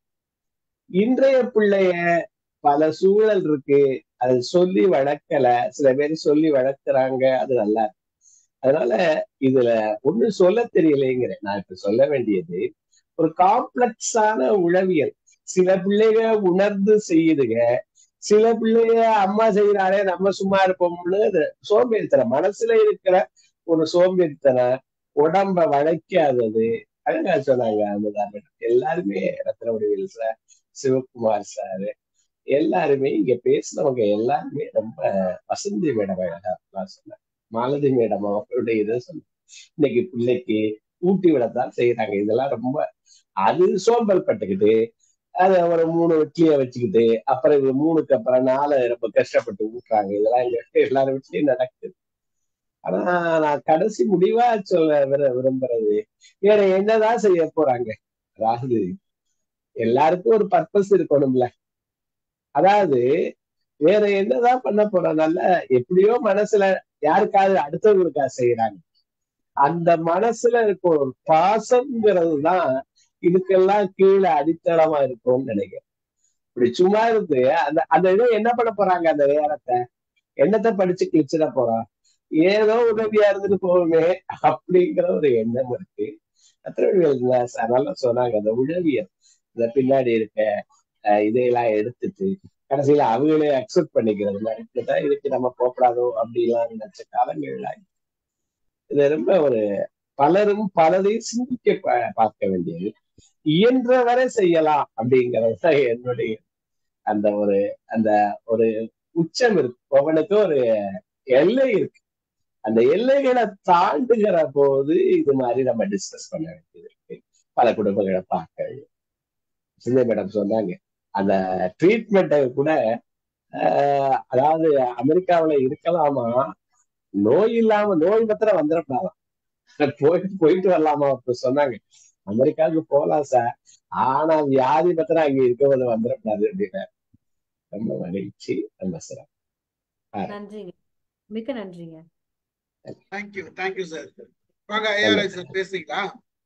இன்றைய பிள்ளைய பல சூழல் இருக்கு அது சொல்லி வளர்க்கல சில பேர் சொல்லி வளர்க்குறாங்க அது நல்லா இருக்கு அதனால இதுல ஒண்ணு சொல்ல தெரியலைங்கிறேன் நான் இப்ப சொல்ல வேண்டியது ஒரு காம்ப்ளெக்ஸான உளவியல் சில பிள்ளைங்க உணர்ந்து செய்யுதுங்க சில பிள்ளைங்க அம்மா செய்யறாளே நம்ம சும்மா இருப்போம்னு அது சோம்பேறித்தனம் மனசுல இருக்கிற ஒரு சோம்பேறித்தனம் உடம்ப வளைக்காதது அழகா சொன்னாங்க அமுதா எல்லாருமே ரத்ன வடிவேல் சார் சிவகுமார் சார் எல்லாருமே இங்க பேசினவங்க எல்லாருமே ரொம்ப வசந்தி மேடம் அழகா சொன்னாங்க மாலதி மேடம் அவங்களுடைய இதை சொன்னாங்க இன்னைக்கு பிள்ளைக்கு ஊட்டி விடத்தான் செய்யறாங்க இதெல்லாம் ரொம்ப அது சோம்பல் பட்டுக்கிட்டு அத ஒரு மூணு வெற்றிய வச்சுக்கிட்டு அப்புறம் இது மூணுக்கு அப்புறம் நாலு ரொம்ப கஷ்டப்பட்டு ஊட்டுறாங்க இதெல்லாம் இங்க எல்லாரும் வீட்லயும் நடக்குது ஆனா நான் கடைசி முடிவா சொல்ல விரு- விரும்புறது வேற என்னதான் செய்ய போறாங்க அதாவது எல்லாருக்கும் ஒரு பர்பஸ் இருக்கணும்ல அதாவது வேற என்னதான் பண்ண போறோம் நல்ல எப்படியோ மனசுல யாருக்காவது அடுத்தவங்களுக்கா செய்யறாங்க அந்த மனசுல இருக்க ஒரு பாசம்ங்கிறது தான் இதுக்கெல்லாம் கீழே அடித்தளமா இருக்கும்னு நினைக்கிறேன் இப்படி சும்மா இருந்து அந்த அந்த இதை என்ன பண்ண போறாங்க அந்த நேரத்தை என்னத்தை படிச்சு கிழிச்சிட போறோம் ஏதோ உதவியா இருந்துட்டு போகுமே அப்படிங்கிற ஒரு எண்ணம் இருக்கு அத்தனை நல்லா சொன்னாங்க அந்த உழவியல் இந்த பின்னாடி இருக்க அஹ், இதையெல்லாம் எடுத்துட்டு கடைசியில அவங்களே அக்செப்ட் பண்ணிக்கிறது மாதிரி இப்படிதான் இதுக்கு நம்ம போகக்கூடாதோ அப்படிலாம் நினைச்ச காலங்கள்ல இது ரொம்ப ஒரு பலரும் பலரையும் சிந்திக்க பா- பார்க்க வேண்டியது இயன்ற வரை செய்யலாம் அப்படிங்கிறது தான் என்னுடைய அந்த ஒரு அந்த ஒரு உச்சம் இருக்கு ஒவ்வொன்றுக்கு ஒரு எல்லை இருக்கு அந்த எல்லைகளை தாண்டுகிற போது இது மாதிரி நம்ம டிஸ்கஸ் பண்ண வேண்டியது இருக்கு பல குடும்பங்களை பார்க்க வேண்டியது. சிந்தை மேடம் சொன்னாங்க அந்த ட்ரீட்மெண்ட்டை கூட ஆஹ், அதாவது அமெரிக்காவுல இருக்கலாமா நோய் இல்லாம நோய் மாத்திரம் வந்துடக்கூடாதாம் போயிட்டு போயிட்டு வரலாமா அப்ப சொன்னாங்க அமெரிக்காவுக்கு போகலாம் சார் ஆனா வியாதி மாத்திரம் அங்க இருக்கும்போது வந்துடக்கூடாது அப்படின்னு ரொம்ப மகிழ்ச்சி ரொம்ப சிறப்பு ஆஹ் நன்றிங்க மிக்க நன்றிங்க தேங்க்யூ தேங்க்யூ சார் வாங்க ஐஆர்ஐ சார் பேசுறீங்களா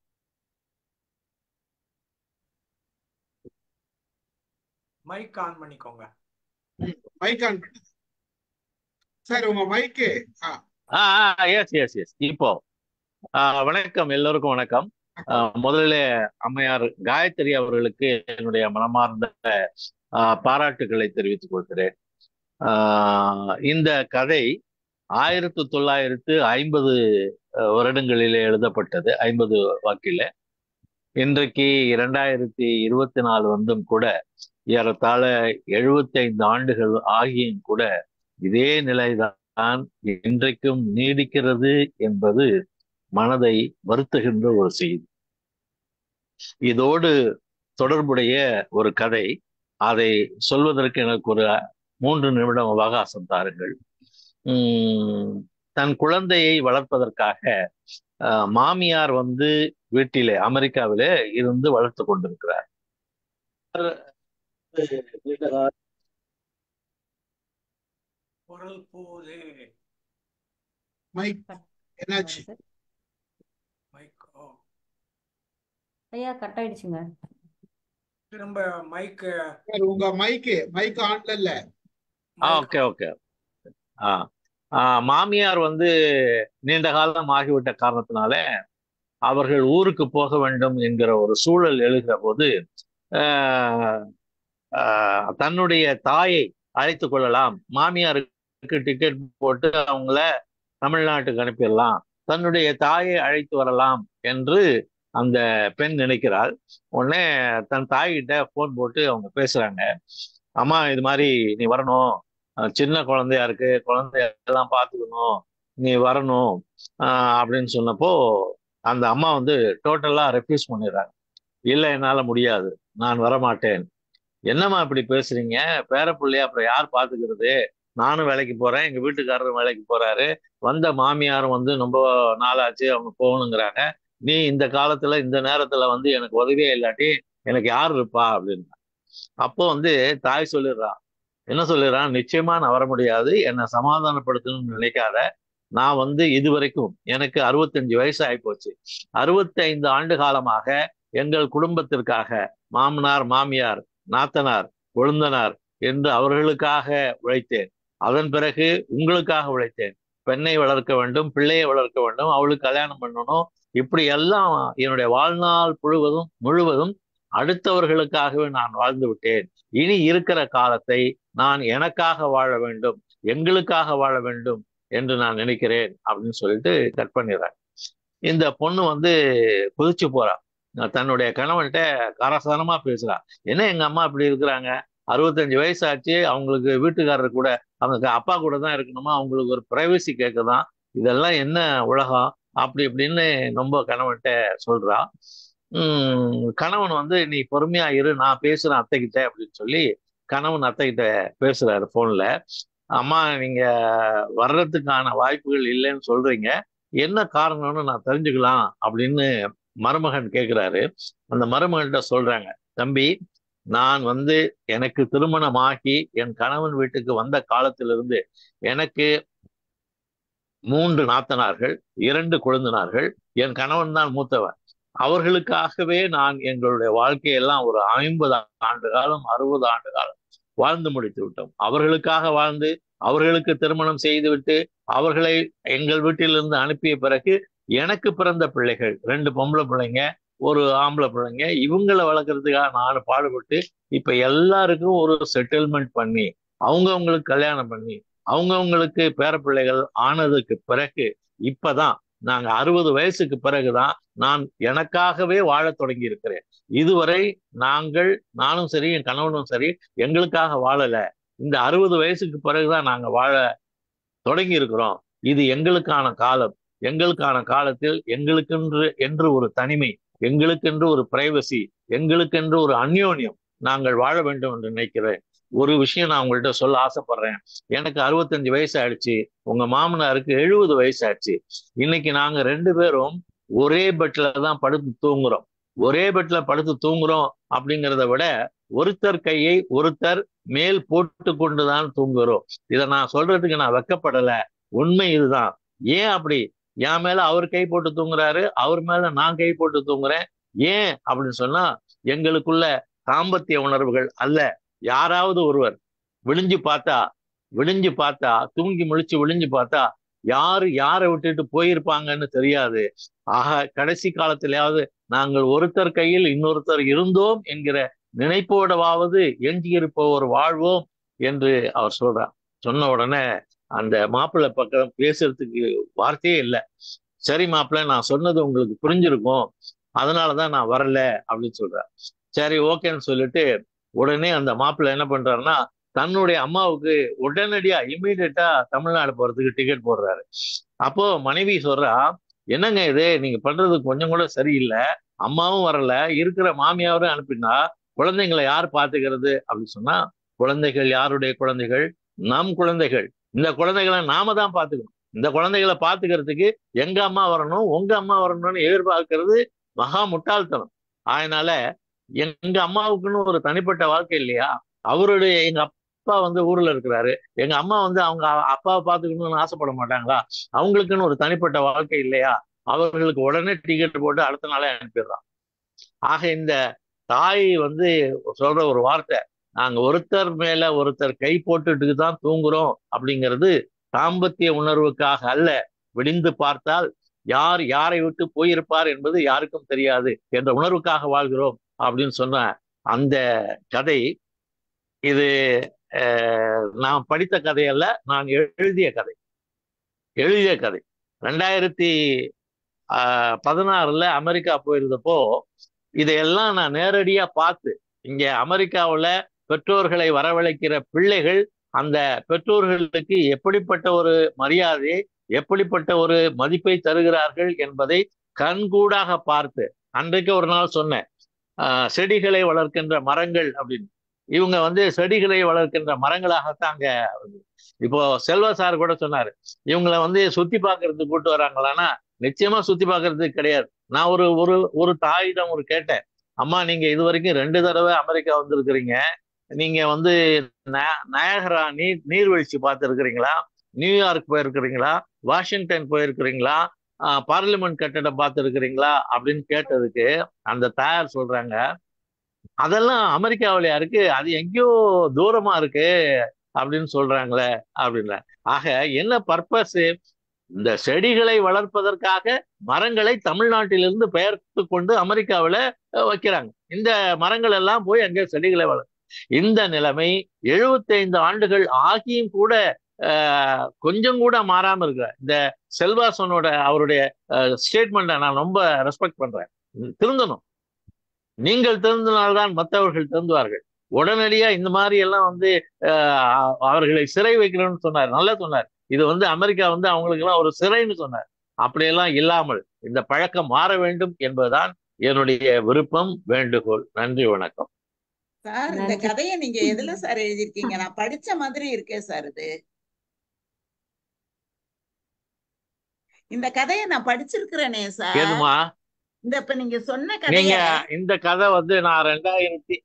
மைக் ஆன் பண்ணிக்கோங்க மைக் ஆன் பண்ணுங்க சார் உங்க மைக்கு ஆ ஆ எஸ் எஸ் எஸ் இப்போ ஆ, வணக்கம் எல்லோருக்கும் வணக்கம் ஆ, முதலில் அம்மையார் காயத்ரி அவர்களுக்கு என்னுடைய மனமார்ந்த ஆ, பாராட்டுக்களை தெரிவித்துக் கொள்கிறேன் ஆ, இந்த கதை ஆயிரத்து தொள்ளாயிரத்து ஐம்பது வருடங்களிலே எழுதப்பட்டது ஐம்பது வாக்கில் இன்றைக்கு இரண்டாயிரத்தி இருபத்தி நாலு வந்தும் கூட ஏறத்தாழ எழுபத்தைந்து ஆண்டுகள் ஆகியும் கூட இதே நிலைதான் இன்றைக்கும் நீடிக்கிறது என்பது மனதை வருத்துகின்ற ஒரு செய்தி இதோடு தொடர்புடைய ஒரு கதை அதை சொல்வதற்கு எனக்கு ஒரு மூன்று நிமிடம் அவகாசம் தாருங்கள் உம் தன் குழந்தையை வளர்ப்பதற்காக அஹ், மாமியார் வந்து வீட்டிலே அமெரிக்காவிலே இருந்து வளர்த்து கொண்டிருக்கிறார் குரல் போதே மைக் என்னாச்சு சார் மைக் ஓ ஐயா கட் ஆயிடுச்சுங்க திரும்ப மைக் சார் உங்க மைக்கு மைக் ஆன்ல இல்ல ஆ ஓகே ஓகே ஆ ஆ, மாமியார் வந்து நீண்ட காலம் ஆகிவிட்ட காரணத்தினால அவர்கள் ஊருக்கு போக வேண்டும் என்கிற ஒரு சூழல் எழுகிற போது ஆஹ், ஆஹ், தன்னுடைய தாயை அழைத்து கொள்ளலாம் மாமியாருக்கு டிக்கெட் போட்டு அவங்கள தமிழ்நாட்டுக்கு அனுப்பிடலாம் தன்னுடைய தாயை அழைத்து வரலாம் என்று அந்த பெண் நினைக்கிறாள் உடனே தன் தாய்கிட்ட ஃபோன் போட்டு அவங்க பேசுறாங்க அம்மா இது மாதிரி நீ வரணும் அஹ் சின்ன குழந்தையா இருக்கு குழந்தையெல்லாம் பார்த்துக்கணும் நீ வரணும் ஆஹ் அப்படின்னு சொன்னப்போ அந்த அம்மா வந்து டோட்டலா ரெஃப்யூஸ் பண்ணிடுறாங்க இல்லை என்னால முடியாது நான் வரமாட்டேன் என்னம்மா இப்படி பேசுறீங்க பேர பிள்ளைய அப்புறம் யார் பாத்துக்கிறது நானும் வேலைக்கு போறேன் எங்க வீட்டுக்காரரும் வேலைக்கு போறாரு வந்த மாமியாரும் வந்து ரொம்ப நாளாச்சு அவங்க போகணுங்கிறாங்க நீ இந்த காலத்துல இந்த நேரத்துல வந்து எனக்கு உதவியே இல்லாட்டி எனக்கு யார் இருப்பா அப்படின்னு அப்போ வந்து தாய் சொல்லிடுறா என்ன சொல்லிடுறான் நிச்சயமா நான் வர முடியாது என்னை சமாதானப்படுத்தணும்னு நினைக்காத நான் வந்து இது வரைக்கும் எனக்கு அறுபத்தஞ்சு வயசு ஆயிப்போச்சு அறுபத்தைந்து ஆண்டு காலமாக எங்கள் குடும்பத்திற்காக மாமனார் மாமியார் நாத்தனார் கொழுந்தனார் என்று அவர்களுக்காக உழைத்தேன் அதன் பிறகு உங்களுக்காக உழைத்தேன் பெண்ணை வளர்க்க வேண்டும் பிள்ளையை வளர்க்க வேண்டும் அவளுக்கு கல்யாணம் பண்ணணும் இப்படி எல்லாம் என்னுடைய வாழ்நாள் முழுவதும் முழுவதும் அடுத்தவர்களுக்காகவே நான் வாழ்ந்து விட்டேன் இனி இருக்கிற காலத்தை நான் எனக்காக வாழ வேண்டும் எங்களுக்காக வாழ வேண்டும் என்று நான் நினைக்கிறேன் அப்படின்னு சொல்லிட்டு கட் பண்ணிடுறேன் இந்த பொண்ணு வந்து குதிச்சு போறா தன்னுடைய கணவன்கிட்ட கரசானமா பேசுறா என்ன எங்க அம்மா இப்படி இருக்கிறாங்க அறுபத்தஞ்சு வயசு ஆச்சு அவங்களுக்கு வீட்டுக்காரர் கூட அவங்க அப்பா கூட தான் இருக்கணுமா அவங்களுக்கு ஒரு பிரைவசி கேட்குதான் இதெல்லாம் என்ன உலகம் அப்படி இப்படின்னு ரொம்ப கணவன்கிட்ட சொல்றா உம் கணவன் வந்து நீ பொறுமையா இரு நான் பேசுறேன் அத்தைகிட்ட அப்படின்னு சொல்லி கணவன் அத்தைகிட்ட பேசுறாரு போன்ல அம்மா நீங்க வர்றதுக்கான வாய்ப்புகள் இல்லைன்னு சொல்றீங்க என்ன காரணம்னு நான் தெரிஞ்சுக்கலாம் அப்படின்னு மருமகன் கேட்கிறாரு அந்த மருமகன்கிட்ட சொல்றாங்க தம்பி நான் வந்து எனக்கு திருமணமாகி என் கணவன் வீட்டுக்கு வந்த காலத்திலிருந்து எனக்கு மூன்று நாத்தனார்கள் இரண்டு கொழுந்தனார்கள் என் கணவன் தான் மூத்தவன் அவர்களுக்காகவே நான் எங்களுடைய வாழ்க்கையெல்லாம் ஒரு ஐம்பது ஆண்டு காலம் அறுபது ஆண்டு காலம் வாழ்ந்து முடித்து விட்டோம் அவர்களுக்காக வாழ்ந்து அவர்களுக்கு திருமணம் செய்துவிட்டு அவர்களை எங்கள் வீட்டிலிருந்து அனுப்பிய பிறகு எனக்கு பிறந்த பிள்ளைகள் ரெண்டு பொம்பளை பிள்ளைங்க ஒரு ஆம்பளை பிள்ளைங்க இவங்களை வளர்க்கறதுக்காக நான் பாடுபட்டு இப்ப எல்லாருக்கும் ஒரு செட்டில்மெண்ட் பண்ணி அவங்கவுங்களுக்கு கல்யாணம் பண்ணி அவங்கவுங்களுக்கு பேர பிள்ளைகள் ஆனதுக்கு பிறகு இப்பதான் நாங்க அறுபது வயசுக்கு பிறகுதான் நான் எனக்காகவே வாழத் தொடங்கி இருக்கிறேன் இதுவரை நாங்கள் நானும் சரி என் கணவனும் சரி எங்களுக்காக வாழல இந்த அறுபது வயசுக்கு பிறகுதான் நாங்க வாழ தொடங்கி இருக்கிறோம் இது எங்களுக்கான காலம் எங்களுக்கான காலத்தில் எங்களுக்கென்று என்று ஒரு தனிமை எங்களுக்கென்று ஒரு பிரைவசி எங்களுக்கென்று ஒரு அந்யோன்யம் நாங்கள் வாழ வேண்டும் என்று நினைக்கிறேன் ஒரு விஷயம் நான் உங்கள்கிட்ட சொல்ல ஆசைப்படுறேன் எனக்கு அறுபத்தஞ்சு வயசு ஆயிடுச்சு உங்க மாமனாருக்கு எழுபது வயசு ஆயிடுச்சு இன்னைக்கு நாங்க ரெண்டு பேரும் ஒரே பெட்ல தான் படுத்து தூங்குறோம் ஒரே பெட்ல படுத்து தூங்குறோம் அப்படிங்கிறத விட ஒருத்தர் கையை ஒருத்தர் மேல் போட்டு கொண்டுதான் தூங்குறோம் இதை நான் சொல்றதுக்கு நான் வெக்கப்படல உண்மை இதுதான் ஏன் அப்படி என் மேல அவர் கை போட்டு தூங்குறாரு அவர் மேல நான் கை போட்டு தூங்குறேன் ஏன் அப்படின்னு சொன்னா எங்களுக்குள்ள தாம்பத்திய உணர்வுகள் அல்ல யாராவது ஒருவர் விழிஞ்சு பார்த்தா விழிஞ்சு பார்த்தா தூங்கி முழிச்சு விழிஞ்சு பார்த்தா யாரு யாரை விட்டுட்டு போயிருப்பாங்கன்னு தெரியாது ஆக கடைசி காலத்திலேயாவது நாங்கள் ஒருத்தர் கையில் இன்னொருத்தர் இருந்தோம் என்கிற நினைப்போடவாவது எஞ்சியிருப்பவர் வாழ்வோம் என்று அவர் சொல்றார் சொன்ன உடனே அந்த மாப்பிள்ளை பக்கம் பேசுறதுக்கு வார்த்தையே இல்லை சரி மாப்பிள்ளை நான் சொன்னது உங்களுக்கு புரிஞ்சிருக்கும் அதனாலதான் நான் வரல அப்படின்னு சொல்றேன் சரி ஓகேன்னு சொல்லிட்டு உடனே அந்த மாப்பிள்ளை என்ன பண்றாருன்னா தன்னுடைய அம்மாவுக்கு உடனடியா இம்மீடியட்டா தமிழ்நாடு போறதுக்கு டிக்கெட் போடுறாரு அப்போ மனைவி சொல்றா என்னங்க இது நீங்க பண்றது கொஞ்சம் கூட சரியில்லை அம்மாவும் வரல இருக்கிற மாமியாரும் அனுப்பினா குழந்தைங்களை யார் பாத்துக்கிறது அப்படின்னு சொன்னா குழந்தைகள் யாருடைய குழந்தைகள் நம் குழந்தைகள் இந்த குழந்தைகளை நாம தான் பாத்துக்கணும் இந்த குழந்தைகளை பாத்துக்கிறதுக்கு எங்க அம்மா வரணும் உங்க அம்மா வரணும்னு எதிர்பார்க்கிறது மகா முட்டாள்தனம் அதனால எங்க அம்மாவுக்குன்னு ஒரு தனிப்பட்ட வாழ்க்கை இல்லையா அவருடைய எங்க அப்பா வந்து ஊர்ல இருக்கிறாரு எங்க அம்மா வந்து அவங்க அப்பாவை பாத்துக்கணும்னு ஆசைப்பட மாட்டாங்களா அவங்களுக்குன்னு ஒரு தனிப்பட்ட வாழ்க்கை இல்லையா அவர்களுக்கு உடனே டிக்கெட் போட்டு அடுத்த நாளே அனுப்பிடுறான் ஆக இந்த தாய் வந்து சொல்ற ஒரு வார்த்தை நாங்க ஒருத்தர் மேல ஒருத்தர் கை போட்டுட்டு தான் தூங்குறோம் அப்படிங்கிறது தாம்பத்திய உணர்வுக்காக அல்ல விடிந்து பார்த்தால் யார் யாரை விட்டு போயிருப்பார் என்பது யாருக்கும் தெரியாது என்ற உணர்வுக்காக வாழ்கிறோம் அப்படின்னு சொன்ன அந்த கதை இது நான் படித்த கதையல்ல நான் எழுதிய கதை எழுதிய கதை ரெண்டாயிரத்தி பதினாறுல அமெரிக்கா போயிருந்தப்போ இதையெல்லாம் நான் நேரடியா பார்த்து இங்க அமெரிக்காவுல பெற்றோர்களை வரவழைக்கிற பிள்ளைகள் அந்த பெற்றோர்களுக்கு எப்படிப்பட்ட ஒரு மரியாதை எப்படிப்பட்ட ஒரு மதிப்பை தருகிறார்கள் என்பதை கண்கூடாக பார்த்து அன்றைக்கு ஒரு நாள் சொன்னேன் செடிகளை வளர்க்கின்ற மரங்கள் அப்படின்னு இவங்க வந்து செடிகளை வளர்க்கின்ற மரங்களாகத்தான் அங்க இப்போ செல்வ சார் கூட சொன்னாரு இவங்களை வந்து சுத்தி பார்க்கறதுக்கு கூட்டு வராங்களான்னா நிச்சயமா சுத்தி பார்க்கறதுக்கு கிடையாது நான் ஒரு ஒரு ஒரு தாயிடம் ஒரு கேட்டேன் அம்மா நீங்க இது வரைக்கும் ரெண்டு தடவை அமெரிக்கா வந்திருக்கிறீங்க நீங்க வந்து நயகரா நீர் நீர்வீழ்ச்சி பார்த்துருக்கிறீங்களா நியூயார்க் போயிருக்கிறீங்களா வாஷிங்டன் போயிருக்கிறீங்களா பார்லிமெண்ட் கட்டடம் பார்த்துருக்கிறீங்களா அப்படின்னு கேட்டதுக்கு அந்த தாயார் சொல்றாங்க அதெல்லாம் அமெரிக்காவிலயா இருக்கு அது எங்கேயோ தூரமா இருக்கு அப்படின்னு சொல்றாங்களே அப்படின்ற ஆக என்ன பர்பஸ் இந்த செடிகளை வளர்ப்பதற்காக மரங்களை தமிழ்நாட்டிலிருந்து பெயர்த்து கொண்டு அமெரிக்காவில வைக்கிறாங்க இந்த மரங்கள் எல்லாம் போய் அங்கே செடிகளை வளர் இந்த நிலைமை எழுபத்தைந்து ஆண்டுகள் ஆகியும் கூட கொஞ்சம் கூட மாறாம இருக்கிற இந்த செல்வாசனோட அவருடைய ஸ்டேட்மெண்ட்டை நான் ரொம்ப ரெஸ்பெக்ட் பண்றேன் திருந்தணும் நீங்கள் திருந்தினால்தான் மற்றவர்கள் திருந்துவார்கள் உடனடியா இந்த மாதிரி எல்லாம் வந்து அவர்களை சிறை வைக்கணும்னு சொன்னார் நல்லா சொன்னார் இது வந்து அமெரிக்கா வந்து அவங்களுக்கு எல்லாம் ஒரு சிறைன்னு சொன்னார் அப்படியெல்லாம் இல்லாமல் இந்த பழக்கம் மாற வேண்டும் என்பதுதான் என்னுடைய விருப்பம் வேண்டுகோள் நன்றி வணக்கம் சார் இந்த கதையை நீங்க எதுல சார் எழுதிருக்கீங்க நான் படிச்ச மாதிரி இருக்கே சார் இது இந்த கதையை நான் படிச்சிருக்கிறேனே சார் ஏதுமா இந்த இப்ப நீங்க சொன்ன நீங்க கதைய இந்த கதை வந்து நான் ரெண்டாயிரத்தி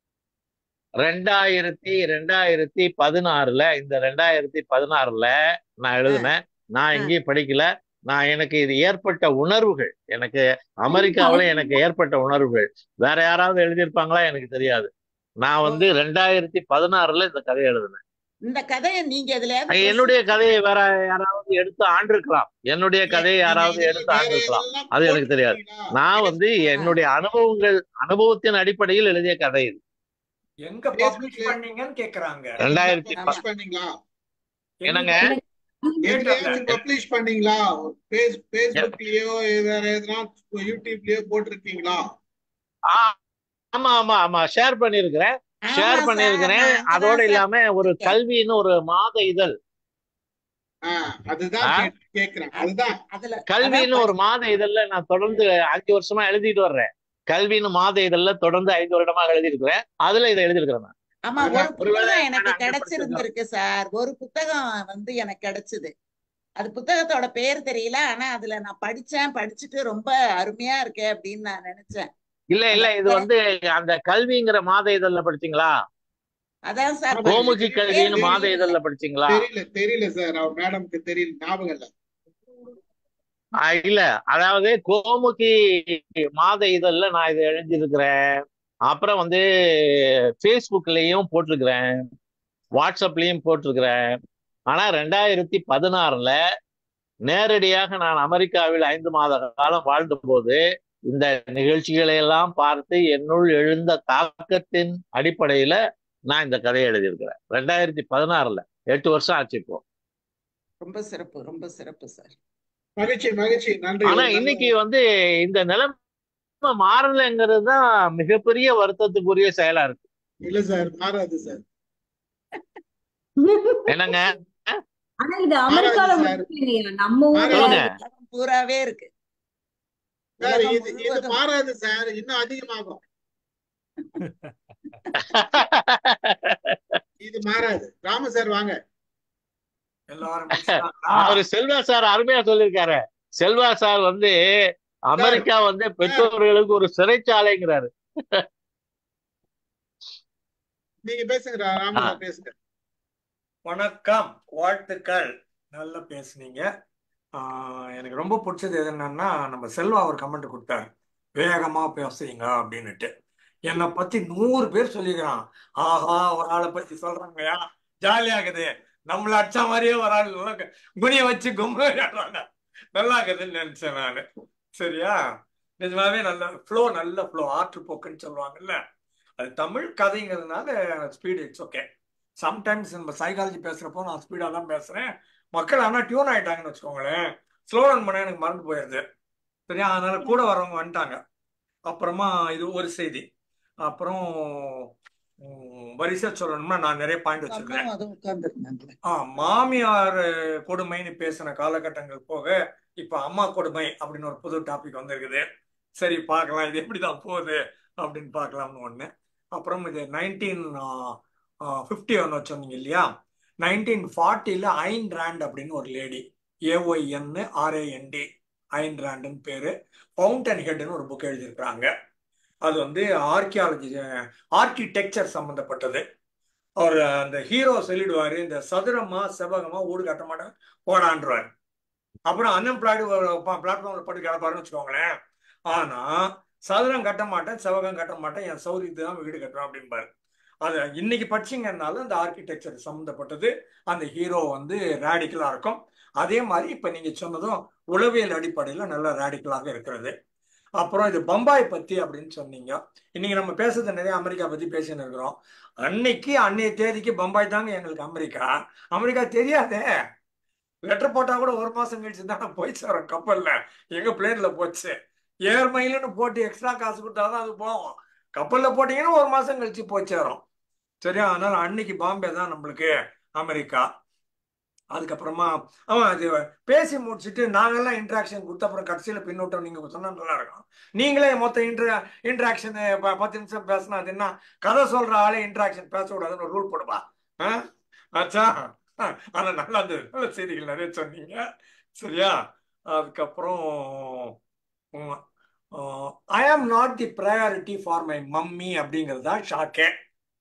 ரெண்டாயிரத்தி ரெண்டாயிரத்தி பதினாறுல இந்த ரெண்டாயிரத்தி பதினாறுல நான் எழுதினேன் நான் எங்கேயும் படிக்கல நான் எனக்கு இது ஏற்பட்ட உணர்வுகள் எனக்கு அமெரிக்காவுல எனக்கு ஏற்பட்ட உணர்வுகள் வேற யாராவது எழுதியிருப்பாங்களா எனக்கு தெரியாது நான் வந்து ரெண்டாயிரத்தி பதினாறுல இந்த கதையை எழுதினேன் இந்த கதையை நீங்க எதுல என்னுடைய கதையை வேற யாராவது எடுத்து ஆண்டிருக்கலாம் என்னுடைய கதையை யாராவது எடுத்து ஆண்டிருக்கலாம் அது எனக்கு தெரியாது நான் வந்து என்னுடைய அனுபவங்கள் அனுபவத்தின் அடிப்படையில் எழுதிய கதை இது எங்க பப்ளிஷ் பண்ணீங்கன்னு கேக்குறாங்க ரெண்டாயிரத்தி ப- பப்ளிஷ் பண்ணீங்களா என்னங்க எங்கேயாச்சும் பப்ளிஷ் பண்ணீங்களா பேஸ் பேஸ்புக்லயோ வேற எதுனா யூடியூப்லயோ போட்டிருக்கீங்களா ஆ, ஆமா ஆமா ஆமா ஷேர் பண்ணிருக்கிறேன் ஷேர் ஆமா சார் பண்ணிருக்கிறேன் நான் அதோட அதான் சார் இல்லாம ஒரு கேட்டேன் கல்வின்னு ஒரு மாத இதழ் ஆஹ் அதுதான் ஆ? கே- கேக்குறேன் அதுதான் அதுல அதான் கல்வின்னு ஒரு படி மாத இதழ்ல நான் தொடர்ந்து அஞ்சு வருஷமா எழுதிட்டு வர்றேன் கல்வின்னு மாத இதழ்ல தொடர்ந்து ஐந்து வருடமா எழுதியிருக்கிறேன் அதுல இதை எழுதியிருக்கிறேன் நான் ஆமா ஆனா ஒரு ஒருவேளை புத்தகம் எனக்கு நான் அங்க படிச்சிருக்கலாம் கிடைச்சிருந்திருக்கு சார் ஒரு புத்தகம் வந்து எனக்கு கிடைச்சது அது புத்தகத்தோட பேர் தெரியல ஆனா அதுல நான் படிச்சேன் படிச்சுட்டு ரொம்ப அருமையா இருக்கே அப்படின்னு நான் நினைச்சேன் இல்ல அந்த இல்ல இது புத்தகம் வந்து அந்த கல்விங்கிற மாத இதழ்ல படிச்சீங்களா அதான் சார் ஆமா கோமுகி படிச்சது கல்வின்னு பேர் மாத தெரியல இதழ்ல படிச்சீங்களா தெரியல தெரியல சார் அவர் மேடம்க்கு தெரியல ஞாபகம் இல்ல ஆ, இல்ல அதாவது கோமுகி மாத இதழ்ல நான் இதை எழுதியிருக்கிறேன் அப்புறம் வந்து ஃபேஸ்புக்லயும் போட்டிருக்கிறேன் வாட்ஸ்அப்லயும் போட்டிருக்கிறேன் ஆனா ரெண்டாயிரத்தி பதினாறுல நேரடியாக நான் அமெரிக்காவில் ஐந்து மாத காலம் வாழ்ந்தபோது இந்த நிகழ்ச்சிகளை எல்லாம் பார்த்து என்னுள் எழுந்த தாக்கத்தின் அடிப்படையில நான் இந்த கதையை எழுதியிருக்கிறேன் ரெண்டாயிரத்தி பதினாறுல எட்டு வருஷம் ஆச்சு இப்போ ரொம்ப சிறப்பு ரொம்ப சிறப்பு சார் மகிழ்ச்சி மகிழ்ச்சி நன்றி ஆனா ஒரு நல்ல இன்னைக்கு வந்து இந்த நிலைமை மாறலைங்கிறது தான் மிகப்பெரிய வருத்தத்துக்குரிய செயலா இருக்கு இல்ல சார் மாறாது சார் என்னங்க ஆனா இது மாறாது அமெரிக்கால சார் மட்டும் இல்லையா நம்ம ஊர்ல சொல்லுங்க உலகம் பூராவே இருக்கு சார் உலகம் இது இது முழுவதும் மாறாது சார் இன்னும் அதிகமாகும் இது மாறாது ராம சார் வாங்க எல்லாரும் முடிச்சிட்டாங்களா அவரு செல்வா சார் அருமையா சொல்லியிருக்காரு செல்வா சார் வந்து சார் அமெரிக்கா வந்து சார் பெற்றோர்களுக்கு ஒரு சிறைச்சாலைங்கிறாரு நீங்க பேசுங்க ரா- ராம ஆ. சார் பேசுங்க வணக்கம் வாழ்த்துக்கள் நல்லா பேசுனீங்க ஆஹ் எனக்கு ரொம்ப பிடிச்சது எது என்னன்னா நம்ம செல்வா ஒரு கமெண்ட் கொடுத்தாரு வேகமா பேசுறீங்க அப்படின்னுட்டு என்னை பத்தி நூறு பேர் சொல்லிக்கிறான் ஆஹா ஒரு ஆளை பத்தி சொல்றாங்கயா ஜாலியாகுது நம்மள அடிச்ச மாதிரியே ஒரு ஆள் உலக- குனிய வச்சு கும்பு விளையாடுறாங்க நல்லா இருக்குதுன்னு நினைச்சேன் நானு சரியா நிஜமாவே நல்ல ஃப்ளோ நல்ல ஃப்ளோ ஆற்று போக்குன்னு சொல்லுவாங்கல்ல அது தமிழ் கதைங்கிறதுனால ஸ்பீடு இட்ஸ் ஓகே சம்டைம்ஸ் நம்ம சைக்காலஜி பேசுறப்போ நான் ஸ்பீடாக தான் பேசுறேன் மக்கள் ஆனால் டியூன் ஆயிட்டாங்கன்னு வச்சுக்கோங்களேன் ஸ்லோ டவுன் பண்ண எனக்கு மறந்து போயிடுது சரியா அதனால கூட வரவங்க வந்துட்டாங்க அப்புறமா இது ஒரு செய்தி அப்புறம் உம், வரிசையா சொல்லணும்னா நான் நிறைய பாயிண்ட் வச்சிருக்கிறேன் அம்மாவும் அதுவும் உட்கார்ந்துருந்தாங்களே ஆ மாமியார் கொடுமைன்னு பேசின காலகட்டங்கள் போக இப்ப அம்மா கொடுமை அப்படின்னு ஒரு புது டாபிக் வந்திருக்குது சரி பார்க்கலாம் இது எப்படிதான் போகுது அப்படின்னு பார்க்கலாம்னு ஒண்ணு அப்புறம் இது நைன்டீன் ஃபிஃப்டி ஒன்று வச்சோன்னீங்க இல்லையா நைன்டீன் ஃபார்ட்டியில் ஐன் ராண்ட் அப்படின்னு ஒரு லேடி ஏஒய்என் ஆர்ஏஎன்டி ஐன் ராண்டுன்னு பேரு ஃபவுண்டன் ஹெட்னு ஒரு புக் எழுதியிருக்கிறாங்க அது வந்து ஆர்கியாலஜி ஆர்கிடெக்சர் சம்பந்தப்பட்டது அவர் அந்த ஹீரோ சொல்லிடுவாரு இந்த சதுரமா செவ்வகமா ஊடு கட்ட மாட்டேன் போடான்றாரு அப்புறம் அன்எம்ப்ளாய்டு பிளாட்ஃபார்ம்ல போட்டு கிடப்பாருன்னு வச்சுக்கோங்களேன் ஆனா சதுரம் கட்ட மாட்டேன் செவகம் கட்ட மாட்டேன் என் சௌரியத்து தான் வீடு கட்டுறேன் அப்படிம்பாரு அது இன்னைக்கு படிச்சீங்கன்னாலும் அந்த ஆர்கிடெக்சர் சம்மந்தப்பட்டது அந்த ஹீரோ வந்து ரேடிக்கலா இருக்கும் அதே மாதிரி இப்ப நீங்க சொன்னதும் உளவியல் அடிப்படையில் நல்ல ரேடிக்கலாக இருக்கிறது அப்புறம் இது பம்பாய் பத்தி அப்படின்னு சொன்னீங்க இன்னைக்கு நம்ம பேசுறது நிறைய அமெரிக்கா பத்தி பேசின்னு இருக்கிறோம் அன்னைக்கு அன்னைய தேதிக்கு பம்பாய் தாங்க எங்களுக்கு அமெரிக்கா அமெரிக்கா தெரியாதே லெட்டர் போட்டா கூட ஒரு மாசம் கழிச்சு தான் போய் சேரும் கப்பல்ல எங்க பிளேன்ல போச்சு ஏர் மைலுன்னு போட்டு எக்ஸ்ட்ரா காசு கொடுத்தாதான் அது போகும் கப்பல்ல போட்டீங்கன்னா ஒரு மாசம் கழிச்சு போய் சேரும் சரியா அதனால அன்னைக்கு பாம்பே தான் நம்மளுக்கு அமெரிக்கா அதுக்கப்புறமா அவன் அது பேசி முடிச்சுட்டு நாங்கெல்லாம் இன்ட்ராக்ஷன் கொடுத்த அப்புறம் கடைசியில் பின்னோட்டம் நீங்க சொன்னா நல்லா இருக்கும் நீங்களே மொத்த இன்ட்ரா இன்ட்ராக்ஷன் பத்து நிமிஷம் பேசினா அது என்ன கதை சொல்ற ஆளே இன்ட்ராக்ஷன் பேச கூடாதுன்னு ஒரு ரூல் போடுவா ஆ? ஆச்சா ஆனா நல்லா இருந்தது நல்ல செய்திகள் நிறைய சொன்னீங்க சரியா அதுக்கப்புறம் I am not the priority for my mummy அப்படிங்கிறது தான் ஷாக்கே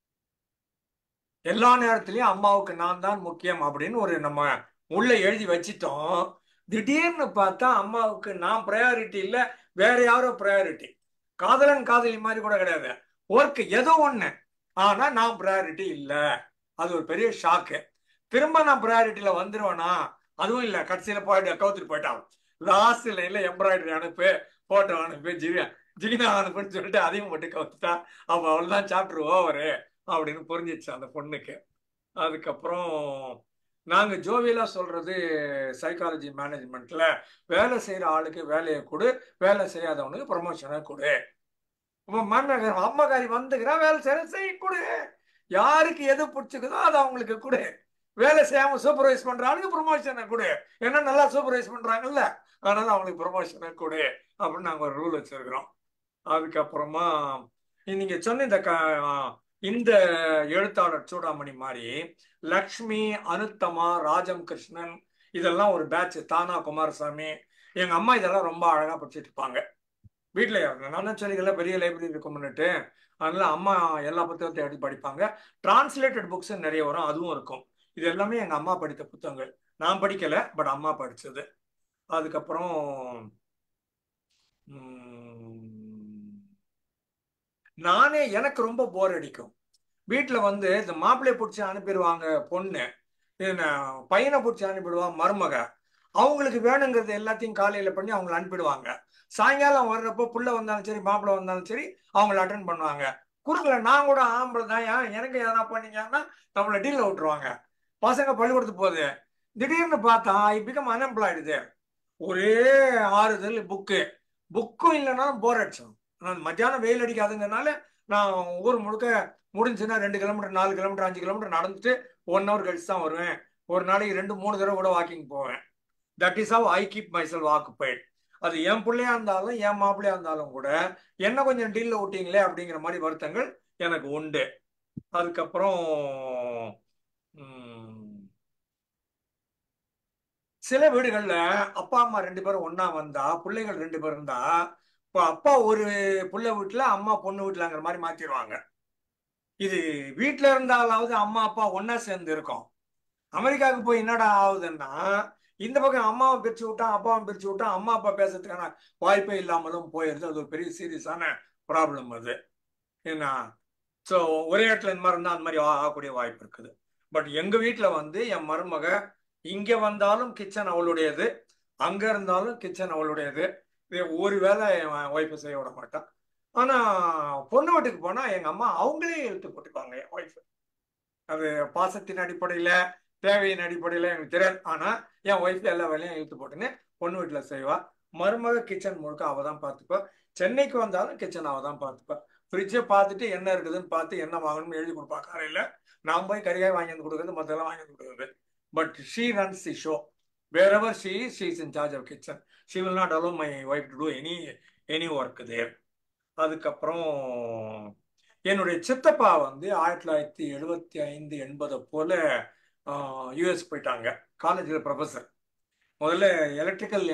எல்லா நேரத்திலயும் அம்மாவுக்கு நான் தான் முக்கியம் அப்படின்னு ஒரு நம்ம உள்ள எழுதி வச்சிட்டோம் திடீர்னு பார்த்தா அம்மாவுக்கு நான் ப்ரையாரிட்டி இல்லை வேற யாரோ ப்ரையாரிட்டி காதலன் காதலி மாதிரி கூட கிடையாது ஒர்க் ஏதோ ஒண்ணு ஆனா நான் ப்ரையாரிட்டி இல்லை அது ஒரு பெரிய ஷாக்கு திரும்ப நான் ப்ரையாரிட்டியில வந்துருவேனா அதுவும் இல்லை கடைசியில போயிட்டு கவுத்துட்டு போயிட்டான் லாஸ்ட் லைன்ல எம்ப்ராய்டரி அனுப்பு போட்டோ அனுப்பு ஜிகா ஜிகினா அனுப்புன்னு சொல்லிட்டு அதையும் மட்டும் கவுத்துட்டா அப்ப அவ்வளவுதான் சாப்டர் ஓவரு அப்படின்னு புரிஞ்சிச்சு அந்த பொண்ணுக்கு அதுக்கப்புறம் நாங்க ஜோவியலா சொல்றது சைக்காலஜி மேனேஜ்மெண்ட்ல வேலை செய்யற ஆளுக்கு வேலையை கொடு வேலை செய்யாதவனுக்கு ப்ரமோஷனை கொடு இப்போ மாமியார் அம்மாக்காரி வந்துக்கிறா வேலை செய்யற செய் கொடு யாருக்கு எது பிடிச்சிக்குதோ அதை அவங்களுக்கு கொடு வேலை செய்யாம சூப்பர்வைஸ் பண்ற ஆளுக்கு ப்ரொமோஷனை கொடு ஏன்னா நல்லா சூப்பர்வைஸ் பண்றாங்கல்ல அதனால அவங்களுக்கு ப்ரொமோஷனை கொடு அப்படின்னு நாங்க ஒரு ரூல் வச்சிருக்கிறோம் அதுக்கப்புறமா நீங்க சொன்ன இந்த க- இந்த எழுத்தாளர் சூடாமணி மாதிரி லக்ஷ்மி அனுத்தமா ராஜம் கிருஷ்ணன் இதெல்லாம் ஒரு பேட்ச் தானா குமாரசாமி எங்க அம்மா இதெல்லாம் ரொம்ப அழகா படிச்சுட்டு இருப்பாங்க வீட்டில் நான் சொல்லிக்கல பெரிய லைப்ரரி இருக்கும்னுட்டு அதனால அம்மா எல்லா புத்தகத்தையும் எடுத்து படிப்பாங்க டிரான்ஸ்லேட்டட் புக்ஸ் நிறைய வரும் அதுவும் இருக்கும் இது எல்லாமே எங்க அம்மா படித்த புத்தகங்கள் நான் படிக்கல பட் அம்மா படிச்சது அதுக்கப்புறம் உம், நானே எனக்கு ரொம்ப போர் அடிக்கும் வீட்டில் வந்து இந்த மாப்பிள்ளைய பிடிச்சி அனுப்பிடுவாங்க பொண்ணு என்ன பையனை பிடிச்சி அனுப்பிடுவான் மருமக அவங்களுக்கு வேணுங்கிறது எல்லாத்தையும் காலையில பண்ணி அவங்கள அனுப்பிடுவாங்க சாயங்காலம் வர்றப்போ புள்ள வந்தாலும் சரி மாப்பிள்ளை வந்தாலும் சரி அவங்கள அட்டன் பண்ணுவாங்க குறுக்கல நான் கூட ஆம்பளை தான் ஏன் எனக்கு எதனா பண்ணீங்கன்னா நம்மளை டீல்ல விட்டுருவாங்க பசங்க பள்ளிக்கூடத்துக்கு போகுது திடீர்னு பார்த்தா ஐ பிகம் அன்எம்ப்ளாய்டு ஒரே ஆறுதல் புக்கு புக்கும் இல்லைனாலும் போர் அடிச்சோம் நான் மத்தியானம் வெயில் அடிக்காதுங்கிறனால நான் ஊர் முழுக்க முடிஞ்சுன்னா ரெண்டு கிலோமீட்டர் நாலு கிலோமீட்டர் அஞ்சு கிலோமீட்டர் நடந்துட்டு ஒன் ஹவர் கழிச்சு தான் வருவேன் ஒரு நாளைக்கு ரெண்டு மூணு தடவை கூட வாக்கிங் போவேன் that is how I keep my self occupied அது என் பிள்ளையா இருந்தாலும் என் மாப்பிள்ளையா இருந்தாலும் கூட என்ன கொஞ்சம் டீல்ல விட்டீங்களே அப்படிங்கிற மாதிரி வருத்தங்கள் எனக்கு உண்டு அதுக்கப்புறம் ம், சில வீடுகள்ல அப்பா அம்மா ரெண்டு பேரும் ஒண்ணா வந்தா பிள்ளைகள் ரெண்டு பேரும் இருந்தா இப்போ அப்பா ஒரு புள்ள வீட்டுல அம்மா பொண்ணு வீட்டுலங்கிற மாதிரி மாத்திடுவாங்க இது வீட்டுல இருந்தாலாவது அம்மா அப்பா ஒண்ணா சேர்ந்து இருக்கோம் அமெரிக்காவுக்கு போய் என்னடா ஆகுதுன்னா இந்த பக்கம் அம்மாவை பிரிச்சு விட்டான் அப்பாவை பிரிச்சு விட்டான் அம்மா அப்பா பேசுறதுக்கான வாய்ப்பே இல்லாமலும் போயிருது அது ஒரு பெரிய சீரியஸான ப்ராப்ளம் அது என்ன ஸோ ஒரே இடத்துல இந்த மாதிரி இருந்தால் அந்த மாதிரி ஆ- ஆகக்கூடிய வாய்ப்பு இருக்குது பட் எங்க வீட்டில் வந்து என் மருமக இங்க வந்தாலும் கிச்சன் அவளுடையது அங்க இருந்தாலும் கிச்சன் அவளுடையது இது ஒரு வேளை என் ஒய்ஃபை செய்ய விட மாட்டான் ஆனா பொண்ணு வீட்டுக்கு போனா எங்க அம்மா அவங்களே இழுத்து போட்டுக்குவாங்க என் ஒய்ஃப் அது பாசத்தின் அடிப்படையில தேவையின் அடிப்படையில எனக்கு தெரியாது ஆனா என் ஒய்ஃப் எல்லா வேலையும் இழுத்து போட்டுன்னு பொண்ணு வீட்டுல செய்வா மருமக கிச்சன் முழுக்க அவ தான் பார்த்துப்பா சென்னைக்கு வந்தாலும் கிச்சன் அவ தான் பார்த்துப்பா ஃப்ரிட்ஜை பார்த்துட்டு என்ன இருக்குதுன்னு பார்த்து என்ன வாங்கணும்னு எழுதி கொடுப்பா காலையில நான் போய் கறிகாய் வாங்கி வந்து கொடுக்குறது மற்றெல்லாம் வாங்கி வந்து கொடுக்குறது but she runs the show wherever she she is in charge of kitchen she will not allow my wife to do any any work there அதுக்கப்புறம் என்னுடைய சித்தப்பா வந்து ஆயிரத்தி தொள்ளாயிரத்தி எழுபத்தி ஐந்து எண்பதை போல யூஎஸ் போயிட்டாங்க காலேஜில் ப்ரொஃபஸர் முதல்ல electrical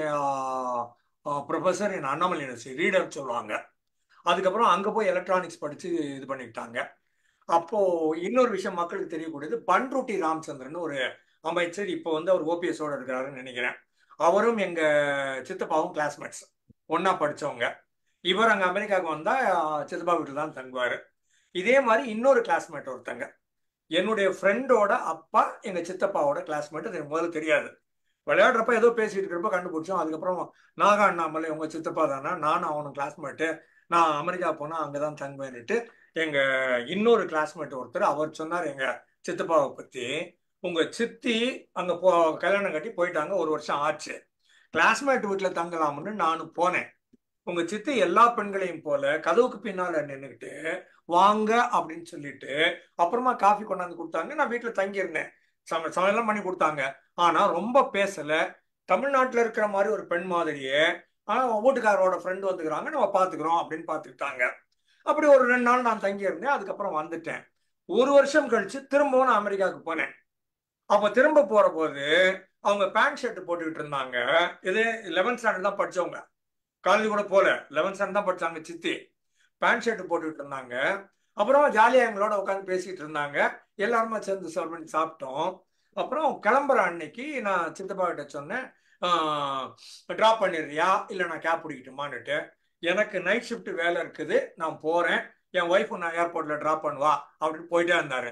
professor in Annamalai university reader சொல்லுவாங்க அதுக்கப்புறம் அங்கே போய் எலக்ட்ரானிக்ஸ் படித்து இது பண்ணிக்கிட்டாங்க அப்போ இன்னொரு விஷயம் மக்களுக்கு தெரியக்கூடியது பன்ருட்டி ராமச்சந்திரன் ஒரு அமைச்சர் இப்போ வந்து அவர் ஓபிஎஸோட இருக்கிறாருன்னு நினைக்கிறேன் அவரும் எங்க சித்தப்பாவும் கிளாஸ்மேட்ஸ் ஒண்ணா படிச்சவங்க இவர் அங்க அமெரிக்காவுக்கு வந்தா சித்தப்பா வீட்டில் தான் தங்குவாரு இதே மாதிரி இன்னொரு கிளாஸ்மேட் ஒருத்தங்க என்னுடைய ஃப்ரெண்டோட அப்பா எங்க சித்தப்பாவோட கிளாஸ்மேட் எனக்கு முதல்ல தெரியாது விளையாடுறப்ப ஏதோ பேசிட்டு இருக்கிறப்ப கண்டுபிடிச்சோம் அதுக்கப்புறம் நாகா அண்ணாமலை உங்க சித்தப்பா தானே நானும் அவனும் கிளாஸ்மேட்டு நான் அமெரிக்கா போனா அங்கதான் தங்குவேன்னுட்டு எங்க இன்னொரு கிளாஸ்மேட் ஒருத்தர் அவர் சொன்னார் எங்க சித்தப்பாவை பத்தி உங்க சித்தி அங்க போ கல்யாணம் கட்டி போயிட்டாங்க ஒரு வருஷம் ஆச்சு கிளாஸ்மேட் வீட்டுல தங்கலாம்னு நானும் போனேன் உங்க சித்தி எல்லா பெண்களையும் போல கதவுக்கு பின்னால நின்றுக்கிட்டு வாங்க அப்படின்னு சொல்லிட்டு அப்புறமா காஃபி கொண்டாந்து கொடுத்தாங்க நான் வீட்டுல தங்கியிருந்தேன் சம சமையல்லாம் பண்ணி கொடுத்தாங்க ஆனா ரொம்ப பேசல தமிழ்நாட்டுல இருக்கிற மாதிரி ஒரு பெண் மாதிரியே ஆனா வீட்டுக்காரோட ஃப்ரெண்டு வந்துக்கிறாங்க நம்ம பாத்துக்கிறோம் அப்படின்னு பாத்துக்கிட்டாங்க அப்படி ஒரு ரெண்டு நாள் நான் தங்கி இருந்தேன் அதுக்கப்புறம் வந்துட்டேன் ஒரு வருஷம் கழிச்சு திரும்பவும் நான் அமெரிக்காவுக்கு போனேன் அப்ப திரும்ப போற போது அவங்க பேண்ட் ஷர்ட் போட்டுக்கிட்டு இருந்தாங்க இது லெவன்த் ஸ்டாண்டர்ட் தான் படிச்சவங்க காலேஜ் கூட போல லெவன்த் ஸ்டாண்டர்ட் தான் படிச்சாங்க சித்தி பேண்ட் ஷர்ட் போட்டுக்கிட்டு இருந்தாங்க அப்புறம் ஜாலியா எங்களோட உட்காந்து பேசிட்டு இருந்தாங்க எல்லாருமே சேர்ந்து சர்வ் பண்ணி சாப்பிட்டோம் அப்புறம் கிளம்புற அன்னைக்கு நான் சித்தப்பா கிட்ட சொன்னேன் ட்ராப் பண்ணிடுறியா இல்லை நான் கேப் பிடிக்கட்டுமான்னுட்டு எனக்கு நைட் ஷிஃப்ட் வேலை இருக்குது நான் போறேன் என் ஒய்ஃபு நான் ஏர்போர்ட்ல ட்ராப் பண்ணுவா அப்படின்னு போயிட்டே இருந்தாரு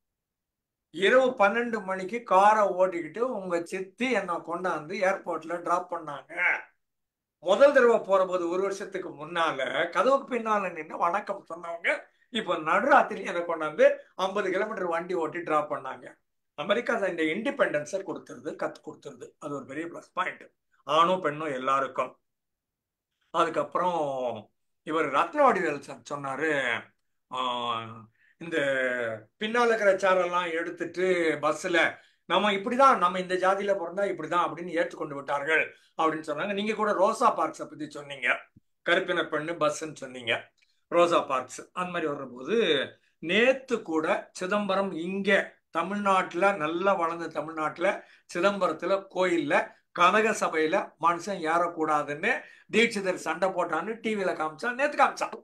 இரவு பன்னெண்டு மணிக்கு காரை ஓட்டிக்கிட்டு உங்க சித்தி என்னை கொண்டாந்து ஏர்போர்ட்ல டிராப் பண்ணாங்க முதல் தடவை போற போது ஒரு வருஷத்துக்கு முன்னால கதவுக்கு பின்னால நின்று வணக்கம் சொன்னவங்க இப்போ நடுராத்திரி என்னை கொண்டாந்து ஐம்பது கிலோமீட்டர் வண்டி ஓட்டி டிராப் பண்ணாங்க அமெரிக்கா இந்த இண்டிபெண்டன்ஸை கொடுத்துருது கத்து கொடுத்துருது அது ஒரு பெரிய ப்ளஸ் பாயிண்ட் ஆணும் பெண்ணும் எல்லாருக்கும் அதுக்கப்புறம் இவர் ரத்னவாடிவேல் சார் சொன்னாரு ஆஹ், இந்த பின்னால இருக்கிற சேரெல்லாம் எடுத்துட்டு பஸ்ல நம்ம இப்படிதான் நம்ம இந்த ஜாதியில பிறந்தா இப்படிதான் அப்படின்னு ஏற்றுக்கொண்டு விட்டார்கள் அப்படின்னு சொன்னாங்க நீங்க கூட ரோசா பார்க்ஸை பத்தி சொன்னீங்க கருப்பின பெண்ணு பஸ்ன்னு சொன்னீங்க ரோசா பார்க்ஸ் அந்த மாதிரி வர்றபோது நேத்து கூட சிதம்பரம் இங்க தமிழ்நாட்டுல நல்லா வளர்ந்த தமிழ்நாட்டுல சிதம்பரத்துல கோயில்ல கனக சபையில மனுஷன் ஏறக்கூடாதுன்னு தீட்சிதர் சண்டை போட்டான்னு டிவியில காமிச்சா நேத்து காமிச்சான்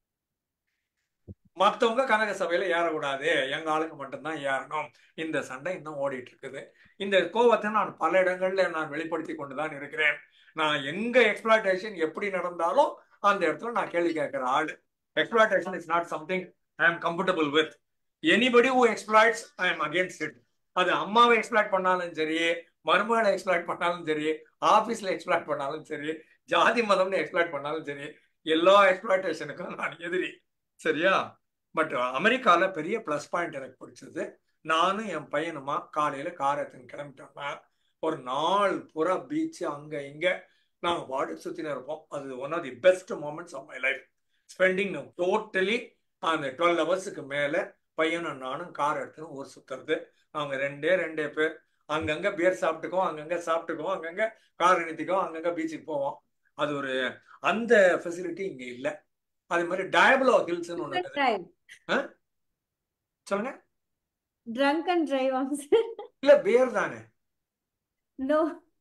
மத்தவங்க கனக சபையில ஏறக்கூடாது எங்க ஆளுங்க மட்டும்தான் ஏறணும் இந்த சண்டை இன்னும் ஓடிட்டு இருக்குது இந்த கோவத்தை நான் பல இடங்கள்ல நான் வெளிப்படுத்தி கொண்டுதான் இருக்கிறேன் நான் எங்க எக்ஸ்பிளாய்டேஷன் எப்படி நடந்தாலும் அந்த இடத்துல நான் கேள்வி கேட்கிற ஆளு exploitation is not something I am comfortable with anybody who exploits I am against it அது அம்மாவை எக்ஸ்பிளாய்ட் பண்ணாலும் சரி மருமகளை எக்ஸ்பிளாய்ட் பண்ணாலும் சரி ஆபீஸ்ல எக்ஸ்பிளாய்ட் பண்ணாலும் சரி ஜாதி மதம்னு எக்ஸ்பிளாய்ட் பண்ணாலும் சரி எல்லா எக்ஸ்பிளாய்டேஷனுக்கும் நான் எதிரி சரியா பட் அமெரிக்கால பெரிய ப்ளஸ் பாயிண்ட் எனக்கு பிடிச்சது நானும் என் பையனுமா காலையில கார் எடுத்துன்னு கிளம்பிட்டோம்னா ஒரு நாள் புறா பீச் அங்க இங்க நாங்க பாடி சுத்தின இருப்போம் அது one of the best moments of my life spending totally அந்த டுவெல் ஹவர்ஸுக்கு மேலே பையனும் நானும் கார் எடுத்துன்னு ஊர் சுற்றுறது அவங்க ரெண்டே ரெண்டே பேர் அங்கங்கே பியர் சாப்பிட்டுக்குவோம் அங்கங்கே சாப்பிட்டுக்குவோம் அங்கங்கே கார் நிறுத்திக்குவோம் அங்கங்கே பீச்சுக்கு போவோம் அது ஒரு அந்த ஃபெசிலிட்டி இங்கே இல்லை அதே மாதிரி டயபலோ ஹில்ஸ்னு ஒன்று இருக்குது டிரைவ் ஆ சொல்லுங்க ட்ரங்க் அண்ட் டிரைவ் இல்லை பேர் தானே நோ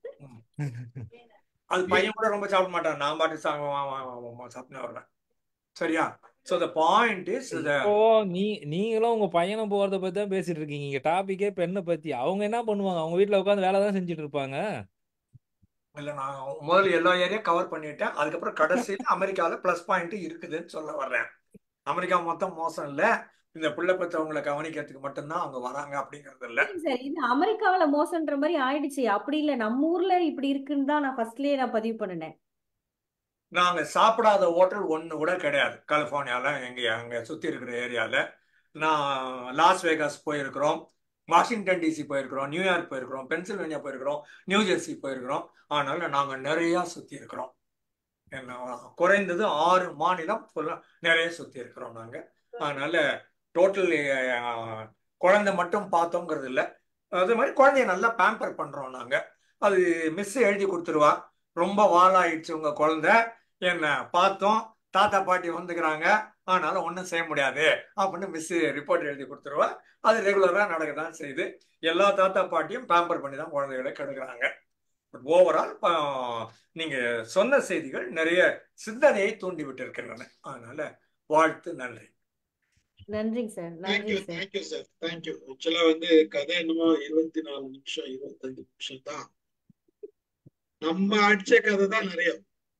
அது பையன் கூட ரொம்ப சாப்பிட மாட்டான் நான் பாட்டு சாப்பிட்டு வருவேன் சரியா so the point is the இப்போ நீ நீங்களும் உங்க பையனை போறத பத்தி தான் பேசிட்டு இருக்கீங்க இங்க டாபிக்கே பெண்ணை பத்தி அவங்க என்ன பண்ணுவாங்க அவங்க வீட்ல உட்காந்து வேலை தான் செஞ்சுட்டு இருப்பாங்க இல்லை நான் முதல்ல எல்லா ஏரியா கவர் பண்ணிட்டேன் அதுக்கப்புறம் கடைசியில் அமெரிக்காவில் ப்ளஸ் பாயிண்ட் இருக்குதுன்னு சொல்ல வர்றேன் அமெரிக்கா மொத்தம் மோசம் இல்லை இந்த பிள்ளை பெற்றவங்களை கவனிக்கிறதுக்கு மட்டும்தான் அவங்க வராங்க அப்படிங்கிறது இல்லை சரிங்க சார் இது அமெரிக்காவுல மோசன்ற மாதிரி ஆயிடுச்சு அப்படி இல்ல நம்ம ஊர்ல இப்படி இருக்குன்னு தான் நான் ஃபர்ஸ்ட்லயே நான் பதிவு பண்ணினேன் நாங்கள் சாப்பிடாத ஹோட்டல் ஒன்று கூட கிடையாது கலிஃபோர்னியாவில் எங்கே அங்கே சுற்றி இருக்கிற ஏரியாவில் நான் லாஸ் வேகாஸ் போயிருக்கிறோம் வாஷிங்டன் டிசி போயிருக்கிறோம் நியூயார்க் போயிருக்கிறோம் பென்சில்வேனியா போயிருக்கிறோம் நியூ ஜெர்சி போயிருக்கிறோம் அதனால நாங்கள் நிறையா சுற்றி இருக்கிறோம் என்ன குறைந்தது ஆறு மாநிலம் ஃபுல்லாக நிறைய சுற்றி இருக்கிறோம் நாங்கள் அதனால டோட்டல் குழந்தை மட்டும் பார்த்தோங்கிறது இல்லை அது மாதிரி குழந்தைய நல்லா பேம்பர் பண்ணுறோம் நாங்கள் அது மிஸ் எழுதி கொடுத்துருவா ரொம்ப வாழாயிடுச்சு உங்கள் குழந்தை என்ன பார்த்தோம் தாத்தா பாட்டி வந்துக்கிறாங்க அதனால ஒன்றும் செய்ய முடியாது அப்படின்னு மிஸ் ரிப்போர்ட் எழுதி கொடுத்துருவா அது ரெகுலராக நடக்க தான் செய்யுது எல்லா தாத்தா பாட்டியும் பேம்பர் பண்ணி தான் குழந்தைகளை கெடுக்கிறாங்க பட் ஓவரால் நீங்கள் சொன்ன செய்திகள் நிறைய சிந்தனையை தூண்டி விட்டு இருக்கின்றன அதனால வாழ்த்து நன்றி நன்றிங்க சார் தேங்க்யூ நன்றிங்க சார் தேங்க்யூ சார் தேங்க்யூ ஆக்சுவலா வந்து கதை என்னமோ இருபத்தி நாலு நிமிஷம் இருபத்தஞ்சு நிமிஷம் தான் நம்ம அடிச்ச கதை தான் நிறைய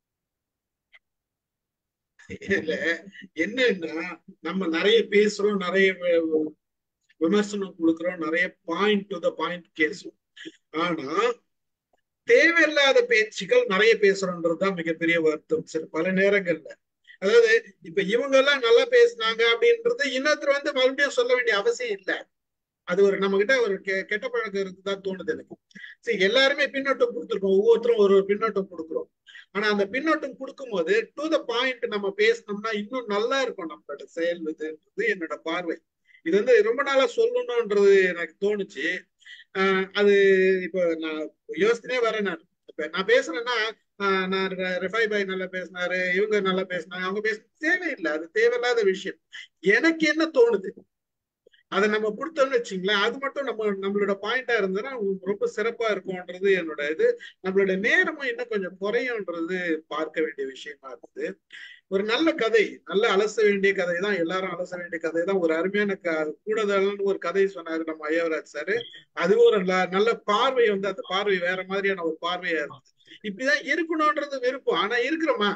இல்ல என்னன்னா நம்ம நிறைய பேசுறோம் நிறைய வி- விமர்சனம் கொடுக்குறோம் நிறைய பாயிண்ட் டு த பாயிண்ட் கேசும் ஆனா தேவையில்லாத பேச்சுகள் நிறைய பேசுறோன்றதுதான் மிகப்பெரிய வருத்தம் சரி பல நேரங்கள்ல அதாவது இப்ப இவங்க எல்லாம் நல்லா பேசுனாங்க அப்படின்றது இன்னொருத்தர் வந்து மறுபடியும் சொல்ல வேண்டிய அவசியம் இல்லை அது ஒரு நம்ம கிட்ட ஒரு கெ- கெட்ட பழக்கம் இருக்குதான் தோணுது எனக்கு சரி எல்லாருமே பின்னோட்டம் கொடுத்துருக்கோம் ஒவ்வொருத்தரும் ஒரு ஒரு பின்னோட்டம் கொடுக்குறோம் ஆனா அந்த பின்னோட்டம் கொடுக்கும்போது டு த பாயிண்ட் நம்ம பேசணும்னா இன்னும் நல்லா இருக்கும் நம்மளோட செயல் இதுன்றது என்னோட பார்வை இது வந்து ரொம்ப நாளா சொல்லணும்ன்றது எனக்கு தோணுச்சு ஆஹ் அது இப்போ நான் யோசிச்சுனே வரேன் நான் இப்ப நான் பேசுறேன்னா ஆஹ் நான் ரெஃபை பாய் நல்லா பேசினாரு இவங்க நல்லா பேசினாங்க அவங்க பேச தேவையில்லை அது தேவையில்லாத விஷயம் எனக்கு என்ன தோணுது அதை நம்ம கொடுத்தோம்னு வச்சுங்களேன் அது மட்டும் நம்ம நம்மளோட பாயிண்டா இருந்ததுன்னா ரொம்ப சிறப்பா இருக்கும்ன்றது என்னோட இது நம்மளோட நேரமும் இன்னும் கொஞ்சம் குறையும்ன்றது பார்க்க வேண்டிய விஷயமா இருக்குது ஒரு நல்ல கதை நல்ல அலச வேண்டிய கதை தான் எல்லாரும் அலச வேண்டிய கதை தான் ஒரு அருமையான க கூடுதல்னு ஒரு கதை சொன்னாரு நம்ம ஐயவராஜ் சார் அது ஒரு நல்ல நல்ல பார்வை வந்து அந்த பார்வை வேற மாதிரியான ஒரு பார்வையா இருந்தது இப்படிதான் இருக்கணும்ன்றது விருப்பம் ஆனா இருக்கிறோமா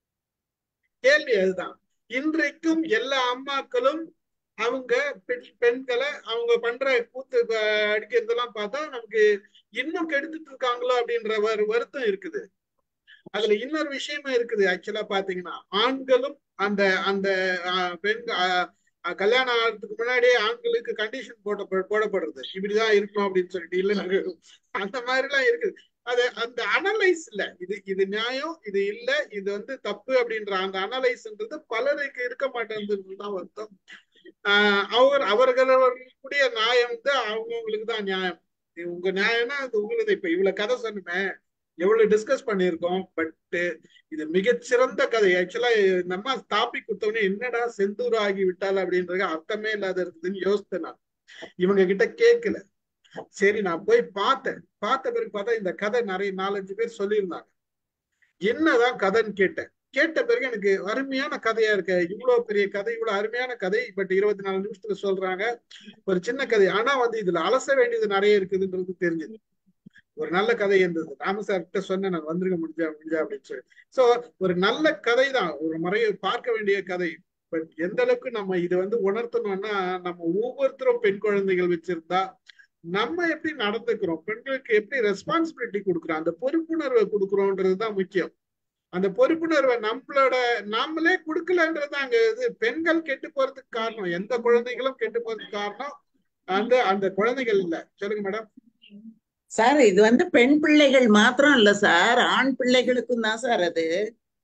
கேள்வி அதுதான் இன்றைக்கும் எல்லா அம்மாக்களும் அவங்க பெண் பெண்களை அவங்க பண்ற கூத்து அஹ், அடிக்கிறதெல்லாம் பார்த்தா நமக்கு இன்னும் கெடுத்துட்டு இருக்காங்களோ அப்படின்ற ஒரு வருத்தம் இருக்குது அதுல இன்னொரு விஷயமும் இருக்குது ஆக்சுவலா பாத்தீங்கன்னா ஆண்களும் அந்த அந்த அஹ், பெண் அஹ், அஹ், கல்யாணம் ஆகிறதுக்கு முன்னாடியே ஆண்களுக்கு கண்டிஷன் போட போடப்படுறது இப்படிதான் இருக்கணும் அப்படின்னு சொல்லிட்டு இல்ல நாங்க அந்த மாதிரி எல்லாம் இருக்குது அது அந்த அனலைஸ் இல்ல இது இது நியாயம் இது இல்ல இது வந்து தப்பு அப்படின்ற அந்த அனலைஸ்ன்றது பலருக்கு இருக்க மாட்டேன்றது தான் வருத்தம் ஆஹ் அவர் அவர்களுடைய நியாயம் வந்து அவங்கவுங்களுக்கு தான் நியாயம் இது உங்க நியாயம்னா அது உங்களுக்கு இப்ப இவ்வளவு கதை சொன்னமே எவ்வளவு டிஸ்கஸ் பண்ணியிருக்கோம் பட் இது மிகச்சிறந்த கதை ஆக்சுவலா நம்ம டாபிக் கொடுத்தவொடனே என்னடா செந்தூர் ஆகி விட்டால் அப்படின்றது அர்த்தமே இல்லாத இருக்குதுன்னு யோசித்தேன் நான் இவங்க கிட்ட கேட்கல சரி நான் போய் பார்த்தேன் பார்த்த பிறகு பார்த்தா இந்த கதை நிறைய நாலஞ்சு பேர் சொல்லியிருந்தாங்க என்னதான் கதைன்னு கேட்டேன் கேட்ட பிறகு எனக்கு அருமையான கதையா இருக்கு இவ்வளவு பெரிய கதை இவ்வளவு அருமையான கதை பட் இருபத்தி நாலு நிமிஷத்துல சொல்றாங்க ஒரு சின்ன கதை ஆனா வந்து இதுல அலச வேண்டியது நிறைய இருக்குதுன்றது தெரிஞ்சது ஒரு நல்ல கதை இருந்தது ராம சார் கிட்ட சொன்னேன் நான் வந்துருக்க முடிஞ்சா முடிஞ்சா அப்படின்னு சொல்லி சோ ஒரு நல்ல கதை தான் ஒரு முறைய பார்க்க வேண்டிய கதை பட் எந்த அளவுக்கு நம்ம இது வந்து உணர்த்தணும்னா நம்ம ஒவ்வொருத்தரும் பெண் குழந்தைகள் வச்சிருந்தா நம்ம எப்படி நடந்துக்கிறோம் பெண்களுக்கு எப்படி ரெஸ்பான்சிபிலிட்டி கொடுக்குறோம் அந்த பொறுப்புணர்வை கொடுக்குறோன்றது தான் முக்கியம் அந்த பொறுப்புணர்வை நம்மளோட நாமளே கொடுக்கலன்றது அங்க இது பெண்கள் கெட்டு போறதுக்கு காரணம் எந்த குழந்தைகளும் கெட்டு போறதுக்கு காரணம் அந்த அந்த குழந்தைகள் இல்ல சொல்லுங்க மேடம் சார் இது வந்து பெண் பிள்ளைகள் மாத்திரம் இல்ல சார் ஆண் பிள்ளைகளுக்கும் தான் சார் அது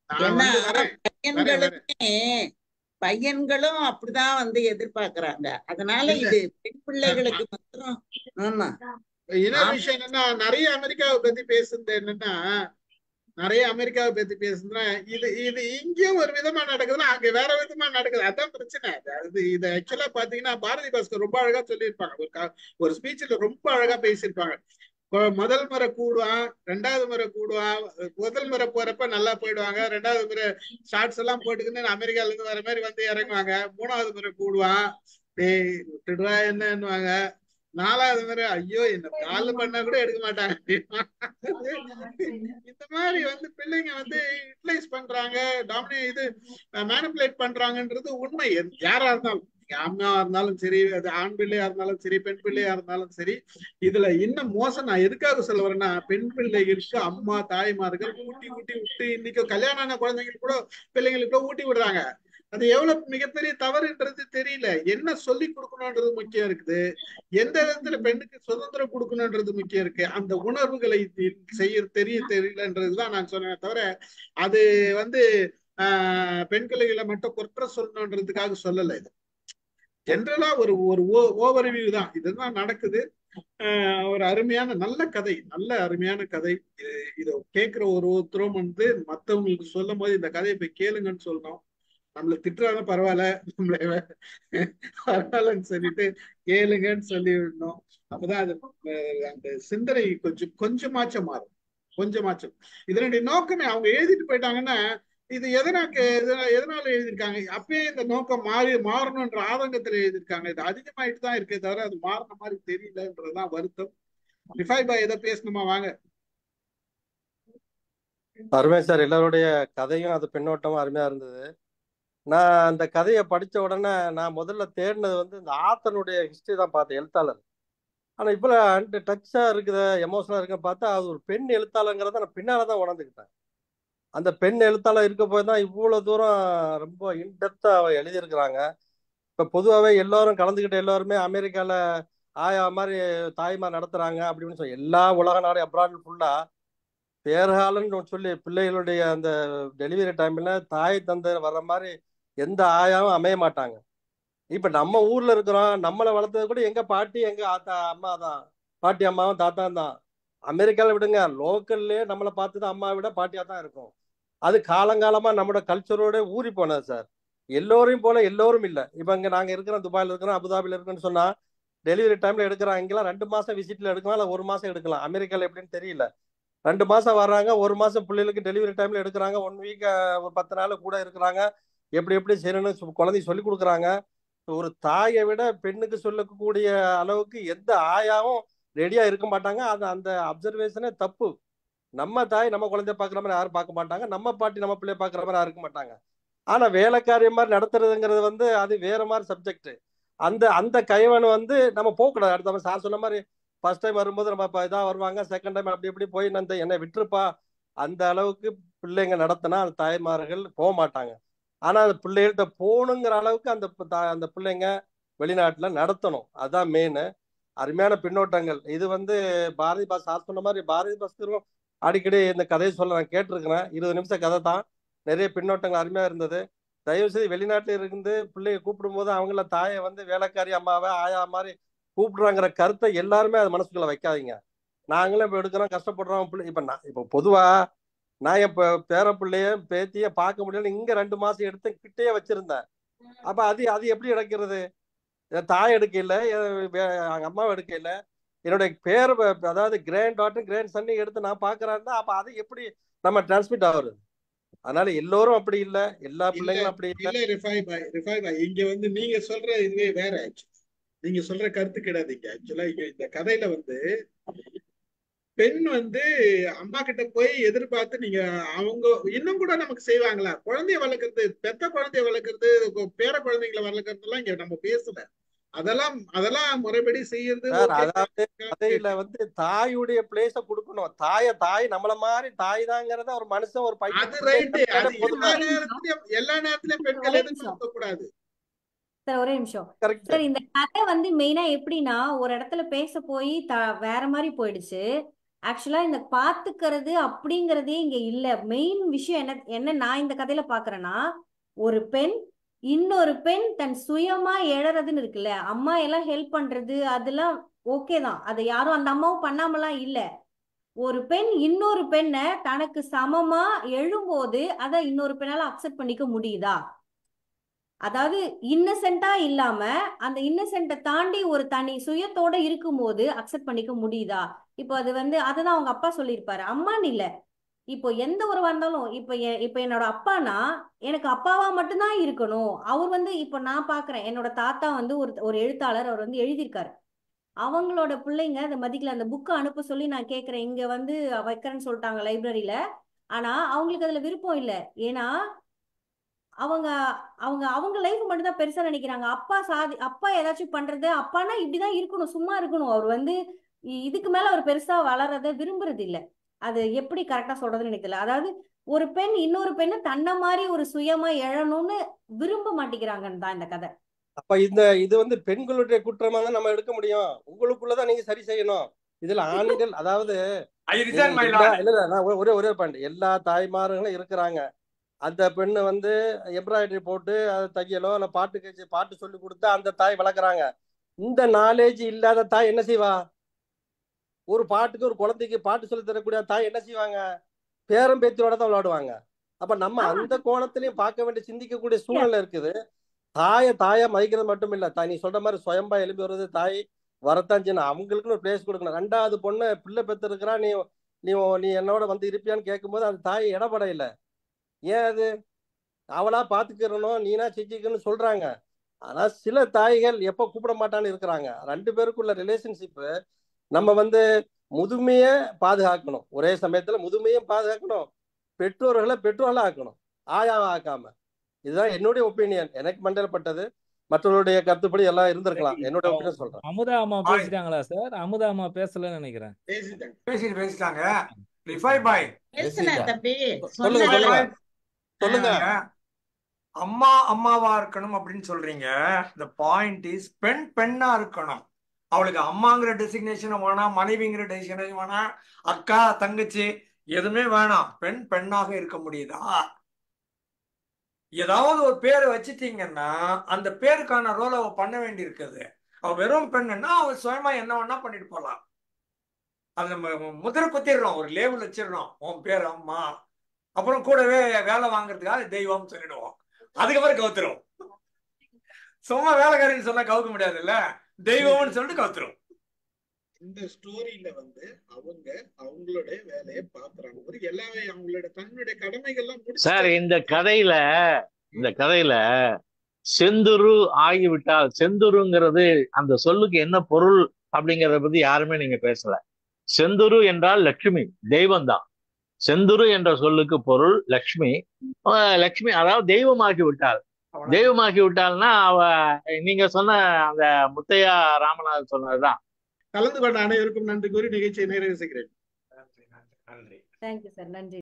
நான் ஏன்னா வந்து வரேன் வரேன் வரேன் பையன்களுமே பையன்களும் அப்படிதான் வந்து எதிர்பார்க்கறாங்க அதனால இல்ல இது பெண் அஹ் பிள்ளைகளுக்கு மாத்திரம் ஆமா இன்னொரு ஆமா விஷயம் என்னன்னா நிறைய அமெரிக்காவை பத்தி பேசுறது என்னன்னா நிறைய அமெரிக்காவை பத்தி பேசுனா இது இது இங்கேயும் ஒரு விதமா நடக்குதுன்னா அங்க வேற விதமா நடக்குது அதான் பிரச்சனை அது இது ஆக்சுவலா பாத்தீங்கன்னா பாரதி பாஸ்கர் ரொம்ப அழகா சொல்லியிருப்பாங்க ஒரு க- ஒரு ஸ்பீச்ல ரொம்ப அழகா பேசியிருப்பாங்க கொ- முதல் முறை கூடுவான் ரெண்டாவது முறை கூடுவான் முதல் முறை போறப்ப நல்லா போயிடுவாங்க ரெண்டாவது முறை ஷார்ட்ஸ் எல்லாம் போட்டுக்கின்னு அமெரிக்கால இருந்து வர மாதிரி வந்து இறங்குவாங்க மூணாவது முறை கூடுவான் டேய் விட்டுடுறா என்னன்னுவாங்க நாலாவது முறை ஐயோ என்ன கால் பண்ணா கூட எடுக்க மாட்டாங்க இந்த மாதிரி வந்து பிள்ளைங்க வந்து யூட்டிலைஸ் பண்றாங்க டாமினே இது மேனிப்புலேட் பண்றாங்கன்றது உண்மை எது- யாரா இருந்தாலும் நீங்க அம்மாவா இருந்தாலும் சரி அது ஆண் பிள்ளையா இருந்தாலும் சரி பெண் பிள்ளையா இருந்தாலும் சரி இதுல இன்னும் மோசம் நான் எதுக்காக சொல்ல வரேன்னா பெண் பிள்ளைகளுக்கு அம்மா தாய்மார்கள் ஊட்டி ஊட்டி விட்டு இன்னைக்கு கல்யாணம் ஆன குழந்தைங்களுக்கு கூட பிள்ளைங்களுக்கு கூட ஊட்டி விடுறாங்க அது எவ்வளவு மிகப்பெரிய தவறுன்றது தெரியல என்ன சொல்லி கொடுக்கணும்ன்றது முக்கியம் இருக்குது எந்த விதத்துல பெண்ணுக்கு சுதந்திரம் கொடுக்கணும்ன்றது முக்கியம் இருக்கு அந்த உணர்வுகளை தி- செய்ய தெரிய தெரியலன்றதுதான் நான் சொன்னேன் தவிர அது வந்து ஆஹ் பெண் பிள்ளைகளை மட்டும் குற்றம் சொல்லணுன்றதுக்காக சொல்லல இது ஜென்ரலா ஒரு ஒரு ஓவர்வியூ தான் இதுதான் நடக்குது ஆஹ் ஒரு அருமையான நல்ல கதை நல்ல அருமையான கதை இது இதை கேட்கிற ஒரு ஒருத்தரும் வந்து மத்தவங்களுக்கு சொல்லும் போது இந்த கதையை போய் கேளுங்கன்னு சொல்லணும் நம்மள திட்டுறாங்க பரவாயில்ல நம்மள பரவாயில்லன்னு சொல்லிட்டு கேளுங்கன்னு சொல்லி விடணும் அப்பதான் அது அஹ், அந்த சிந்தனை கொஞ்சம் கொஞ்சமாச்சும் மாறும் கொஞ்சமாச்சும் இதனுடைய நோக்கமே அவங்க எழுதிட்டு போயிட்டாங்கன்னா இது எதனாக்கு எதனா- எதனால எழுதியிருக்காங்க அப்பயே இந்த நோக்கம் மாறி மாறணும்ன்ற ஆதங்கத்துல எழுதியிருக்காங்க இது அதிகமாயிட்டு தான் இருக்கே தவிர அது மாறின மாதிரி தெரியலன்றதுதான் வருத்தம் ரிஃபாய் பாய் ஏதோ பேசணுமா வாங்க அருமை சார் எல்லாருடைய கதையும் அது பின்னோட்டமும் அருமையா இருந்தது நான் அந்த கதையை படிச்ச உடனே நான் முதல்ல தேடினது வந்து இந்த ஆத்தனுடைய ஹிஸ்டரி தான் பார்த்தேன் எழுத்தாளர் ஆனா இப்போ அந்த டச்சா இருக்குது எமோஷனலா இருக்குன்னு பார்த்தா அது ஒரு பெண் எழுத்தாளருங்கிறத நான் பின்னால தான் உணர்ந்துக்கிட்டேன் அந்த பெண் எழுத்தாளர் இருக்க போய் தான் இவ்வளவு தூரம் ரொம்ப இன்டெப்தா எழுதியிருக்கிறாங்க இப்ப பொதுவாகவே எல்லாரும் கலந்துக்கிட்ட எல்லாருமே அமெரிக்கால ஆயா மாதிரி தாய்மார் நடத்துறாங்க அப்படின்னு சொல்லி எல்லா உலக நாடு அப்ராட் ஃபுல்லா பேர்காலன்னு சொல்லி பிள்ளைகளுடைய அந்த டெலிவரி டைம்ல தாய் தந்தை வர்ற மாதிரி எந்த ஆயாவும் அமைய மாட்டாங்க இப்ப நம்ம ஊர்ல இருக்கிறோம் நம்மளை வளர்த்தது கூட எங்க பாட்டி எங்க ஆத்தா அம்மா தான் பாட்டி அம்மாவும் தாத்தா தான் அமெரிக்கால விடுங்க லோக்கல்லே நம்மளை பார்த்து தான் அம்மா விட பாட்டியா தான் இருக்கும் அது காலங்காலமா நம்மளோட கல்ச்சரோட ஊறி போனது சார் எல்லோரையும் போல எல்லோரும் இல்ல இப்ப இங்க நாங்க இருக்கிறோம் துபாயில இருக்கிறோம் அபுதாபில இருக்கோம்னு சொன்னா டெலிவரி டைம்ல எடுக்கிறாங்க இங்கெல்லாம் ரெண்டு மாசம் விசிட்ல எடுக்கலாம் இல்ல ஒரு மாசம் எடுக்கலாம் அமெரிக்கால எப்படின்னு தெரியல ரெண்டு மாசம் வர்றாங்க ஒரு மாசம் பிள்ளைகளுக்கு டெலிவரி டைம்ல எடுக்கிறாங்க ஒன் வீக் ஒரு பத்து நாள் கூட இருக்கிறாங்க எப்படி எப்படி செய்யணும்னு சொ- குழந்தைக்கு சொல்லி கொடுக்குறாங்க ஒரு தாயை விட பெண்ணுக்கு சொல்லக்கூடிய அளவுக்கு எந்த ஆயாவும் ரெடியா இருக்க மாட்டாங்க அது அந்த அப்சர்வேஷனே தப்பு நம்ம தாய் நம்ம குழந்தைய பாக்குற மாதிரி யாரும் பார்க்க மாட்டாங்க நம்ம பாட்டி நம்ம பிள்ளைய பாக்குற மாதிரி யாரும் இருக்க மாட்டாங்க ஆனா வேலைக்காரிய மாதிரி நடத்துறதுங்கிறது வந்து அது வேற மாதிரி சப்ஜெக்ட் அந்த அந்த கைவன் வந்து நம்ம போகக்கூடாது அடுத்த சார் சொன்ன மாதிரி ஃபர்ஸ்ட் டைம் வரும்போது நம்ம இப்போ இதாக வருவாங்க செகண்ட் டைம் அப்படி இப்படி போய் அந்த என்னை விட்டுருப்பா அந்த அளவுக்கு பிள்ளைங்க நடத்தினா அந்த தாய்மார்கள் போக மாட்டாங்க ஆனா அந்த பிள்ளைகள்கிட்ட போகணுங்கிற அளவுக்கு அந்த ப- தா- அந்த பிள்ளைங்க வெளிநாட்டுல நடத்தணும் அதான் மெயின் அருமையான பின்னோட்டங்கள் இது வந்து பாரதி பாஸ் சார் சொன்ன மாதிரி பாரதி பாஸ்கரும் அடிக்கடி இந்த கதையை சொல்ல நான் கேட்டிருக்கிறேன் இருபது நிமிஷம் கதை தான் நிறைய பின்னோட்டங்கள் அருமையா இருந்தது தயவு செய்து வெளிநாட்டுல இருந்து பிள்ளைய கூப்பிடும்போது அவங்கள தாயை வந்து வேலைக்காரி அம்மாவை ஆயா மாதிரி கூப்பிடுறாங்கிற கருத்தை எல்லாருமே அது மனசுக்குள்ள வைக்காதீங்க நாங்களும் இப்ப எடுக்கிறோம் கஷ்டப்படுறோம் பிள்ளை இப்ப நான் இப்ப பொதுவா நான் என் பே- பேர பிள்ளைய பேத்திய பார்க்க முடியல இங்க ரெண்டு மாசம் எடுத்து கிட்டே வச்சிருந்தேன் அப்ப அது அது எப்படி எடுக்கிறது என் தாய் எடுக்கல என் வே- எங்க அம்மாவை எடுக்கல என்னுடைய பேர் அதாவது கிராண்ட் டாட்டர் கிராண்ட் சன்னை எடுத்து நான் பாக்குறேன்னா அப்ப அது எப்படி நம்ம டிரான்ஸ்மிட் ஆகுறது அதனால எல்லோரும் அப்படி இல்ல எல்லா இல்ல பிள்ளைங்களும் அப்படி இல்ல இல்ல ரிஃபாய் பாய் ரிஃபாய் பாய் இங்க வந்து நீங்க சொல்ற இதுவே வேற actually. நீங்க சொல்ற கருத்து கிடையாது இங்க ஆக்சுவலா இங்க இந்த கதையில வந்து பெண் வந்து அம்மா கிட்ட போய் எதிர்பார்த்து நீங்க அவங்க இன்னும் கூட நமக்கு செய்வாங்களா குழந்தைய வளர்க்கறது பெத்த குழந்தைய வளர்க்கறது கு- பேர குழந்தைங்களை வளர்க்கறது எல்லாம் இங்க நம்ம பேசல அதெல்லாம் அதெல்லாம் முறைப்படி செய்யறது சார் ஓகே அதாவது கதையில வந்து தாயுடைய பிளேஸ கொடுக்கணும் தாய தாய் நம்மள மாதிரி தாய் தாங்கிறத ஒரு மனுஷன் ஒரு பையன் அது ரைட்டு அது எல்லா போதுமா நேரத்திலயும் எல்லா நேரத்திலயும் பெண்கள் ஒரே நிமிஷம் எதிர்பார்க்க கூடாது சார் ஒரே நிமிஷம் கரெக்ட் சார் இந்த கதை வந்து மெயினா எப்படின்னா ஒரு இடத்துல பேச போய் த வேற மாதிரி போயிடுச்சு ஆக்சுவலா இந்த பாத்துக்கிறது அப்படிங்கறதே இங்க இல்ல மெயின் விஷயம் என்ன என்ன நான் இந்த கதையில பாக்குறேன்னா ஒரு பெண் இன்னொரு பெண் தன் சுயமா எழறதுன்னு இருக்குல்ல அம்மா எல்லாம் ஹெல்ப் பண்றது அதெல்லாம் ஓகே தான் அதை யாரும் அந்த அம்மாவும் பண்ணாமலாம் இல்ல ஒரு பெண் இன்னொரு பெண்ணை தனக்கு சமமா எழும்போது அதை இன்னொரு பெண்ணால அக்செப்ட் பண்ணிக்க முடியுதா அதாவது இன்னசென்ட்டா இல்லாம அந்த இன்னசென்ட்டை தாண்டி ஒரு தனி சுயத்தோட இருக்கும்போது அக்செப்ட் பண்ணிக்க முடியுதா இப்போ அது வந்து அதுதான் அவங்க அப்பா சொல்லியிருப்பாரு அம்மான்னு இல்ல இப்போ எந்த உறவா இருந்தாலும் இப்போ எ- இப்போ என்னோட அப்பானா எனக்கு அப்பாவா மட்டும்தான் இருக்கணும் அவர் வந்து இப்போ நான் பாக்குறேன் என்னோட தாத்தா வந்து ஒரு ஒரு எழுத்தாளர் அவர் வந்து எழுதியிருக்காரு அவங்களோட பிள்ளைங்க அதை மதிக்கல அந்த புக்கை அனுப்ப சொல்லி நான் கேட்குறேன் இங்க வந்து வைக்கிறேன்னு சொல்லிட்டாங்க லைப்ரரியில ஆனா அவங்களுக்கு அதுல விருப்பம் இல்லை ஏன்னா அவங்க அவங்க அவங்க லைஃப் மட்டும் தான் பெருசா நினைக்கிறாங்க அப்பா சாதி அப்பா ஏதாச்சும் பண்றது அப்பானா இப்படிதான் இருக்கணும் சும்மா இருக்கணும் அவர் வந்து இ- இதுக்கு மேல அவர் பெருசா வளர்றத விரும்புறது இல்ல அது எப்படி கரெக்டா சொல்றதுன்னு எனக்கு தெரியல அதாவது ஒரு பெண் இன்னொரு பெண்ணு தன்னை மாதிரி ஒரு சுயமா எழணும்னு விரும்ப மாட்டேங்கிறாங்கன்னு தான் இந்த கதை அப்ப இந்த இது வந்து பெண்களுடைய குற்றமா தான் நம்ம எடுக்க முடியும் உங்களுக்குள்ளதான் நீங்க சரி செய்யணும் இதுல ஆண்கள் அதாவது ஐ நீங்க ரிசைன் மை எல்லா லார்ட் இல்ல இல்ல நான் ஒரே ஒரே பாயிண்ட் எல்லா தாய்மார்களும் இருக்கிறாங்க அந்த பெண்ணு வந்து எம்ப்ராய்டரி போட்டு அது தையலோ இல்ல பாட்டு கச்சி பாட்டு சொல்லி கொடுத்தா அந்த தாய் வளர்க்குறாங்க இந்த நாலேஜ் இல்லாத தாய் என்ன செய்வா ஒரு பாட்டுக்கு ஒரு குழந்தைக்கு பாட்டு சொல்லி தரக்கூடிய தாய் என்ன செய்வாங்க பேரம் பேத்தியோட தான் விளையாடுவாங்க அப்ப நம்ம ஆமா அந்த கோணத்திலையும் பார்க்க வேண்டிய சிந்திக்கக்கூடிய சூழ்நிலை இருக்குது தாயை தாயா மதிக்கிறது மட்டும் இல்ல தாய் நீ சொல்ற மாதிரி சுயம்பா எழுப்பி வருது தாய் வரத்தான் செய்யணும் அவங்களுக்குன்னு ஒரு பிளேஸ் கொடுக்கணும் ரெண்டாவது பொண்ணு பிள்ளை பெத்து இருக்கிறா நீ நீ நீ என்னோட வந்து இருப்பியான்னு கேட்கும்போது அந்த தாய் இடப்பட இல்லை ஏன் அது அவளா பாத்துக்கிறணும் நீனா செஞ்சுக்கணும்னு சொல்றாங்க ஆனா சில தாய்கள் எப்ப கூப்பிட மாட்டான்னு இருக்கிறாங்க ரெண்டு பேருக்குள்ள ரிலேஷன்ஷிப் நம்ம வந்து முதுமையை பாதுகாக்கணும் ஒரே சமயத்துல முதுமையும் பாதுகாக்கணும் பெற்றோர்களை பெற்றோர்களா ஆக்கணும் ஆயாவா ஆக்காம இதுதான் என்னுடைய ஒப்பீனியன் எனக்கு மண்டலப்பட்டது மற்றவருடைய கருத்துப்படி எல்லாம் இருந்திருக்கலாம் என்னுடைய ஒப்பீனியன் சொல்றேன் அமுதா அம்மா பாய் பேசிட்டாங்களா சார் அமுதா அம்மா பேசலன்னு நினைக்கிறேன் பேசிட்டாங்க பேசிட்டு பேசிட்டாங்க ரிஃபை பாய் பேசுன பேசிட்டேன் தம்பி சொல்லுங்க சொன்னாங்க சொல்லுங்க ரிஃபை சொல்லுங்க அம்மா அம்மாவா இருக்கணும் அப்படின்னு சொல்றீங்க the பாயிண்ட் இஸ் பெண் பெண்ணா இருக்கணும் அவளுக்கு அம்மாங்கிற டெசிக்னேஷன் வேணாம் மனைவிங்கிற டெசிக்னேஷன் வேணாம் அக்கா தங்கச்சி எதுவுமே வேணாம் பெண் பெண்ணாக இருக்க முடியுதா ஏதாவது ஒரு பேரை வச்சிட்டீங்கன்னா அந்த பேருக்கான ரோல் அவ பண்ண வேண்டி இருக்குது அவ வெறும் பெண்ணுன்னா அவ சுயமா என்ன வேணா பண்ணிட்டு போலாம் அது நம்ம முதிரை குத்திடுறோம் ஒரு லேபிள் வச்சிடுறோம் உன் பேர் அம்மா அப்புறம் கூடவே வேலை வாங்குறதுக்காக தெய்வம் சொல்லிடுவோம் அதுக்கப்புறம் கவுத்துரும் சும்மா வேலைக்காரின்னு சொன்னா கவுக்க முடியாதுல்ல தெய்வம்னு சொல்லிட்டு கவுத்துரும் இந்த ஸ்டோரியில வந்து அவங்க அவங்களுடைய வேலையை பாக்குறாங்க ஒரு எல்லாமே அவங்களோட தன்னுடைய கடமைகள்லாம் சார் முடிச்சுட்டாங்க இந்த கதையில இந்த கதையில செந்துரு ஆகிவிட்டால் செந்துருங்கிறது அந்த சொல்லுக்கு என்ன பொருள் அப்படிங்கறத பத்தி யாருமே நீங்க பேசல செந்துரு என்றால் லட்சுமி தெய்வம் தான் செந்துரு என்ற சொல்லுக்கு பொருள் லக்ஷ்மி அஹ் லக்ஷ்மி அதாவது தெய்வமாகி விட்டாள் அவ்வளவுதான் தெய்வமாக்கி விட்டாள்னா அவ நீங்க சொன்ன அந்த முத்தையா ராமநாதன் சொன்னதுதான் கலந்து கொண்ட அனைவருக்கும் நன்றி கூறி நிகழ்ச்சியை நிறைவு செய்கிறேன் நன்றி நன்றி நன்றி தேங்க்யூ சார் நன்றி